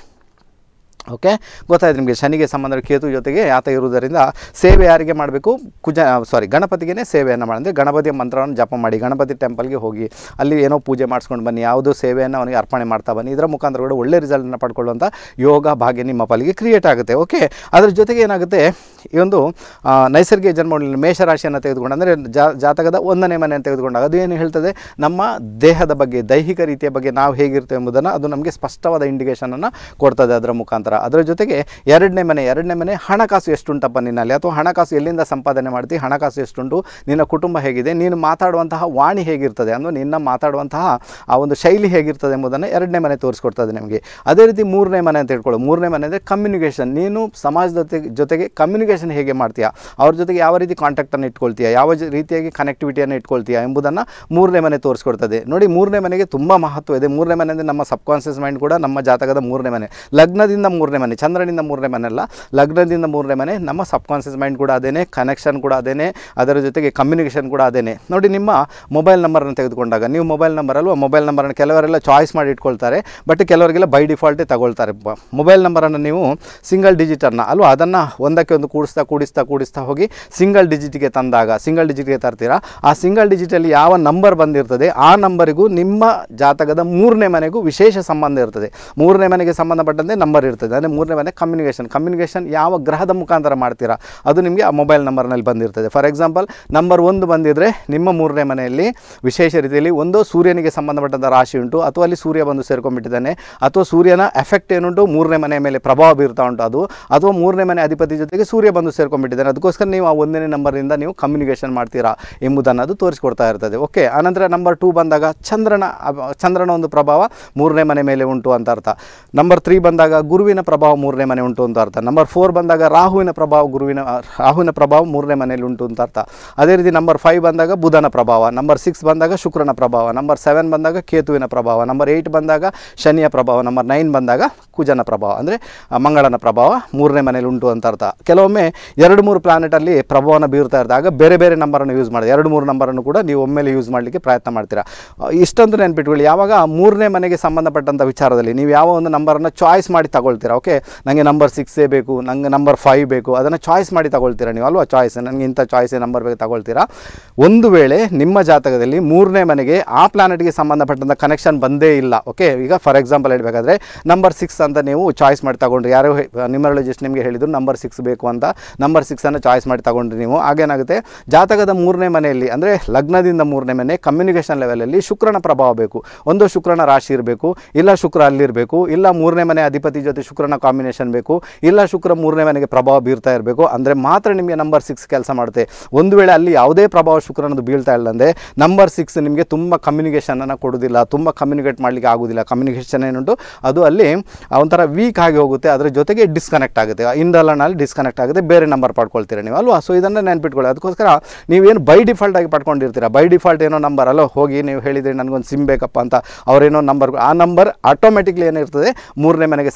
ಓಕೆ ಗೊತ್ತಾಯ್ತು ನಿಮಗೆ ಶನಿಗೆ ಸಂಬಂಧ ಕೇತು ಜೊತೆಗೆ ಆತ ಇರುವುದರಿಂದ ಸೇವೆ ಯಾರಿಗೆ ಮಾಡಬೇಕು ಕುಜ ಸಾರಿ ಗಣಪತಿಗೆ ಸೇವೆಯನ್ನು ಮಾಡಿದ್ರೆ ಗಣಪತಿಯ ಮಂತ್ರವನ್ನು ಜಪ ಮಾಡಿ ಗಣಪತಿ ಟೆಂಪಲ್ಗೆ ಹೋಗಿ ಅಲ್ಲಿ ಏನೋ ಪೂಜೆ ಮಾಡಿಸ್ಕೊಂಡು ಬನ್ನಿ ಯಾವುದೋ ಸೇವೆಯನ್ನು ಅವನಿಗೆ ಅರ್ಪಣೆ ಮಾಡ್ತಾ ಬನ್ನಿ ಇದರ ಮುಖಾಂತರ ಕೂಡ ಒಳ್ಳೆ ರಿಸಲ್ಟನ್ನು ಪಡ್ಕೊಳ್ಳುವಂಥ ಯೋಗ ಭಾಗ್ಯ ನಿಮ್ಮ ಪಾಲಿಗೆ ಕ್ರಿಯೇಟ್ ಆಗುತ್ತೆ ಓಕೆ ಅದ್ರ ಜೊತೆಗೆ ಏನಾಗುತ್ತೆ ಈ ಒಂದು ಆ, ನೈಸರ್ಗಿಕ ಜನ್ಮಗಳಲ್ಲಿ ಮೇಷರಾಶಿಯನ್ನು ತೆಗೆದುಕೊಂಡು ಅಂದರೆ ಜಾ ಜಾತಕದ ಒಂದನೇ ಮನೆಯನ್ನು ತೆಗೆದುಕೊಂಡಾಗ ಅದು ಏನು ಹೇಳ್ತದೆ ನಮ್ಮ ದೇಹದ ಬಗ್ಗೆ ದೈಹಿಕ ರೀತಿಯ ಬಗ್ಗೆ ನಾವು ಹೇಗಿರ್ತೇವೆ ಎಂಬುದನ್ನು ಅದು ನಮಗೆ ಸ್ಪಷ್ಟವಾದ ಇಂಡಿಕೇಷನನ್ನು ಕೊಡ್ತದೆ ಅದರ ಮುಖಾಂತರ ಅದರ ಜೊತೆಗೆ ಎರಡನೇ ಮನೆ ಎರಡನೇ ಮನೆ ಹಣಕಾಸು ಎಷ್ಟುಂಟಪ್ಪ ನಿನ್ನಲ್ಲಿ ಅಥವಾ ಹಣಕಾಸು ಎಲ್ಲಿಂದ ಸಂಪಾದನೆ ಮಾಡ್ತಿ ಹಣಕಾಸು ಎಷ್ಟುಂಟು ನಿನ್ನ ಕುಟುಂಬ ಹೇಗಿದೆ ನೀನು ಮಾತಾಡುವಂತಹ ವಾಣಿ ಹೇಗಿರ್ತದೆ ಅಂದರೆ ನಿನ್ನ ಮಾತಾಡುವಂತಹ ಆ ಒಂದು ಶೈಲಿ ಹೇಗಿರ್ತದೆ ಎಂಬುದನ್ನು ಎರಡನೇ ಮನೆ ತೋರಿಸ್ಕೊಡ್ತದೆ ನಿಮಗೆ ಅದೇ ರೀತಿ ಮೂರನೇ ಮನೆ ಅಂತ ಹೇಳ್ಕೊಳ್ಳೋ ಮೂರನೇ ಮನೆ ಅಂದರೆ ಕಮ್ಯುನಿಕೇಷನ್ ನೀನು ಸಮಾಜದ ಜೊತೆ ಜೊತೆಗೆ ಕಮ್ಯುನಿಕೇಷನ್ ಹೇಗೆ ಮಾಡ್ತೀಯಾ ಅವ್ರ ಜೊತೆಗೆ ಯಾವ ರೀತಿ ಕಾಂಟ್ಯಾಕ್ಟನ್ನು ಇಟ್ಕೊಳ್ತೀಯಾ ಯಾವ ಜ- ರೀತಿಯಾಗಿ ಕನೆಕ್ಟಿವಿಟಿಯನ್ನು ಇಟ್ಕೊಳ್ತೀಯಾ ಎಂಬುದನ್ನು ಮೂರನೇ ಮನೆ ತೋರಿಸ್ಕೊಡ್ತದೆ ನೋಡಿ ಮೂರನೇ ಮನೆಗೆ ತುಂಬ ಮಹತ್ವ ಇದೆ ಮೂರನೇ ಮನೆ ಅಂದರೆ ನಮ್ಮ ಸಬ್ಕಾನ್ಷಿಯಸ್ ಮೈಂಡ್ ಕೂಡ ನಮ್ಮ ಜಾತಕದ ಮೂರನೇ ಮನೆ ಲಗ್ನದಿಂದ ಮೂರನೇ ಮನೆ ಚಂದ್ರನಿಂದ ಮೂರನೇ ಮನೆ ಅಲ್ಲ ಲಗ್ನದಿಂದ ಮೂರನೇ ಮನೆ ನಮ್ಮ ಸಬ್ಕಾನ್ಷಿಯಸ್ ಮೈಂಡ್ ಕೂಡ ಅದೇನೆ ಕನೆಕ್ಷನ್ ಕೂಡ ಅದೇನೆ ಅದರ ಜೊತೆಗೆ ಕಮ್ಯುನಿಕೇಷನ್ ಕೂಡ ಅದೇನೆ ನೋಡಿ ನಿಮ್ಮ ಮೊಬೈಲ್ ನಂಬರನ್ನು ತೆಗೆದುಕೊಂಡಾಗ ನೀವು ಮೊಬೈಲ್ ನಂಬರ್ ಅಲ್ವಾ ಮೊಬೈಲ್ ನಂಬರನ್ನು ಕೆಲವರೆಲ್ಲ ಚಾಯ್ಸ್ ಮಾಡಿ ಇಟ್ಕೊಳ್ತಾರೆ ಬಟ್ ಕೆಲವರಿಗೆಲ್ಲ ಬೈ ಡಿಫಾಲ್ಟೇ ತಗೊಳ್ತಾರೆ ಬ- ಮೊಬೈಲ್ ನಂಬರನ್ನು ನೀವು ಸಿಂಗಲ್ ಡಿಜಿಟನ್ನು ಅಲ್ವಾ ಅದನ್ನು ಒಂದಕ್ಕೆ ಒಂದು ಕೂಡಿಸ್ತಾ ಕೂಡಿಸ್ತಾ ಕೂಡಿಸ್ತಾ ಹೋಗಿ ಸಿಂಗಲ್ ಡಿಜಿಟ್ಗೆ ತಂದಾಗ ಸಿಂಗಲ್ ಡಿಜಿಟ್ಗೆ ತರ್ತೀರಾ ಆ ಸಿಂಗಲ್ ಡಿಜಿಟಲ್ಲಿ ಯಾವ ನಂಬರ್ ಬಂದಿರ್ತದೆ ಆ ನಂಬರಿಗೂ ನಿಮ್ಮ ಜಾತಕದ ಮೂರನೇ ಮನೆಗೂ ವಿಶೇಷ ಸಂಬಂಧ ಇರ್ತದೆ ಮೂರನೇ ಮನೆಗೆ ಸಂಬಂಧಪಟ್ಟಂತೆ ನಂಬರ್ ಇರ್ತದೆ ಅಂದರೆ ಮೂರನೇ ಮನೆ ಕಮ್ಯುನಿಕೇಷನ್ ಕಮ್ಯುನಿಕೇಷನ್ ಯಾವ ಗ್ರಹದ ಮುಖಾಂತರ ಮಾಡ್ತೀರಾ ಅದು ನಿಮಗೆ ಆ ಮೊಬೈಲ್ ನಂಬರ್ನಲ್ಲಿ ಬಂದಿರ್ತದೆ ಫಾರ್ ಎಕ್ಸಾಂಪಲ್ ನಂಬರ್ ಒಂದು ಬಂದಿದ್ದರೆ ನಿಮ್ಮ ಮೂರನೇ ಮನೆಯಲ್ಲಿ ವಿಶೇಷ ರೀತಿಯಲ್ಲಿ ಒಂದು ಸೂರ್ಯನಿಗೆ ಸಂಬಂಧಪಟ್ಟಂಥ ರಾಶಿ ಉಂಟು ಅಥವಾ ಅಲ್ಲಿ ಸೂರ್ಯ ಬಂದು ಸೇರ್ಕೊಂಡ್ಬಿಟ್ಟಿದ್ದಾನೆ ಅಥವಾ ಸೂರ್ಯನ ಎಫೆಕ್ಟ್ ಏನುಂಟು ಮೂರನೇ ಮನೆ ಮೇಲೆ ಪ್ರಭಾವ ಬೀರ್ತಾ ಉಂಟು ಅದು ಅಥವಾ ಮೂರನೇ ಮನೆ ಅಧಿಪತಿ ಜೊತೆಗೆ ಸೂರ್ಯ ಬಂದು ಸೇರ್ಕೊಂಡ್ಬಿಟ್ಟಿದ್ದಾನೆ ಅದಕ್ಕೋಸ್ಕರ ನೀವು ಆ ಒಂದನೇ ನಂಬರಿಂದ ನೀವು ಕಮ್ಯುನಿಕೇಷನ್ ಮಾಡ್ತೀರಾ ಎಂಬುದನ್ನು ಅದು ತೋರಿಸ್ಕೊಡ್ತಾ ಇರ್ತದೆ ಓಕೆ ಆನಂತರ ನಂಬರ್ ಟೂ ಬಂದಾಗ ಚಂದ್ರನ ಅಬ- ಚಂದ್ರನ ಒಂದು ಪ್ರಭಾವ ಮೂರನೇ ಮನೆ ಮೇಲೆ ಉಂಟು ಅಂತ ಅರ್ಥ ನಂಬರ್ ತ್ರೀ ಬಂದಾಗ ಗುರುವಿನ ಪ್ರಭಾವ ಮೂರನೇ ಮನೆ ಉಂಟು ಅಂತ ಅರ್ಥ ನಂಬರ್ ಫೋರ್ ಬಂದಾಗ ರಾಹುವಿನ ಪ್ರಭಾವ ಗುರುವಿನ ಆ, ರಾಹುವಿನ ಪ್ರಭಾವ ಮೂರನೇ ಮನೆಯಲ್ಲಿ ಉಂಟು ಅಂತ ಅರ್ಥ ಅದೇ ರೀತಿ ನಂಬರ್ ಫೈವ್ ಬಂದಾಗ ಬುಧನ ಪ್ರಭಾವ ನಂಬರ್ ಸಿಕ್ಸ್ ಬಂದಾಗ ಶುಕ್ರನ ಪ್ರಭಾವ ನಂಬರ್ ಸೆವೆನ್ ಬಂದಾಗ ಕೇತುವಿನ ಪ್ರಭಾವ ನಂಬರ್ ಏಯ್ಟ್ ಬಂದಾಗ ಶನಿಯ ಪ್ರಭಾವ ನಂಬರ್ ನೈನ್ ಬಂದಾಗ ಕುಜನ ಪ್ರಭಾವ ಅಂದರೆ ಮಂಗಳನ ಪ್ರಭಾವ ಮೂರನೇ ಮನೇಲಿ ಉಂಟು ಅಂತ ಅರ್ಥ ಕೆಲವೊಮ್ಮೆ ಎರಡು ಮೂರು ಪ್ಲಾನೆಟಲ್ಲಿ ಪ್ರಭಾವನ ಬೀರ್ತಾ ಇದ್ದಾಗ ಬೇರೆ ಬೇರೆ ನಂಬರನ್ನು ಯೂಸ್ ಮಾಡಿ ಎರಡು ಮೂರು ನಂಬರನ್ನು ಕೂಡ ನೀವು ಒಮ್ಮೆಲೆ ಯೂಸ್ ಮಾಡಲಿಕ್ಕೆ ಪ್ರಯತ್ನ ಮಾಡ್ತೀರಾ ಆ, ಇಷ್ಟಂತೂ ನೆನ್ಪಿಟ್ಕೊಳ್ಳಿ ಯಾವಾಗ ಮೂರನೇ ಮನೆಗೆ ಸಂಬಂಧಪಟ್ಟಂಥ ವಿಚಾರದಲ್ಲಿ ನೀವು ಯಾವ ಒಂದು ನಂಬರನ್ನು ಚಾಯ್ಸ್ ಮಾಡಿ ತಗೊಳ್ತೀರಾ ಓಕೆ ನನಗೆ ನಂಬರ್ ಸಿಕ್ಸೇ ಬೇಕು ನನಗೆ ನಂಬರ್ ಫೈವ್ ಬೇಕು ಅದನ್ನು ಚಾಯ್ಸ್ ಮಾಡಿ ತಗೊಳ್ತೀರಾ ನೀವು ಅಲ್ವಾ ಚಾಯ್ಸ್ ನನಗೆ ಇಂಥ ಚಾಯ್ಸೇ ನಂಬರ್ ಬೇಕು ತಗೊಳ್ತೀರಾ ಒಂದು ವೇಳೆ ನಿಮ್ಮ ಜಾತಕದಲ್ಲಿ ಮೂರನೇ ಮನೆಗೆ ಆ ಪ್ಲಾನೆಟ್ಗೆ ಸಂಬಂಧಪಟ್ಟಂಥ ಕನೆಕ್ಷನ್ ಬಂದೇ ಇಲ್ಲ ಓಕೆ ಈಗ ಫಾರ್ ಎಕ್ಸಾಂಪಲ್ ಹೇಳಬೇಕಾದ್ರೆ ನಂಬರ್ ಸಿಕ್ಸ್ ಅಂತ ನೀವು ಚಾಯ್ಸ್ ಮಾಡಿ ತಗೊಂಡ್ರಿ ಯಾರೋ ನ್ಯೂಮರಾಲಜಿಸ್ಟ್ ನಿಮಗೆ ಹೇಳಿದ್ರು ನಂಬರ್ ಸಿಕ್ಸ್ ಬೇಕು ಅಂತ ನಂಬರ್ ಸಿಕ್ಸನ್ನು ಚಾಯ್ಸ್ ಮಾಡಿ ತಗೊಂಡ್ರಿ ನೀವು ಆಗೇನಾಗುತ್ತೆ ಜಾತಕದ ಮೂರನೇ ಮನೆಯಲ್ಲಿ ಅಂದರೆ ಲಗ್ನದಿಂದ ಮೂರನೇ ಮನೆ ಕಮ್ಯುನಿಕೇಷನ್ ಲೆವೆಲಲ್ಲಿ ಶುಕ್ರನ ಪ್ರಭಾವ ಬೇಕು ಒಂದು ಶುಕ್ರನ ರಾಶಿ ಇರಬೇಕು ಇಲ್ಲ ಶುಕ್ರ ಅಲ್ಲಿರಬೇಕು ಇಲ್ಲ ಮೂರನೇ ಮನೆ ಅಧಿಪತಿ ಜೊತೆ ಶುಕ್ರನ ಕಾಂಬಿನೇಷನ್ ಬೇಕು ಇಲ್ಲ ಶುಕ್ರ ಮೂರನೇ ಮನೆಗೆ ಪ್ರಭಾವ ಬೀರ್ತಾ ಇರಬೇಕು ಅಂದರೆ ಮಾತ್ರ ನಿಮಗೆ ನಂಬರ್ ಸಿಕ್ಸ್ ಕೆಲಸ ಮಾಡುತ್ತೆ ಒಂದು ವೇಳೆ ಅಲ್ಲಿ ಯಾವುದೇ ಪ್ರಭಾವ ಶುಕ್ರನದು ಬೀಳ್ತಾ ಇಲ್ಲ ಅಂದರೆ ನಂಬರ್ ಸಿಕ್ಸ್ ನಿಮಗೆ ತುಂಬ ಕಮ್ಯುನಿಕೇಷನನ್ನು ಕೊಡೋದಿಲ್ಲ ತುಂಬ ಕಮ್ಯುನಿಕೇಟ್ ಮಾಡಲಿಕ್ಕೆ ಆಗೋದಿಲ್ಲ ಕಮ್ಯುನಿಕೇಷನ್ ಏನುಂಟು ಅದು ಅಲ್ಲಿ ಆ ಒಂಥರ ವೀಕ್ ಆಗಿ ಹೋಗುತ್ತೆ ಅದರ ಜೊತೆಗೆ ಡಿಸ್ಕನೆಕ್ಟ್ ಆಗುತ್ತೆ ಇಂದಲನಲ್ಲಿ ಡಿಸ್ಕನೆಕ್ಟ್ ಆಗುತ್ತೆ ಬೇರೆ ನಂಬರ್ ಪಡ್ಕೊಳ್ತೀರ ನೀವು ಅಲ್ವಾ ಸೊ ಇದನ್ನು ನೆನ್ಪಿಟ್ಕೊಳ್ಳಿ ಅದಕ್ಕೋಸ್ಕರ ನೀವೇನು ಬೈ ಡಿಫಾಲ್ಟ್ ಆಗಿ ಪಡ್ಕೊಂಡಿರ್ತೀರ ಬೈ ಡಿಫಾಲ್ಟ್ ಏನೋ ನಂಬರ್ ಅಲ್ಲೋ ಹೋಗಿ ನೀವು ಹೇಳಿದ್ರಿ ನನಗೊಂದು ಸಿಮ್ ಬೇಕಪ್ಪ ಅಂತ ಅವರೇನೋ ನಂಬರ್ ಆ ನಂಬರ್ ಆಟೋಮೆಟಿಕ್ಲಿ ಏನಿರ್ತದೆ ಮೂರನೇ ಮನೆಗೆ ಸಂಬಂಧಪಟ್ಟಂಥ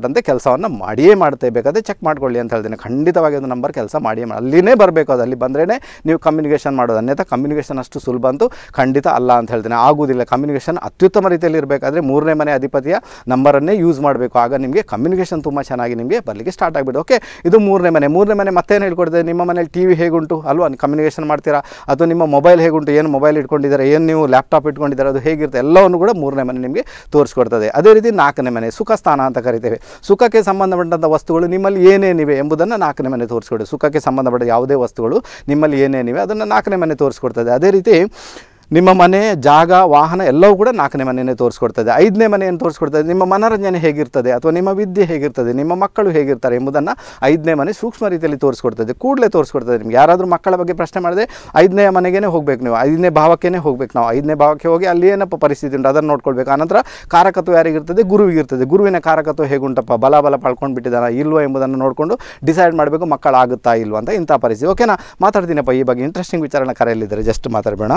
ಸಂಬಂಧಪಟ್ಟಂತೆ ಕೆಲಸವನ್ನು ಮಾಡಿಯೇ ಮಾಡ್ತೇ ಬೇಕಾದ್ರೆ ಚೆಕ್ ಮಾಡ್ಕೊಳ್ಳಿ ಅಂತ ಹೇಳ್ತೀನಿ ಖಂಡಿತವಾಗಿ ಅದು ನಂಬರ್ ಕೆಲಸ ಮಾಡಿಯೇ ಮಾಡಿ ಅಲ್ಲಿನೇ ಬರಬೇಕು ಅದು ಅಲ್ಲಿ ಬಂದ್ರೇ ನೀವು ಕಮ್ಯುನಿಕೇಷನ್ ಮಾಡೋದು ಅನ್ಯथा ಕಮ್ಯುನಿಕೇಷನ್ ಅಷ್ಟು ಸುಲಭ ಅಂತೂ ಖಂಡಿತ ಅಲ್ಲ ಅಂತ ಹೇಳ್ತೀನಿ ಆಗುವುದಿಲ್ಲ ಕಮ್ಯುನಿಕೇಷನ್ ಅತ್ಯುತ್ತಮ ರೀತಿಯಲ್ಲಿ ಇರಬೇಕಾದ್ರೆ ಮೂರನೇ ಮನೆ ಅಧಿಪತಿಯ ನಂಬರನ್ನೇ ಯೂಸ್ ಮಾಡಬೇಕು ಆಗ ನಿಮಗೆ ಕಮ್ಯುನಿಕೇಷನ್ ತುಂಬ ಚೆನ್ನಾಗಿ ನಿಮಗೆ ಬರಲಿಕ್ಕೆ ಸ್ಟಾರ್ಟ್ ಆಗಿಬಿಡು ಓಕೆ ಇದು ಮೂರನೇ ಮನೆ ಮೂರನೇ ಮನೆ ಮತ್ತೇನು ಹೇಳ್ಕೊಡ್ತದೆ ನಿಮ್ಮ ಮನೇಲಿ ಟಿ ವಿ ಹೇಗುಂಟು ಅಲ್ವಾ ಕಮ್ಯುನಿಕೇಷನ್ ಮಾಡ್ತೀರಾ ಅಥವಾ ನಿಮ್ಮ ಮೊಬೈಲ್ ಹೇಗುಂಟು ಏನು ಮೊಬೈಲ್ ಇಟ್ಕೊಂಡಿದ್ದಾರೆ ಏನು ನೀವು ಲ್ಯಾಪ್ಟಾಪ್ ಇಟ್ಕೊಂಡಿದ್ದಾರೆ ಅದು ಹೇಗಿರುತ್ತೆ ಎಲ್ಲವನ್ನು ಕೂಡ ಮೂರನೇ ಮನೆ ನಿಮಗೆ ತೋರಿಸ್ಕೊಡ್ತದೆ ಅದೇ ರೀತಿ ನಾಲ್ಕನೇ ಮನೆ ಸುಖ ಸ್ಥಾನ ಅಂತ ಕರಿತೇವೆ ಸುಖಕ್ಕೆ ಸಂಬಂಧಪಟ್ಟಂಥ ವಸ್ತುಗಳು ನಿಮ್ಮಲ್ಲಿ ಏನೇನಿವೆ ಎಂಬುದನ್ನು ನಾಲ್ಕನೇ ಮನೆ ತೋರಿಸ್ಕೊಡಿ ಸುಖಕ್ಕೆ ಸಂಬಂಧಪಟ್ಟ ಯಾವುದೇ ವಸ್ತುಗಳು ನಿಮ್ಮಲ್ಲಿ ಏನೇನಿವೆ ಅದನ್ನು ನಾಲ್ಕನೇ ಮನೆ ತೋರಿಸ್ಕೊಡ್ತದೆ ಅದೇ ರೀತಿ ನಿಮ್ಮ ಮನೆ ಜಾಗ ವಾಹನ ಎಲ್ಲವೂ ಕೂಡ ನಾಲ್ಕನೇ ಮನೆಯೇ ತೋರಿಸ್ಕೊಡ್ತದೆ ಐದನೇ ಮನೆಯನ್ನು ತೋರಿಸ್ಕೊಡ್ತದೆ ನಿಮ್ಮ ಮನೋರಂಜನೆ ಹೇಗಿರ್ತದೆ ಅಥವಾ ನಿಮ್ಮ ವಿದ್ಯೆ ಹೇಗಿರ್ತದೆ ನಿಮ್ಮ ಮಕ್ಕಳು ಹೇಗಿರ್ತಾರೆ ಎಂಬುದನ್ನು ಐದನೇ ಮನೆ ಸೂಕ್ಷ್ಮ ರೀತಿಯಲ್ಲಿ ತೋರಿಸ್ಕೊಡ್ತದೆ ಕೂಡಲೇ ತೋರಿಸ್ಕೊಡ್ತದೆ ನಿಮ್ಗೆ ಯಾರಾದರೂ ಮಕ್ಕಳ ಬಗ್ಗೆ ಪ್ರಶ್ನೆ ಮಾಡಿದ್ರೆ ಐದನೇ ಮನೆಗೇ ಹೋಗ್ಬೇಕು ನೀವು ಐದನೇ ಭಾವಕ್ಕೇ ಹೋಗ್ಬೇಕು ನಾವು ಐದನೇ ಭಾವಕ್ಕೆ ಹೋಗಿ ಅಲ್ಲಿ ಏನಪ್ಪ ಪರಿಸ್ಥಿತಿ ಉಂಟು ಅದನ್ನು ನೋಡ್ಕೊಳ್ಬೇಕು ಆನಂತರ ಕಾರಕತ್ವ ಯಾರಿಗಿರ್ತದೆ ಗುರುವಿಗಿರ್ತದೆ ಗುರುವಿನ ಕಾರಕತ್ವ ಹೇಗುಂಟಪ್ಪ ಬಲ ಬಲ ಪಳ್ಕೊಂಡು ಬಿಟ್ಟಿದ್ದಾನ ಇಲ್ವೋ ಎಂಬುದನ್ನು ನೋಡಿಕೊಂಡು ಡಿಸೈಡ್ ಮಾಡಬೇಕು ಮಕ್ಕಳಾಗುತ್ತಾ ಇಲ್ವಾ ಅಂತ ಇಂಥ ಪರಿಸ್ಥಿತಿ ಓಕೆನಾ ಮಾತಾಡ್ತೀನಪ್ಪ ಈ ಬಗ್ಗೆ ಇಂಟ್ರೆಸ್ಟಿಂಗ್ ವಿಚಾರನ ಕರೆಯಲ್ಲಿದ್ದಾರೆ ಜಸ್ಟ್ ಮಾತಾಡಬೇಡ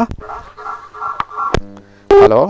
ಹಲೋ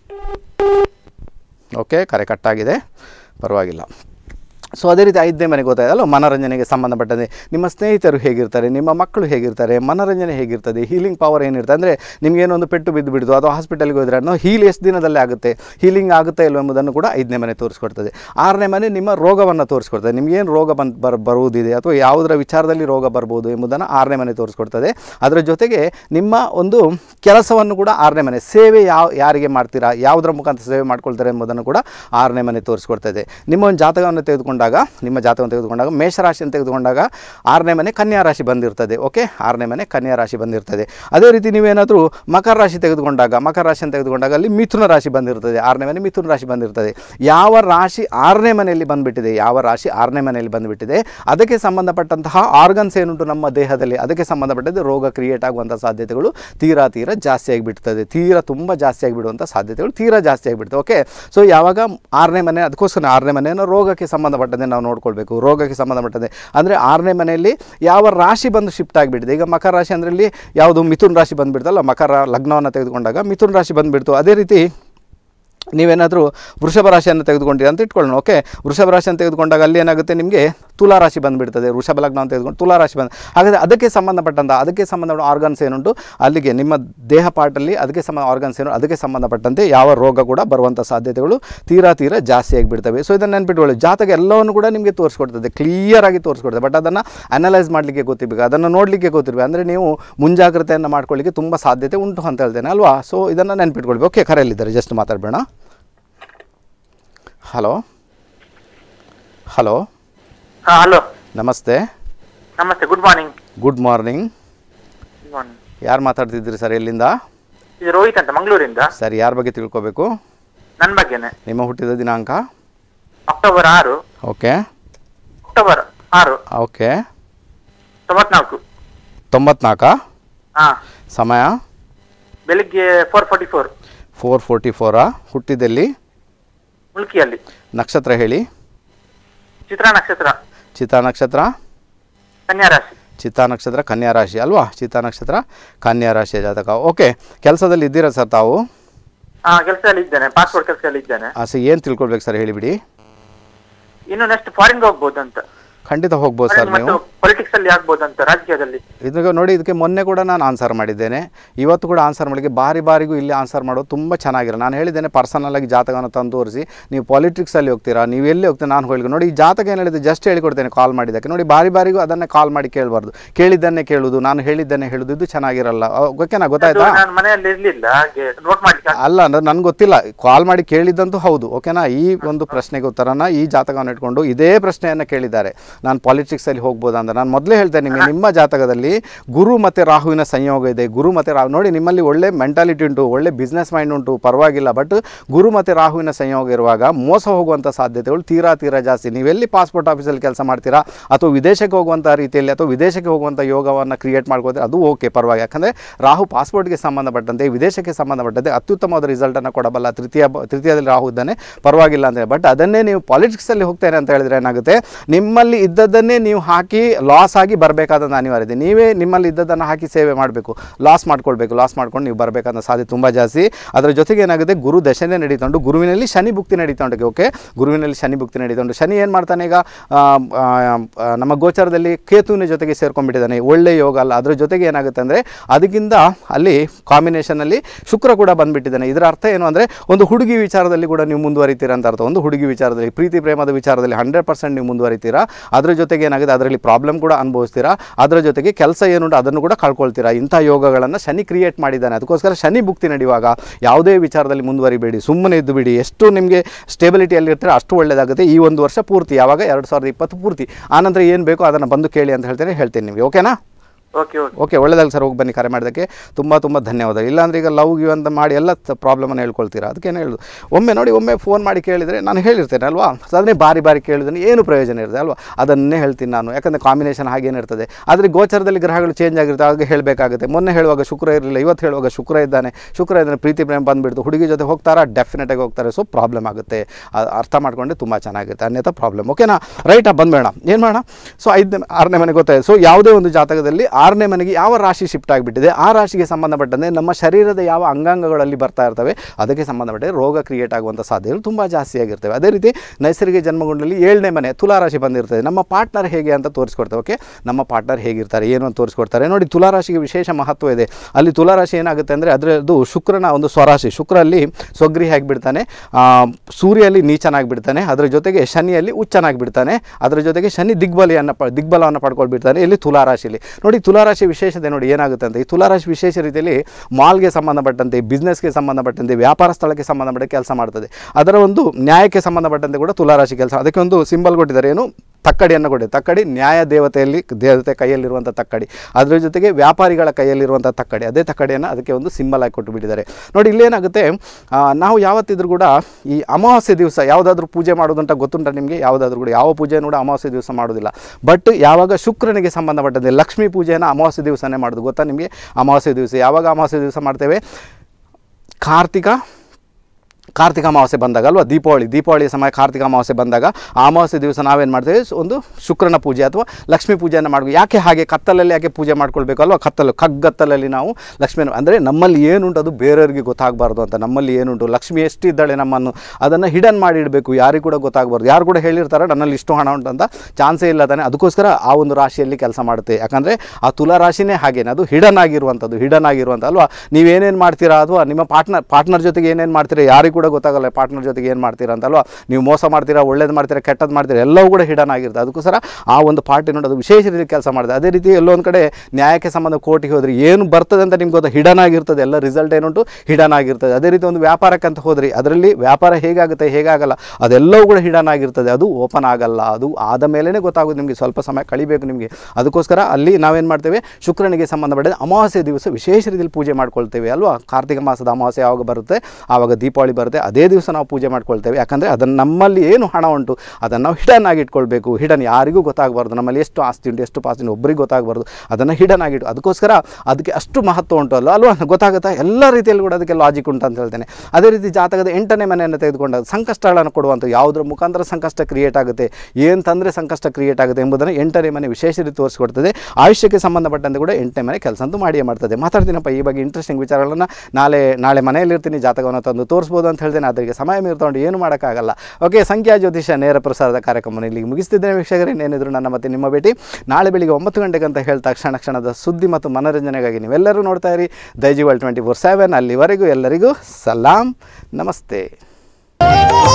ಓಕೆ ಕರೆ ಕಟ್ಟಾಗಿದೆ ಪರವಾಗಿಲ್ಲ ಸೊ ಅದೇ ರೀತಿ ಐದನೇ ಮನೆಗೆ ಗೊತ್ತಾಯ್ತಲ್ಲ ಮನೋರಂಜನೆಗೆ ಸಂಬಂಧಪಟ್ಟಂತೆ ನಿಮ್ಮ ಸ್ನೇಹಿತರು ಹೇಗಿರ್ತಾರೆ ನಿಮ್ಮ ಮಕ್ಕಳು ಹೇಗಿರ್ತಾರೆ ಮನೋರಂಜನೆ ಹೇಗಿರ್ತದೆ ಹೀಲಿಂಗ್ ಪವರ್ ಏನಿರ್ತದೆ ಅಂದರೆ ನಿಮಗೇನೊಂದು ಪೆಟ್ಟು ಬಿದ್ದು ಬಿಡ್ತು ಅಥವಾ ಹಾಸ್ಪಿಟಲ್ಗೆ ಹೋದರೆ ಅನ್ನೋ ಹೀಲ್ ಎಷ್ಟು ದಿನದಲ್ಲೇ ಆಗುತ್ತೆ ಹೀಲಿಂಗ್ ಆಗುತ್ತೆ ಇಲ್ವೋ ಎಂಬುದನ್ನು ಕೂಡ ಐದನೇ ಮನೆ ತೋರಿಸ್ಕೊಡ್ತದೆ ಆರನೇ ಮನೆ ನಿಮ್ಮ ರೋಗವನ್ನು ತೋರಿಸ್ಕೊಡ್ತದೆ ನಿಮಗೇನು ರೋಗ ಬಂದು ಬರ್ ಬರುವುದಿದೆ ಅಥವಾ ಯಾವುದರ ವಿಚಾರದಲ್ಲಿ ರೋಗ ಬರ್ಬೋದು ಎಂಬುದನ್ನು ಆರನೇ ಮನೆ ತೋರಿಸ್ಕೊಡ್ತದೆ ಅದರ ಜೊತೆಗೆ ನಿಮ್ಮ ಒಂದು ಕೆಲಸವನ್ನು ಕೂಡ ಆರನೇ ಮನೆ ಸೇವೆ ಯಾವ ಯಾರಿಗೆ ಮಾಡ್ತೀರಾ ಯಾವುದರ ಮುಖಾಂತರ ಸೇವೆ ಮಾಡ್ಕೊಳ್ತಾರೆ ಎಂಬುದನ್ನು ಕೂಡ ಆರನೇ ಮನೆ ತೋರಿಸ್ಕೊಡ್ತದೆ ನಿಮ್ಮ ಒಂದು ಜಾತಕವನ್ನು ತೆಗೆದುಕೊಂಡಾಗ ನಿಮ್ಮ ಜಾತಕವನ್ನು ತೆಗೆದುಕೊಂಡಾಗ ಮೇಷರಾಶಿಯನ್ನು ತೆಗೆದುಕೊಂಡಾಗ ಆರನೇ ಮನೆ ಕನ್ಯಾ ರಾಶಿ ಬಂದಿರ್ತದೆ ಓಕೆ ಆರನೇ ಮನೆ ಕನ್ಯಾ ರಾಶಿ ಬಂದಿರ್ತದೆ ಅದೇ ರೀತಿ ನೀವೇನಾದರೂ ಮಕರ ರಾಶಿ ತೆಗೆದುಕೊಂಡಾಗ ಮಕರ ರಾಶಿಯನ್ನು ತೆಗೆದುಕೊಂಡಾಗ ಅಲ್ಲಿ ಮಿಥುನ ರಾಶಿ ಬಂದಿರ್ತದೆ ಆರನೇ ಮನೆ ಮಿಥುನ ರಾಶಿ ಬಂದಿರ್ತದೆ ಯಾವ ರಾಶಿ ಆರನೇ ಮನೆಯಲ್ಲಿ ಬಂದುಬಿಟ್ಟಿದೆ ಯಾವ ರಾಶಿ ಆರನೇ ಮನೆಯಲ್ಲಿ ಬಂದುಬಿಟ್ಟಿದೆ ಅದಕ್ಕೆ ಸಂಬಂಧಪಟ್ಟಂತಹ ಆರ್ಗನ್ಸ್ ಏನುಂಟು ನಮ್ಮ ದೇಹದಲ್ಲಿ ಅದಕ್ಕೆ ಸಂಬಂಧಪಟ್ಟಂತೆ ರೋಗ ಕ್ರಿಯೇಟ್ ಆಗುವಂಥ ಸಾಧ್ಯತೆಗಳು ತೀರಾ ತೀರಾ ಜಾಸ್ತಿ ಆಗಿಬಿಡ್ತದೆ ತೀರಾ ತುಂಬ ಜಾಸ್ತಿ ಆಗಿಬಿಡುವಂಥ ಸಾಧ್ಯತೆಗಳು ತೀರಾ ಜಾಸ್ತಿ ಆಗಿಬಿಡ್ತದೆ ಓಕೆ ಸೊ ಯಾವಾಗ ಆರನೇ ಮನೆ ಅದಕ್ಕೋಸ್ಕರ ಆರನೇ ಮನೆಯನ್ನು ರೋಗಕ್ಕೆ ಸಂಬಂಧಪಟ್ಟಂತೆ ನಾವು ನೋಡ್ಕೊಳ್ಬೇಕು ರೋಗಕ್ಕೆ ಸಂಬಂಧಪಟ್ಟಂತೆ ಅಂದರೆ ಆರನೇ ಮನೆಯಲ್ಲಿ ಯಾವ ರಾಶಿ ಬಂದು ಶಿಫ್ಟ್ ಆಗಿಬಿಟ್ಟಿದೆ ಈಗ ಮಕರ ರಾಶಿ ಅಂದರೆ ಇಲ್ಲಿ ಯಾವುದು ಮಿಥುನ್ ರಾಶಿ ಬಂದುಬಿಡ್ತಲ್ಲ ಮಕರ ಲಗ್ನವನ್ನು ತೆಗೆದುಕೊಂಡಾಗ ಮಿಥುನ್ ರಾಶಿ ಬಂದುಬಿಡ್ತು ಅದೇ ರೀತಿ ನೀವೇನಾದರೂ ವೃಷಭ ರಾಶಿಯನ್ನು ತೆಗೆದುಕೊಂಡಿರಿ ಅಂತ ಇಟ್ಕೊಳ್ಳೋಣ ಓಕೆ ವೃಷಭ ರಾಶಿಯನ್ನು ತೆಗೆದುಕೊಂಡಾಗ ಅಲ್ಲಿ ಏನಾಗುತ್ತೆ ನಿಮಗೆ ತುಲಾ ರಾಶಿ ಬಂದುಬಿಡ್ತದೆ ವೃಷಭ ಲಗ್ನ ಅಂತ ತೆಗೆದುಕೊಂಡು ತುಲಾ ರಾಶಿ ಬಂದು ಹಾಗಾದರೆ ಅದಕ್ಕೆ ಸಂಬಂಧಪಟ್ಟಂಥ ಅದಕ್ಕೆ ಸಂಬಂಧಪಟ್ಟ ಆರ್ಗನ್ಸ್ ಏನುಂಟು ಅಲ್ಲಿಗೆ ನಿಮ್ಮ ದೇಹ ಪಾರ್ಟಲ್ಲಿ ಅದಕ್ಕೆ ಸಂಬಂಧ ಆರ್ಗನ್ಸ್ ಏನು ಅದಕ್ಕೆ ಸಂಬಂಧಪಟ್ಟಂತೆ ಯಾವ ರೋಗ ಕೂಡ ಬರುವಂಥ ಸಾಧ್ಯತೆಗಳು ತೀರಾ ತೀರಾ ಜಾಸ್ತಿ ಆಗಿಬಿಡ್ತವೆ ಸೊ ಇದನ್ನು ನೆನ್ಪಿಟ್ಕೊಳ್ಳಿ ಜಾತಕ ಎಲ್ಲವನ್ನು ಕೂಡ ನಿಮಗೆ ತೋರಿಸ್ಕೊಡ್ತದೆ ಕ್ಲಿಯರ್ ಆಗಿ ತೋರಿಸ್ಕೊಡ್ತದೆ ಬಟ್ ಅದನ್ನು ಅನಲೈಸ್ ಮಾಡಲಿಕ್ಕೆ ಗೊತ್ತಿರಬೇಕು ಅದನ್ನು ನೋಡಲಿಕ್ಕೆ ಗೊತ್ತಿರಬೇಕು ಅಂದರೆ ನೀವು ಮುಂಜಾಗ್ರತೆಯನ್ನು ಮಾಡ್ಕೊಳ್ಳಿಕ್ಕೆ ತುಂಬ ಸಾಧ್ಯತೆ ಉಂಟು ಅಂತ ಹೇಳ್ತೇನೆ ಅಲ್ವಾ ಸೊ ಇದನ್ನು ನೆನ್ಪಿಟ್ಕೊಳ್ಬೇಕು ಓಕೆ ಕರೆಯಲ್ಲಿದ್ದಾರೆ ಜಸ್ಟ್ ಮಾತಾಡಬೇಡ ಹಲೋ ಹಲೋ ಹಾ ಹಲೋ ನಮಸ್ತೆ ನಮಸ್ತೆ good morning good morning good morning ಯಾರು ಮಾತಾಡ್ತಿದ್ದೀರಿ ಸರ್ ಎಲ್ಲಿಂದ ಇದು ರೋಹಿತ್ ಅಂತ ಮಂಗಳೂರಿಂದ ಸರ್ ಯಾರ ಬಗ್ಗೆ ತಿಳ್ಕೊಬೇಕು ನನ್ನ ಬಗ್ಗೆನೆ ನಿಮ್ಮ ಹುಟ್ಟಿದ ದಿನಾಂಕ ಅಕ್ಟೋಬರ್ ಆರು ಓಕೆ ಅಕ್ಟೋಬರ್ ಆರು ಓಕೆ ತೊಂಬತ್ನಾಲ್ಕು ತೊಂಬತ್ನಾಲ್ಕಾ ಹಾ ಸಮಯ ಬೆಳಿಗ್ಗೆ four forty four four forty ಫೋರಾ ಹುಟ್ಟಿದಲ್ಲಿ ಮುಲ್ಕಿಯಲ್ಲಿ ನಕ್ಷತ್ರ ಹೇಳಿ ಚಿತ್ರ ನಕ್ಷತ್ರ ಚಿತಾ ನಕ್ಷತ್ರ ಕನ್ಯಾ ರಾಶಿ ಚಿತಾ ನಕ್ಷತ್ರ ಕನ್ಯಾ ರಾಶಿ ಅಲ್ವಾ ಚಿತಾ ನಕ್ಷತ್ರ ಕನ್ಯಾ ರಾಶಿಯ ಜಾತಕ ಓಕೆ ಕೆಲಸದಲ್ಲಿ ಇದ್ದೀರಾ ಸರ್ ತಾವು ಹಾ ಕೆಲಸದಲ್ಲಿ ಇದ್ದೇನೆ ಪಾಸ್ಪೋರ್ಟ್ ಕೆಲಸದಲ್ಲಿ ಇದ್ದೇನೆ ಸರ್ ಏನು ತಿಳ್ಕೊಳ್ಬೇಕು ಸರ್ ಹೇಳಿಬಿಡಿ ಇನ್ನು ನೆಕ್ಸ್ಟ್ ಫಾರಿನ್ಗೆ ಹೋಗ್ಬೋದು ಅಂತ ಖಂಡಿತ ಹೋಗ್ಬೋದು ಸರ್ ಮತ್ತು ನೀವು ಪೊಲಿಟಿಕ್ಸ್ ಅಲ್ಲಿ ಆಗ್ಬೋದು ಅಂತ ರಾಜಕೀಯದಲ್ಲಿ ಇದಕ್ಕೆ ನೋಡಿ ಇದಕ್ಕೆ ಮೊನ್ನೆ ಕೂಡ ನಾನು ಆನ್ಸರ್ ಮಾಡಿದ್ದೇನೆ ಇವತ್ತು ಕೂಡ ಆನ್ಸರ್ ಮಾಡಲಿಕ್ಕೆ ಬಾರಿ ಬಾರಿಗೂ ಇಲ್ಲಿ ಆನ್ಸರ್ ಮಾಡೋದು ತುಂಬ ಚೆನ್ನಾಗಿರೋ ನಾನು ಹೇಳಿದ್ದೇನೆ ಪರ್ಸನಲ್ ಆಗಿ ಜಾತಕವನ್ನು ತಂದು ತೋರಿಸಿ ನೀವು ಪಾಲಿಟಿಕ್ಸಲ್ಲಿ ಹೋಗ್ತೀರಾ ನೀವು ಎಲ್ಲಿ ಹೋಗ್ತೀರಾ ನಾನು ಹೇಳಿದೆ ನೋಡಿ ಈ ಜಾತಕ ಏನು ಹೇಳಿದೆ ಜಸ್ಟ್ ಹೇಳಿಕೊಡ್ತೇನೆ ಕಾಲ್ ಮಾಡಿದ್ದಕ್ಕೆ ನೋಡಿ ಬಾರಿ ಬಾರಿಗೂ ಅದನ್ನೇ ಕಾಲ್ ಮಾಡಿ ಕೇಳಬಾರ್ದು ಕೇಳಿದ್ದನ್ನೇ ಕೇಳುವುದು ನಾನು ಹೇಳಿದ್ದನ್ನೇ ಹೇಳುವುದು ಇದು ಚೆನ್ನಾಗಿರಲ್ಲ ಓಕೆನಾ ಅದು ಗೊತ್ತಾಯ್ತಾ ನಾನು ಮನೆಯಲ್ಲಿ ಇರ್ಲಿಲ್ಲ ಹಾಗೆ ನೋಟ್ ಮಾಡ್ಲಿಕ್ಕೆ ಆಗ್ಲಿಲ್ಲ. ಅಲ್ಲ ಅಂದ್ರೆ ನನಗೆ ಗೊತ್ತಿಲ್ಲ ಕಾಲ್ ಮಾಡಿ ಕೇಳಿದ್ದಂತೂ ಹೌದು ಓಕೆನಾ ಈ ಒಂದು ಪ್ರಶ್ನೆಗೆ ಉತ್ತರನ ಈ ಜಾತಕವನ್ನು ಇಟ್ಕೊಂಡು ಇದೇ ಪ್ರಶ್ನೆಯನ್ನು ಕೇಳಿದ್ದಾರೆ ನಾನು ಪಾಲಿಟಿಕ್ಸಲ್ಲಿ ಹೋಗ್ಬೋದಾ ಅಂತ ನಾನು ಮೊದಲೇ ಹೇಳ್ತೇನೆ ನಿಮಗೆ ನಿಮ್ಮ ಜಾತಕದಲ್ಲಿ ಗುರು ಮತ್ತು ರಾಹುವಿನ ಸಂಯೋಗ ಇದೆ ಗುರು ಮತ್ತು ರಾಹು ನೋಡಿ ನಿಮ್ಮಲ್ಲಿ ಒಳ್ಳೆ ಮೆಂಟಾಲಿಟಿ ಉಂಟು ಒಳ್ಳೆ ಬಿಸ್ನೆಸ್ ಮೈಂಡ್ ಉಂಟು ಪರವಾಗಿಲ್ಲ ಬಟ್ ಗುರು ಮತ್ತು ರಾಹುವಿನ ಸಂಯೋಗ ಇರುವಾಗ ಮೋಸ ಹೋಗುವಂಥ ಸಾಧ್ಯತೆಗಳು ತೀರಾ ತೀರಾ ಜಾಸ್ತಿ ನೀವೆಲ್ಲಿ ಪಾಸ್ಪೋರ್ಟ್ ಆಫೀಸಲ್ಲಿ ಕೆಲಸ ಮಾಡ್ತೀರಾ ಅಥವಾ ವಿದೇಶಕ್ಕೆ ಹೋಗುವಂಥ ರೀತಿಯಲ್ಲಿ ಅಥವಾ ವಿದೇಶಕ್ಕೆ ಹೋಗುವಂಥ ಯೋಗವನ್ನು ಕ್ರಿಯೇಟ್ ಮಾಡ್ಕೋದ್ರೆ ಅದು ಓಕೆ ಪರವಾಗಿ ಯಾಕಂದರೆ ರಾಹು ಪಾಸ್ಪೋರ್ಟ್ಗೆ ಸಂಬಂಧಪಟ್ಟಂತೆ ವಿದೇಶಕ್ಕೆ ಸಂಬಂಧಪಟ್ಟಂತೆ ಅತ್ಯುತ್ತಮವಾದ ರಿಸಲ್ಟನ್ನು ಕೊಡಬಲ್ಲ ತೃತೀಯ ಬ- ತೃತೀಯದಲ್ಲಿ ರಾಹು ಇದ್ದಾನೆ ಪರವಾಗಿಲ್ಲ ಅಂದರೆ ಬಟ್ ಅದನ್ನೇ ನೀವು ಪಾಲಿಟಿಕ್ಸಲ್ಲಿ ಹೋಗ್ತೇನೆ ಅಂತ ಹೇಳಿದ್ರೆ ಏನಾಗುತ್ತೆ ನಿಮ್ಮಲ್ಲಿ ಇದ್ದದ್ದನ್ನೇ ನೀವು ಹಾಕಿ ಲಾಸ್ ಆಗಿ ಬರಬೇಕಾದ ಅನಿವಾರ್ಯತೆ ನೀವೇ ನಿಮ್ಮಲ್ಲಿ ಇದ್ದದ್ದನ್ನು ಹಾಕಿ ಸೇವೆ ಮಾಡಬೇಕು ಲಾಸ್ ಮಾಡ್ಕೊಳ್ಬೇಕು ಲಾಸ್ ಮಾಡ್ಕೊಂಡು ನೀವು ಬರಬೇಕಾದ ಸಾಧ್ಯತೆ ತುಂಬ ಜಾಸ್ತಿ ಅದರ ಜೊತೆಗೆ ಏನಾಗುತ್ತೆ ಗುರು ದಶನೇ ನಡೀತುಂಟು ಗುರುವಿನಲ್ಲಿ ಶನಿ ಭುಕ್ತಿ ನಡೀತುಂಟು ಓಕೆ ಗುರುವಿನಲ್ಲಿ ಶನಿ ಭುಕ್ತಿ ನಡೀತುಂಟು ಶನಿ ಏನು ಮಾಡ್ತಾನೆ ಈಗ ಆ, ಆ, ಆ, ನಮ್ಮ ಗೋಚಾರದಲ್ಲಿ ಕೇತುವಿನ ಜೊತೆಗೆ ಸೇರ್ಕೊಂಡ್ಬಿಟ್ಟಿದ್ದಾನೆ ಒಳ್ಳೆ ಯೋಗ ಅಲ್ಲ ಅದರ ಜೊತೆಗೆ ಏನಾಗುತ್ತೆ ಅಂದರೆ ಅದಕ್ಕಿಂತ ಅಲ್ಲಿ ಕಾಂಬಿನೇಷನಲ್ಲಿ ಶುಕ್ರ ಕೂಡ ಬಂದ್ಬಿಟ್ಟಿದ್ದಾನೆ ಇದರ ಅರ್ಥ ಏನು ಅಂದರೆ ಒಂದು ಹುಡುಗಿ ವಿಚಾರದಲ್ಲಿ ಕೂಡ ನೀವು ಮುಂದುವರಿತೀರಾ ಅಂತ ಅರ್ಥ ಒಂದು ಹುಡುಗಿ ವಿಚಾರದಲ್ಲಿ ಪ್ರೀತಿ ಪ್ರೇಮದ ವಿಚಾರದಲ್ಲಿ ಹಂಡ್ರೆಡ್ ಪರ್ಸೆಂಟ್ ನೀವು ಮುಂದುವರಿತೀರಾ ಅದರ ಜೊತೆಗೆ ಏನಾಗುತ್ತೆ ಅದರಲ್ಲಿ ಪ್ರಾಬ್ಲಮ್ ಕೂಡ ಅನುಭವಿಸ್ತೀರಾ ಅದರ ಜೊತೆಗೆ ಕೆಲಸ ಏನುಂಟು ಅದನ್ನು ಕೂಡ ಕಳ್ಕೊಳ್ತೀರಾ ಇಂಥ ಯೋಗಗಳನ್ನು ಶನಿ ಕ್ರಿಯೇಟ್ ಮಾಡಿದ್ದಾನೆ ಅದಕ್ಕೋಸ್ಕರ ಶನಿ ಭುಕ್ತಿ ನಡೆಯುವಾಗ ಯಾವುದೇ ವಿಚಾರದಲ್ಲಿ ಮುಂದುವರಿಬೇಡಿ ಸುಮ್ಮನೆ ಇದ್ದು ಬಿಡಿ ಎಷ್ಟು ನಿಮಗೆ ಸ್ಟೇಬಿಲಿಟಿಯಲ್ಲಿ ಇರ್ತೀರ ಅಷ್ಟು ಒಳ್ಳೆಯದಾಗುತ್ತೆ ಈ ಒಂದು ವರ್ಷ ಪೂರ್ತಿ ಯಾವಾಗ ಎರಡು ಸಾವಿರದ ಇಪ್ಪತ್ತು ಪೂರ್ತಿ ಆನಂತರ ಏನು ಬೇಕೋ ಅದನ್ನು ಬಂದು ಕೇಳಿ ಅಂತ ಹೇಳ್ತೇನೆ ಹೇಳ್ತೀನಿ ನಿಮಗೆ ಓಕೆನಾ ಓಕೆ ಓಕೆ ಓಕೆ ಒಳ್ಳೆದಾಗ ಸರ್ ಹೋಗಿ ಬನ್ನಿ ಕರೆ ಮಾಡೋದಕ್ಕೆ ತುಂಬ ತುಂಬ ಧನ್ಯವಾದ ಇಲ್ಲಾಂದ್ರೆ ಈಗ ಲವ್ ಗಿವ್ ಅಂತ ಮಾಡಿ ಎಲ್ಲ ಪ್ರಾಬ್ಲಮನ್ನು ಹೇಳ್ಕೊಳ್ತೀರಾ ಅದಕ್ಕೇನು ಹೇಳೋದು ಒಮ್ಮೆ ನೋಡಿ ಒಮ್ಮೆ ಫೋನ್ ಮಾಡಿ ಕೇಳಿದರೆ ನಾನು ಹೇಳಿರ್ತೇನೆ ಅಲ್ವಾ ಸೊ ಅದನ್ನೇ ಬಾರಿ ಬಾರಿ ಕೇಳಿದ್ರೆ ಏನು ಪ್ರಯೋಜನ ಇರುತ್ತೆ ಅಲ್ವಾ ಅದನ್ನೇ ಹೇಳ್ತೀನಿ ನಾನು ಯಾಕಂದರೆ ಕಾಂಬಿನೇಷನ್ ಹಾಗೇನೆ ಇರ್ತದೆ ಆದರೆ ಗೋಚರದಲ್ಲಿ ಗ್ರಹಗಳು ಚೇಂಜ್ ಆಗಿರುತ್ತೆ ಆಗ ಹೇಳಬೇಕಾಗುತ್ತೆ ಮೊನ್ನೆ ಹೇಳುವಾಗ ಶುಕ್ರ ಇರಲಿಲ್ಲ ಇವತ್ತು ಹೇಳುವಾಗ ಶುಕ್ರ ಇದ್ದಾನೆ ಶುಕ್ರ ಇದ್ದಾನೆ ಪ್ರೀತಿ ಪ್ರೇಮ ಬಂದುಬಿಡ್ತು ಹುಡುಗಿ ಜೊತೆ ಹೋಗ್ತಾರಾ ಡೆಫಿನೆಟಾಗಿ ಹೋಗ್ತಾರೆ ಸೊ ಪ್ರಾಬ್ಲಮ್ ಆಗುತ್ತೆ ಅ- ಅರ್ಥ ಮಾಡ್ಕೊಂಡ್ರೆ ತುಂಬ ಚೆನ್ನಾಗುತ್ತೆ ಅನ್ಯಥ ಪ್ರಾಬ್ಲಮ್ ಓಕೆನಾ ರೈಟಾ ಬಂದ್ಬೇಡ ಏನು ಮಾಡೋಣ ಸೊ ಐದನೇ ಆರನೇ ಮನೆ ಗೊತ್ತಾಯ್ತು ಸೊ ಯಾವುದೇ ಒಂದು ಜಾತಕದಲ್ಲಿ ಆರನೇ ಮನೆಗೆ ಯಾವ ರಾಶಿ ಶಿಫ್ಟ್ ಆಗಿಬಿಟ್ಟಿದೆ ಆ ರಾಶಿಗೆ ಸಂಬಂಧಪಟ್ಟಂತೆ ನಮ್ಮ ಶರೀರದ ಯಾವ ಅಂಗಾಂಗಗಳಲ್ಲಿ ಬರ್ತಾ ಇರ್ತವೆ ಅದಕ್ಕೆ ಸಂಬಂಧಪಟ್ಟ ರೋಗ ಕ್ರಿಯೇಟ್ ಆಗುವಂಥ ಸಾಧ್ಯತೆಗಳು ತುಂಬ ಜಾಸ್ತಿ ಆಗಿರ್ತವೆ ಅದೇ ರೀತಿ ನೈಸರ್ಗಿಕ ಜನ್ಮಗುಂಡಲ್ಲಿ ಏಳನೇ ಮನೆ ತುಲಾರಾಶಿ ಬಂದಿರ್ತದೆ ನಮ್ಮ ಪಾರ್ಟ್ನರ್ ಹೇಗೆ ಅಂತ ತೋರಿಸ್ಕೊಡ್ತೇವೆ ಓಕೆ ನಮ್ಮ ಪಾರ್ಟ್ನರ್ ಹೇಗಿರ್ತಾರೆ ಏನು ಅಂತ ತೋರಿಸ್ಕೊಡ್ತಾರೆ ನೋಡಿ ತುಲಾರಾಶಿಗೆ ವಿಶೇಷ ಮಹತ್ವ ಇದೆ ಅಲ್ಲಿ ತುಲಾರಾಶಿ ಏನಾಗುತ್ತೆ ಅಂದರೆ ಅದರದ್ದು ಶುಕ್ರನ ಒಂದು ಸ್ವರಾಶಿ ಶುಕ್ರಲ್ಲಿ ಸ್ವಗ್ರಿ ಆಗಿಬಿಡ್ತಾನೆ ಸೂರ್ಯಲ್ಲಿ ನೀಚನಾಗಿಬಿಡ್ತಾನೆ ಅದರ ಜೊತೆಗೆ ಶನಿಯಲ್ಲಿ ಉಚ್ಚನಾಗಿಬಿಡ್ತಾನೆ ಅದರ ಜೊತೆಗೆ ಶನಿ ದಿಗ್ಬಲಿಯನ್ನು ಪ ದಿಗ್ಬಲವನ್ನು ಪಡ್ಕೊಳ್ಬಿಡ್ತಾನೆ ಇಲ್ಲಿ ತುಲಾರಾಶಿಲಿ ನೋಡಿ ತುಲಾರಾಶಿ ವಿಶೇಷತೆ ನೋಡಿ ಏನಾಗುತ್ತೆ ಅಂತ ಈ ತುಲಾರಾಶಿ ವಿಶೇಷ ರೀತಿಯಲ್ಲಿ ಮಾಲ್ಗೆ ಸಂಬಂಧಪಟ್ಟಂತೆ ಬಿಸ್ನೆಸ್ಗೆ ಸಂಬಂಧಪಟ್ಟಂತೆ ವ್ಯಾಪಾರ ಸ್ಥಳಕ್ಕೆ ಸಂಬಂಧಪಟ್ಟ ಕೆಲಸ ಮಾಡ್ತದೆ ಅದರ ಒಂದು ನ್ಯಾಯಕ್ಕೆ ಸಂಬಂಧಪಟ್ಟಂತೆ ಕೂಡ ತುಲಾರಾಶಿ ಕೆಲಸ ಅದಕ್ಕೆ ಒಂದು ಸಿಂಬಲ್ ಕೊಟ್ಟಿದ್ದಾರೆ ಏನು ತಕ್ಕಡಿಯನ್ನು ಕೊಡಿ ತಕ್ಕಡಿ ನ್ಯಾಯ ದೇವತೆಯಲ್ಲಿ ದೇವತೆ ಕೈಯಲ್ಲಿರುವಂಥ ತಕ್ಕಡಿ ಅದರ ಜೊತೆಗೆ ವ್ಯಾಪಾರಿಗಳ ಕೈಯಲ್ಲಿರುವಂಥ ತಕ್ಕಡಿ ಅದೇ ತಕ್ಕಡಿಯನ್ನು ಅದಕ್ಕೆ ಒಂದು ಸಿಂಬಲ್ ಆಗಿ ಕೊಟ್ಟು ಬಿಟ್ಟಿದ್ದಾರೆ ನೋಡಿ ಇಲ್ಲೇನಾಗುತ್ತೆ ಆ, ನಾವು ಯಾವತ್ತಿದ್ರೂ ಕೂಡ ಈ ಅಮಾವಾಸ್ಯೆ ದಿವಸ ಯಾವುದಾದ್ರೂ ಪೂಜೆ ಮಾಡೋದಂತ ಗೊತ್ತುಂಟ ನಿಮಗೆ ಯಾವುದಾದ್ರೂ ಕೂಡ ಯಾವ ಪೂಜೆನೂ ಕೂಡ ಅಮಾವಾಸ್ಯೆ ದಿವಸ ಮಾಡೋದಿಲ್ಲ ಬಟ್ ಯಾವಾಗ ಶುಕ್ರನಿಗೆ ಸಂಬಂಧಪಟ್ಟಂತೆ ಲಕ್ಷ್ಮೀ ಪೂಜೆಯನ್ನು ಅಮಾವಾಸ್ಯೆ ದಿವಸನೇ ಮಾಡೋದು ಗೊತ್ತಾ ನಿಮಗೆ ಅಮಾವಾಸ್ಯೆ ದಿವಸ ಯಾವಾಗ ಅಮಾವಾಸ್ಯೆ ದಿವಸ ಮಾಡ್ತೇವೆ ಕಾರ್ತಿಕ ಕಾರ್ತಿಕ ಅಮಾವಾಸ್ಯೆ ಬಂದಾಗ ಅಲ್ವಾ ದೀಪಾವಳಿ ದೀಪಾವಳಿ ಸಮಯ ಕಾರ್ತಿಕ ಅಮಾವಾಸ್ಯೆ ಬಂದಾಗ ಆ ಅಮಾವಾಸ್ಯೆ ದಿವಸ ನಾವೇನು ಮಾಡ್ತೇವೆ ಸ್- ಒಂದು ಶುಕ್ರನ ಪೂಜೆ ಅಥವಾ ಲಕ್ಷ್ಮೀ ಪೂಜೆಯನ್ನು ಮಾಡಬೇಕು ಯಾಕೆ ಹಾಗೆ ಕತ್ತಲಲ್ಲಿ ಯಾಕೆ ಪೂಜೆ ಮಾಡ್ಕೊಳ್ಬೇಕು ಅಲ್ವಾ ಕತ್ತಲು ಕಗ್ಗತ್ತಲಲ್ಲಿ ನಾವು ಲಕ್ಷ್ಮಿಯನ್ನು ಅಂದರೆ ನಮ್ಮಲ್ಲಿ ಏನುಂಟು ಅದು ಬೇರೆಯವ್ರಿಗೆ ಗೊತ್ತಾಗಬಾರ್ದು ಅಂತ ನಮ್ಮಲ್ಲಿ ಏನುಂಟು ಲಕ್ಷ್ಮಿ ಎಷ್ಟಿದ್ದಾಳೆ ನಮ್ಮನ್ನು ಅದನ್ನು ಹಿಡನ್ ಮಾಡಿ ಇಡಬೇಕು ಯಾರಿಗೂ ಕೂಡ ಗೊತ್ತಾಗಬಾರ್ದು ಯಾರು ಕೂಡ ಹೇಳಿರ್ತಾರೆ ನನ್ನಲ್ಲಿ ಇಷ್ಟು ಹಣ ಉಂಟು ಅಂತ ಚಾನ್ಸೇ ಇಲ್ಲ ತಾನೆ ಅದಕ್ಕೋಸ್ಕರ ಆ ಒಂದು ರಾಶಿಯಲ್ಲಿ ಕೆಲಸ ಮಾಡುತ್ತೆ ಯಾಕಂದರೆ ಆ ತುಲಾ ರಾಶಿನೇ ಹಾಗೇನೆ ಅದು ಹಿಡನ್ ಆಗಿರುವಂಥದ್ದು ಹಿಡನ್ ಆಗಿರುವಂಥ ಅಲ್ವಾ ನೀವೇನೇನು ಮಾಡ್ತೀರಾ ಅಥವಾ ನಿಮ್ಮ ಪಾರ್ಟ್ನರ್ ಪಾರ್ಟ್ನರ್ ಜೊತೆಗೆ ಏನೇನು ಮಾಡ್ತೀರಾ ಯಾರಿಗೂ ಕೂಡ ಗೊತ್ತಾಗಲ್ಲ ಪಾರ್ಟ್ನರ್ ಜೊತೆಗೆ ಏನು ಮಾಡ್ತೀರಾ ಅಂತ ಅಲ್ವಾ ನೀವು ಮೋಸ ಮಾಡ್ತೀರಾ ಒಳ್ಳೇದು ಮಾಡ್ತೀರಾ ಕೆಟ್ಟದ್ದು ಮಾಡ್ತೀರಾ ಎಲ್ಲವೂ ಕೂಡ ಹಿಡನ್ ಆಗಿರುತ್ತೆ ಅದಕ್ಕೋಸ್ಕರ ಆ ಒಂದು ಪಾರ್ಟಿ ನೋಡಿ ಅದು ವಿಶೇಷ ರೀತಿ ಕೆಲಸ ಮಾಡಿದೆ ಅದೇ ರೀತಿ ಎಲ್ಲೊಂದು ಕಡೆ ನ್ಯಾಯಕ್ಕೆ ಸಂಬಂಧ ಕೋರ್ಟಿಗೆ ಹೋದ್ರಿ ಏನು ಬರ್ತದೆ ಅಂತ ನಿಮ್ಗೆ ಗೊತ್ತಾ ಹಿಡನ್ ಆಗಿರ್ತದೆ ಎಲ್ಲ ರಿಸಲ್ಟ್ ಏನುಂಟು ಹಿಡನ್ ಆಗಿರ್ತದೆ ಅದೇ ರೀತಿ ಒಂದು ವ್ಯಾಪಾರಕ್ಕಂತ ಹೋದ್ರಿ ಅದರಲ್ಲಿ ವ್ಯಾಪಾರ ಹೇಗಾಗುತ್ತೆ ಹೇಗಾಗಲ್ಲ ಅದೆಲ್ಲವೂ ಕೂಡ ಹಿಡನ್ ಆಗಿರ್ತದೆ ಅದು ಓಪನ್ ಆಗಲ್ಲ ಅದು ಆದ ಮೇಲೇ ಗೊತ್ತಾಗೋದು ನಿಮಗೆ ಸ್ವಲ್ಪ ಸಮಯ ಕಳಿಬೇಕು ನಿಮಗೆ ಅದಕ್ಕೋಸ್ಕರ ಅಲ್ಲಿ ನಾವೇನು ಮಾಡ್ತೇವೆ ಶುಕ್ರನಿಗೆ ಸಂಬಂಧಪಟ್ಟ ಅಮಾವಾಸ್ಯೆ ದಿವಸ ವಿಶೇಷ ರೀತಿಯಲ್ಲಿ ಪೂಜೆ ಮಾಡ್ಕೊಳ್ತೇವೆ ಅಲ್ವಾ ಕಾರ್ತಿಕ ಮಾಸದ ಅಮಾವಾಸ್ಯೆ ಯಾವಾಗ ಬರುತ್ತೆ ಆವಾಗ ದೀಪಾವಳಿ ಬರುತ್ತೆ ಅದೇ ದಿವಸ ನಾವು ಪೂಜೆ ಮಾಡ್ಕೊಳ್ತೇವೆ ಯಾಕಂದರೆ ಅದನ್ನು ನಮ್ಮಲ್ಲಿ ಏನು ಹಣ ಉಂಟು ಅದನ್ನು ನಾವು ಹಿಡನ್ ಆಗಿ ಇಟ್ಕೊಳ್ಬೇಕು ಹಿಡನ್ ಯಾರಿಗೂ ಗೊತ್ತಾಗಬಾರ್ದು ನಮ್ಮಲ್ಲಿ ಎಷ್ಟು ಆಸ್ತಿ ಉಂಟು ಎಷ್ಟು ಪಾಸ್ತಿ ಉಂಟು ಒಬ್ಬರಿಗೆ ಗೊತ್ತಾಗಬಾರ್ದು ಅದನ್ನು ಹಿಡನ್ ಆಗಿಟ್ಟು ಅದಕ್ಕೋಸ್ಕರ ಅದಕ್ಕೆ ಅಷ್ಟು ಮಹತ್ವ ಉಂಟು ಅಲ್ವಾ ಅಲ್ವಾ ಗೊತ್ತಾಗುತ್ತಾ ಎಲ್ಲ ರೀತಿಯಲ್ಲಿ ಕೂಡ ಅದಕ್ಕೆ ಲಾಜಿಕ್ ಉಂಟು ಅಂತ ಹೇಳ್ತೇನೆ ಅದೇ ರೀತಿ ಜಾತಕದ ಎಂಟನೇ ಮನೆಯನ್ನು ತೆಗೆದುಕೊಂಡಾಗ ಸಂಕಷ್ಟಗಳನ್ನು ಕೊಡುವಂಥ ಯಾವುದರ ಮುಖಾಂತರ ಸಂಕಷ್ಟ ಕ್ರಿಯೇಟ್ ಆಗುತ್ತೆ ಏನು ತಂದರೆ ಸಂಕಷ್ಟ ಕ್ರಿಯೇಟ್ ಆಗುತ್ತೆ ಎಂಬುದನ್ನು ಎಂಟನೇ ಮನೆ ವಿಶೇಷ ರೀತಿ ತೋರಿಸ್ಕೊಡ್ತದೆ ಆಯುಷ್ಯಕ್ಕೆ ಸಂಬಂಧಪಟ್ಟಂತೆ ಕೂಡ ಎಂಟನೇ ಮನೆ ಕೆಲಸ ಅಂತೂ ಮಾಡಿಯೇ ಮಾಡ್ತದೆ ಮಾತಾಡ್ತೀನಪ್ಪ ಈ ಬಗ್ಗೆ ಇಂಟ್ರೆಸ್ಟಿಂಗ್ ವಿಚಾರಗಳನ್ನು ನಾಳೆ ನಾಳೆ ಮನೆಯಲ್ಲಿರ್ತೀನಿ ಜಾತಕವನ್ನು ತಂದು ತೋರಿಸ್ಬೋದು ಅಂತ ಹೇಳ್ತೇನೆ ಅದಕ್ಕೆ ಸಮಯ ಮೀರ್ತೊಂಡು ಏನು ಮಾಡೋಕ್ಕಾಗಲ್ಲ ಓಕೆ ಸಂಖ್ಯಾ ಜ್ಯೋತಿಷ ನೇರ ಪ್ರಸಾರದ ಕಾರ್ಯಕ್ರಮವನ್ನು ಇಲ್ಲಿಗೆ ಮುಗಿಸ್ತಿದ್ದೇನೆ ವೀಕ್ಷಕರೇ ಏನಿದ್ರು ನನ್ನ ಮತ್ತೆ ನಿಮ್ಮ ಭೇಟಿ ನಾಳೆ ಬೆಳಿಗ್ಗೆ ಒಂಬತ್ತು ಗಂಟೆಗೆ ಅಂತ ಹೇಳ್ತಾ ಕ್ಷಣ ಕ್ಷಣದ ಸುದ್ದಿ ಮತ್ತು ಮನೋರಂಜನೆಗಾಗಿ ನೀವೆಲ್ಲರೂ ನೋಡ್ತಾ ಇರಿ ದೈಜಿವಲ್ ಟ್ವೆಂಟಿ ಫೋರ್ ಸೆವೆನ್ ಅಲ್ಲಿವರೆಗೂ ಎಲ್ಲರಿಗೂ ಸಲಾಂ ನಮಸ್ತೆ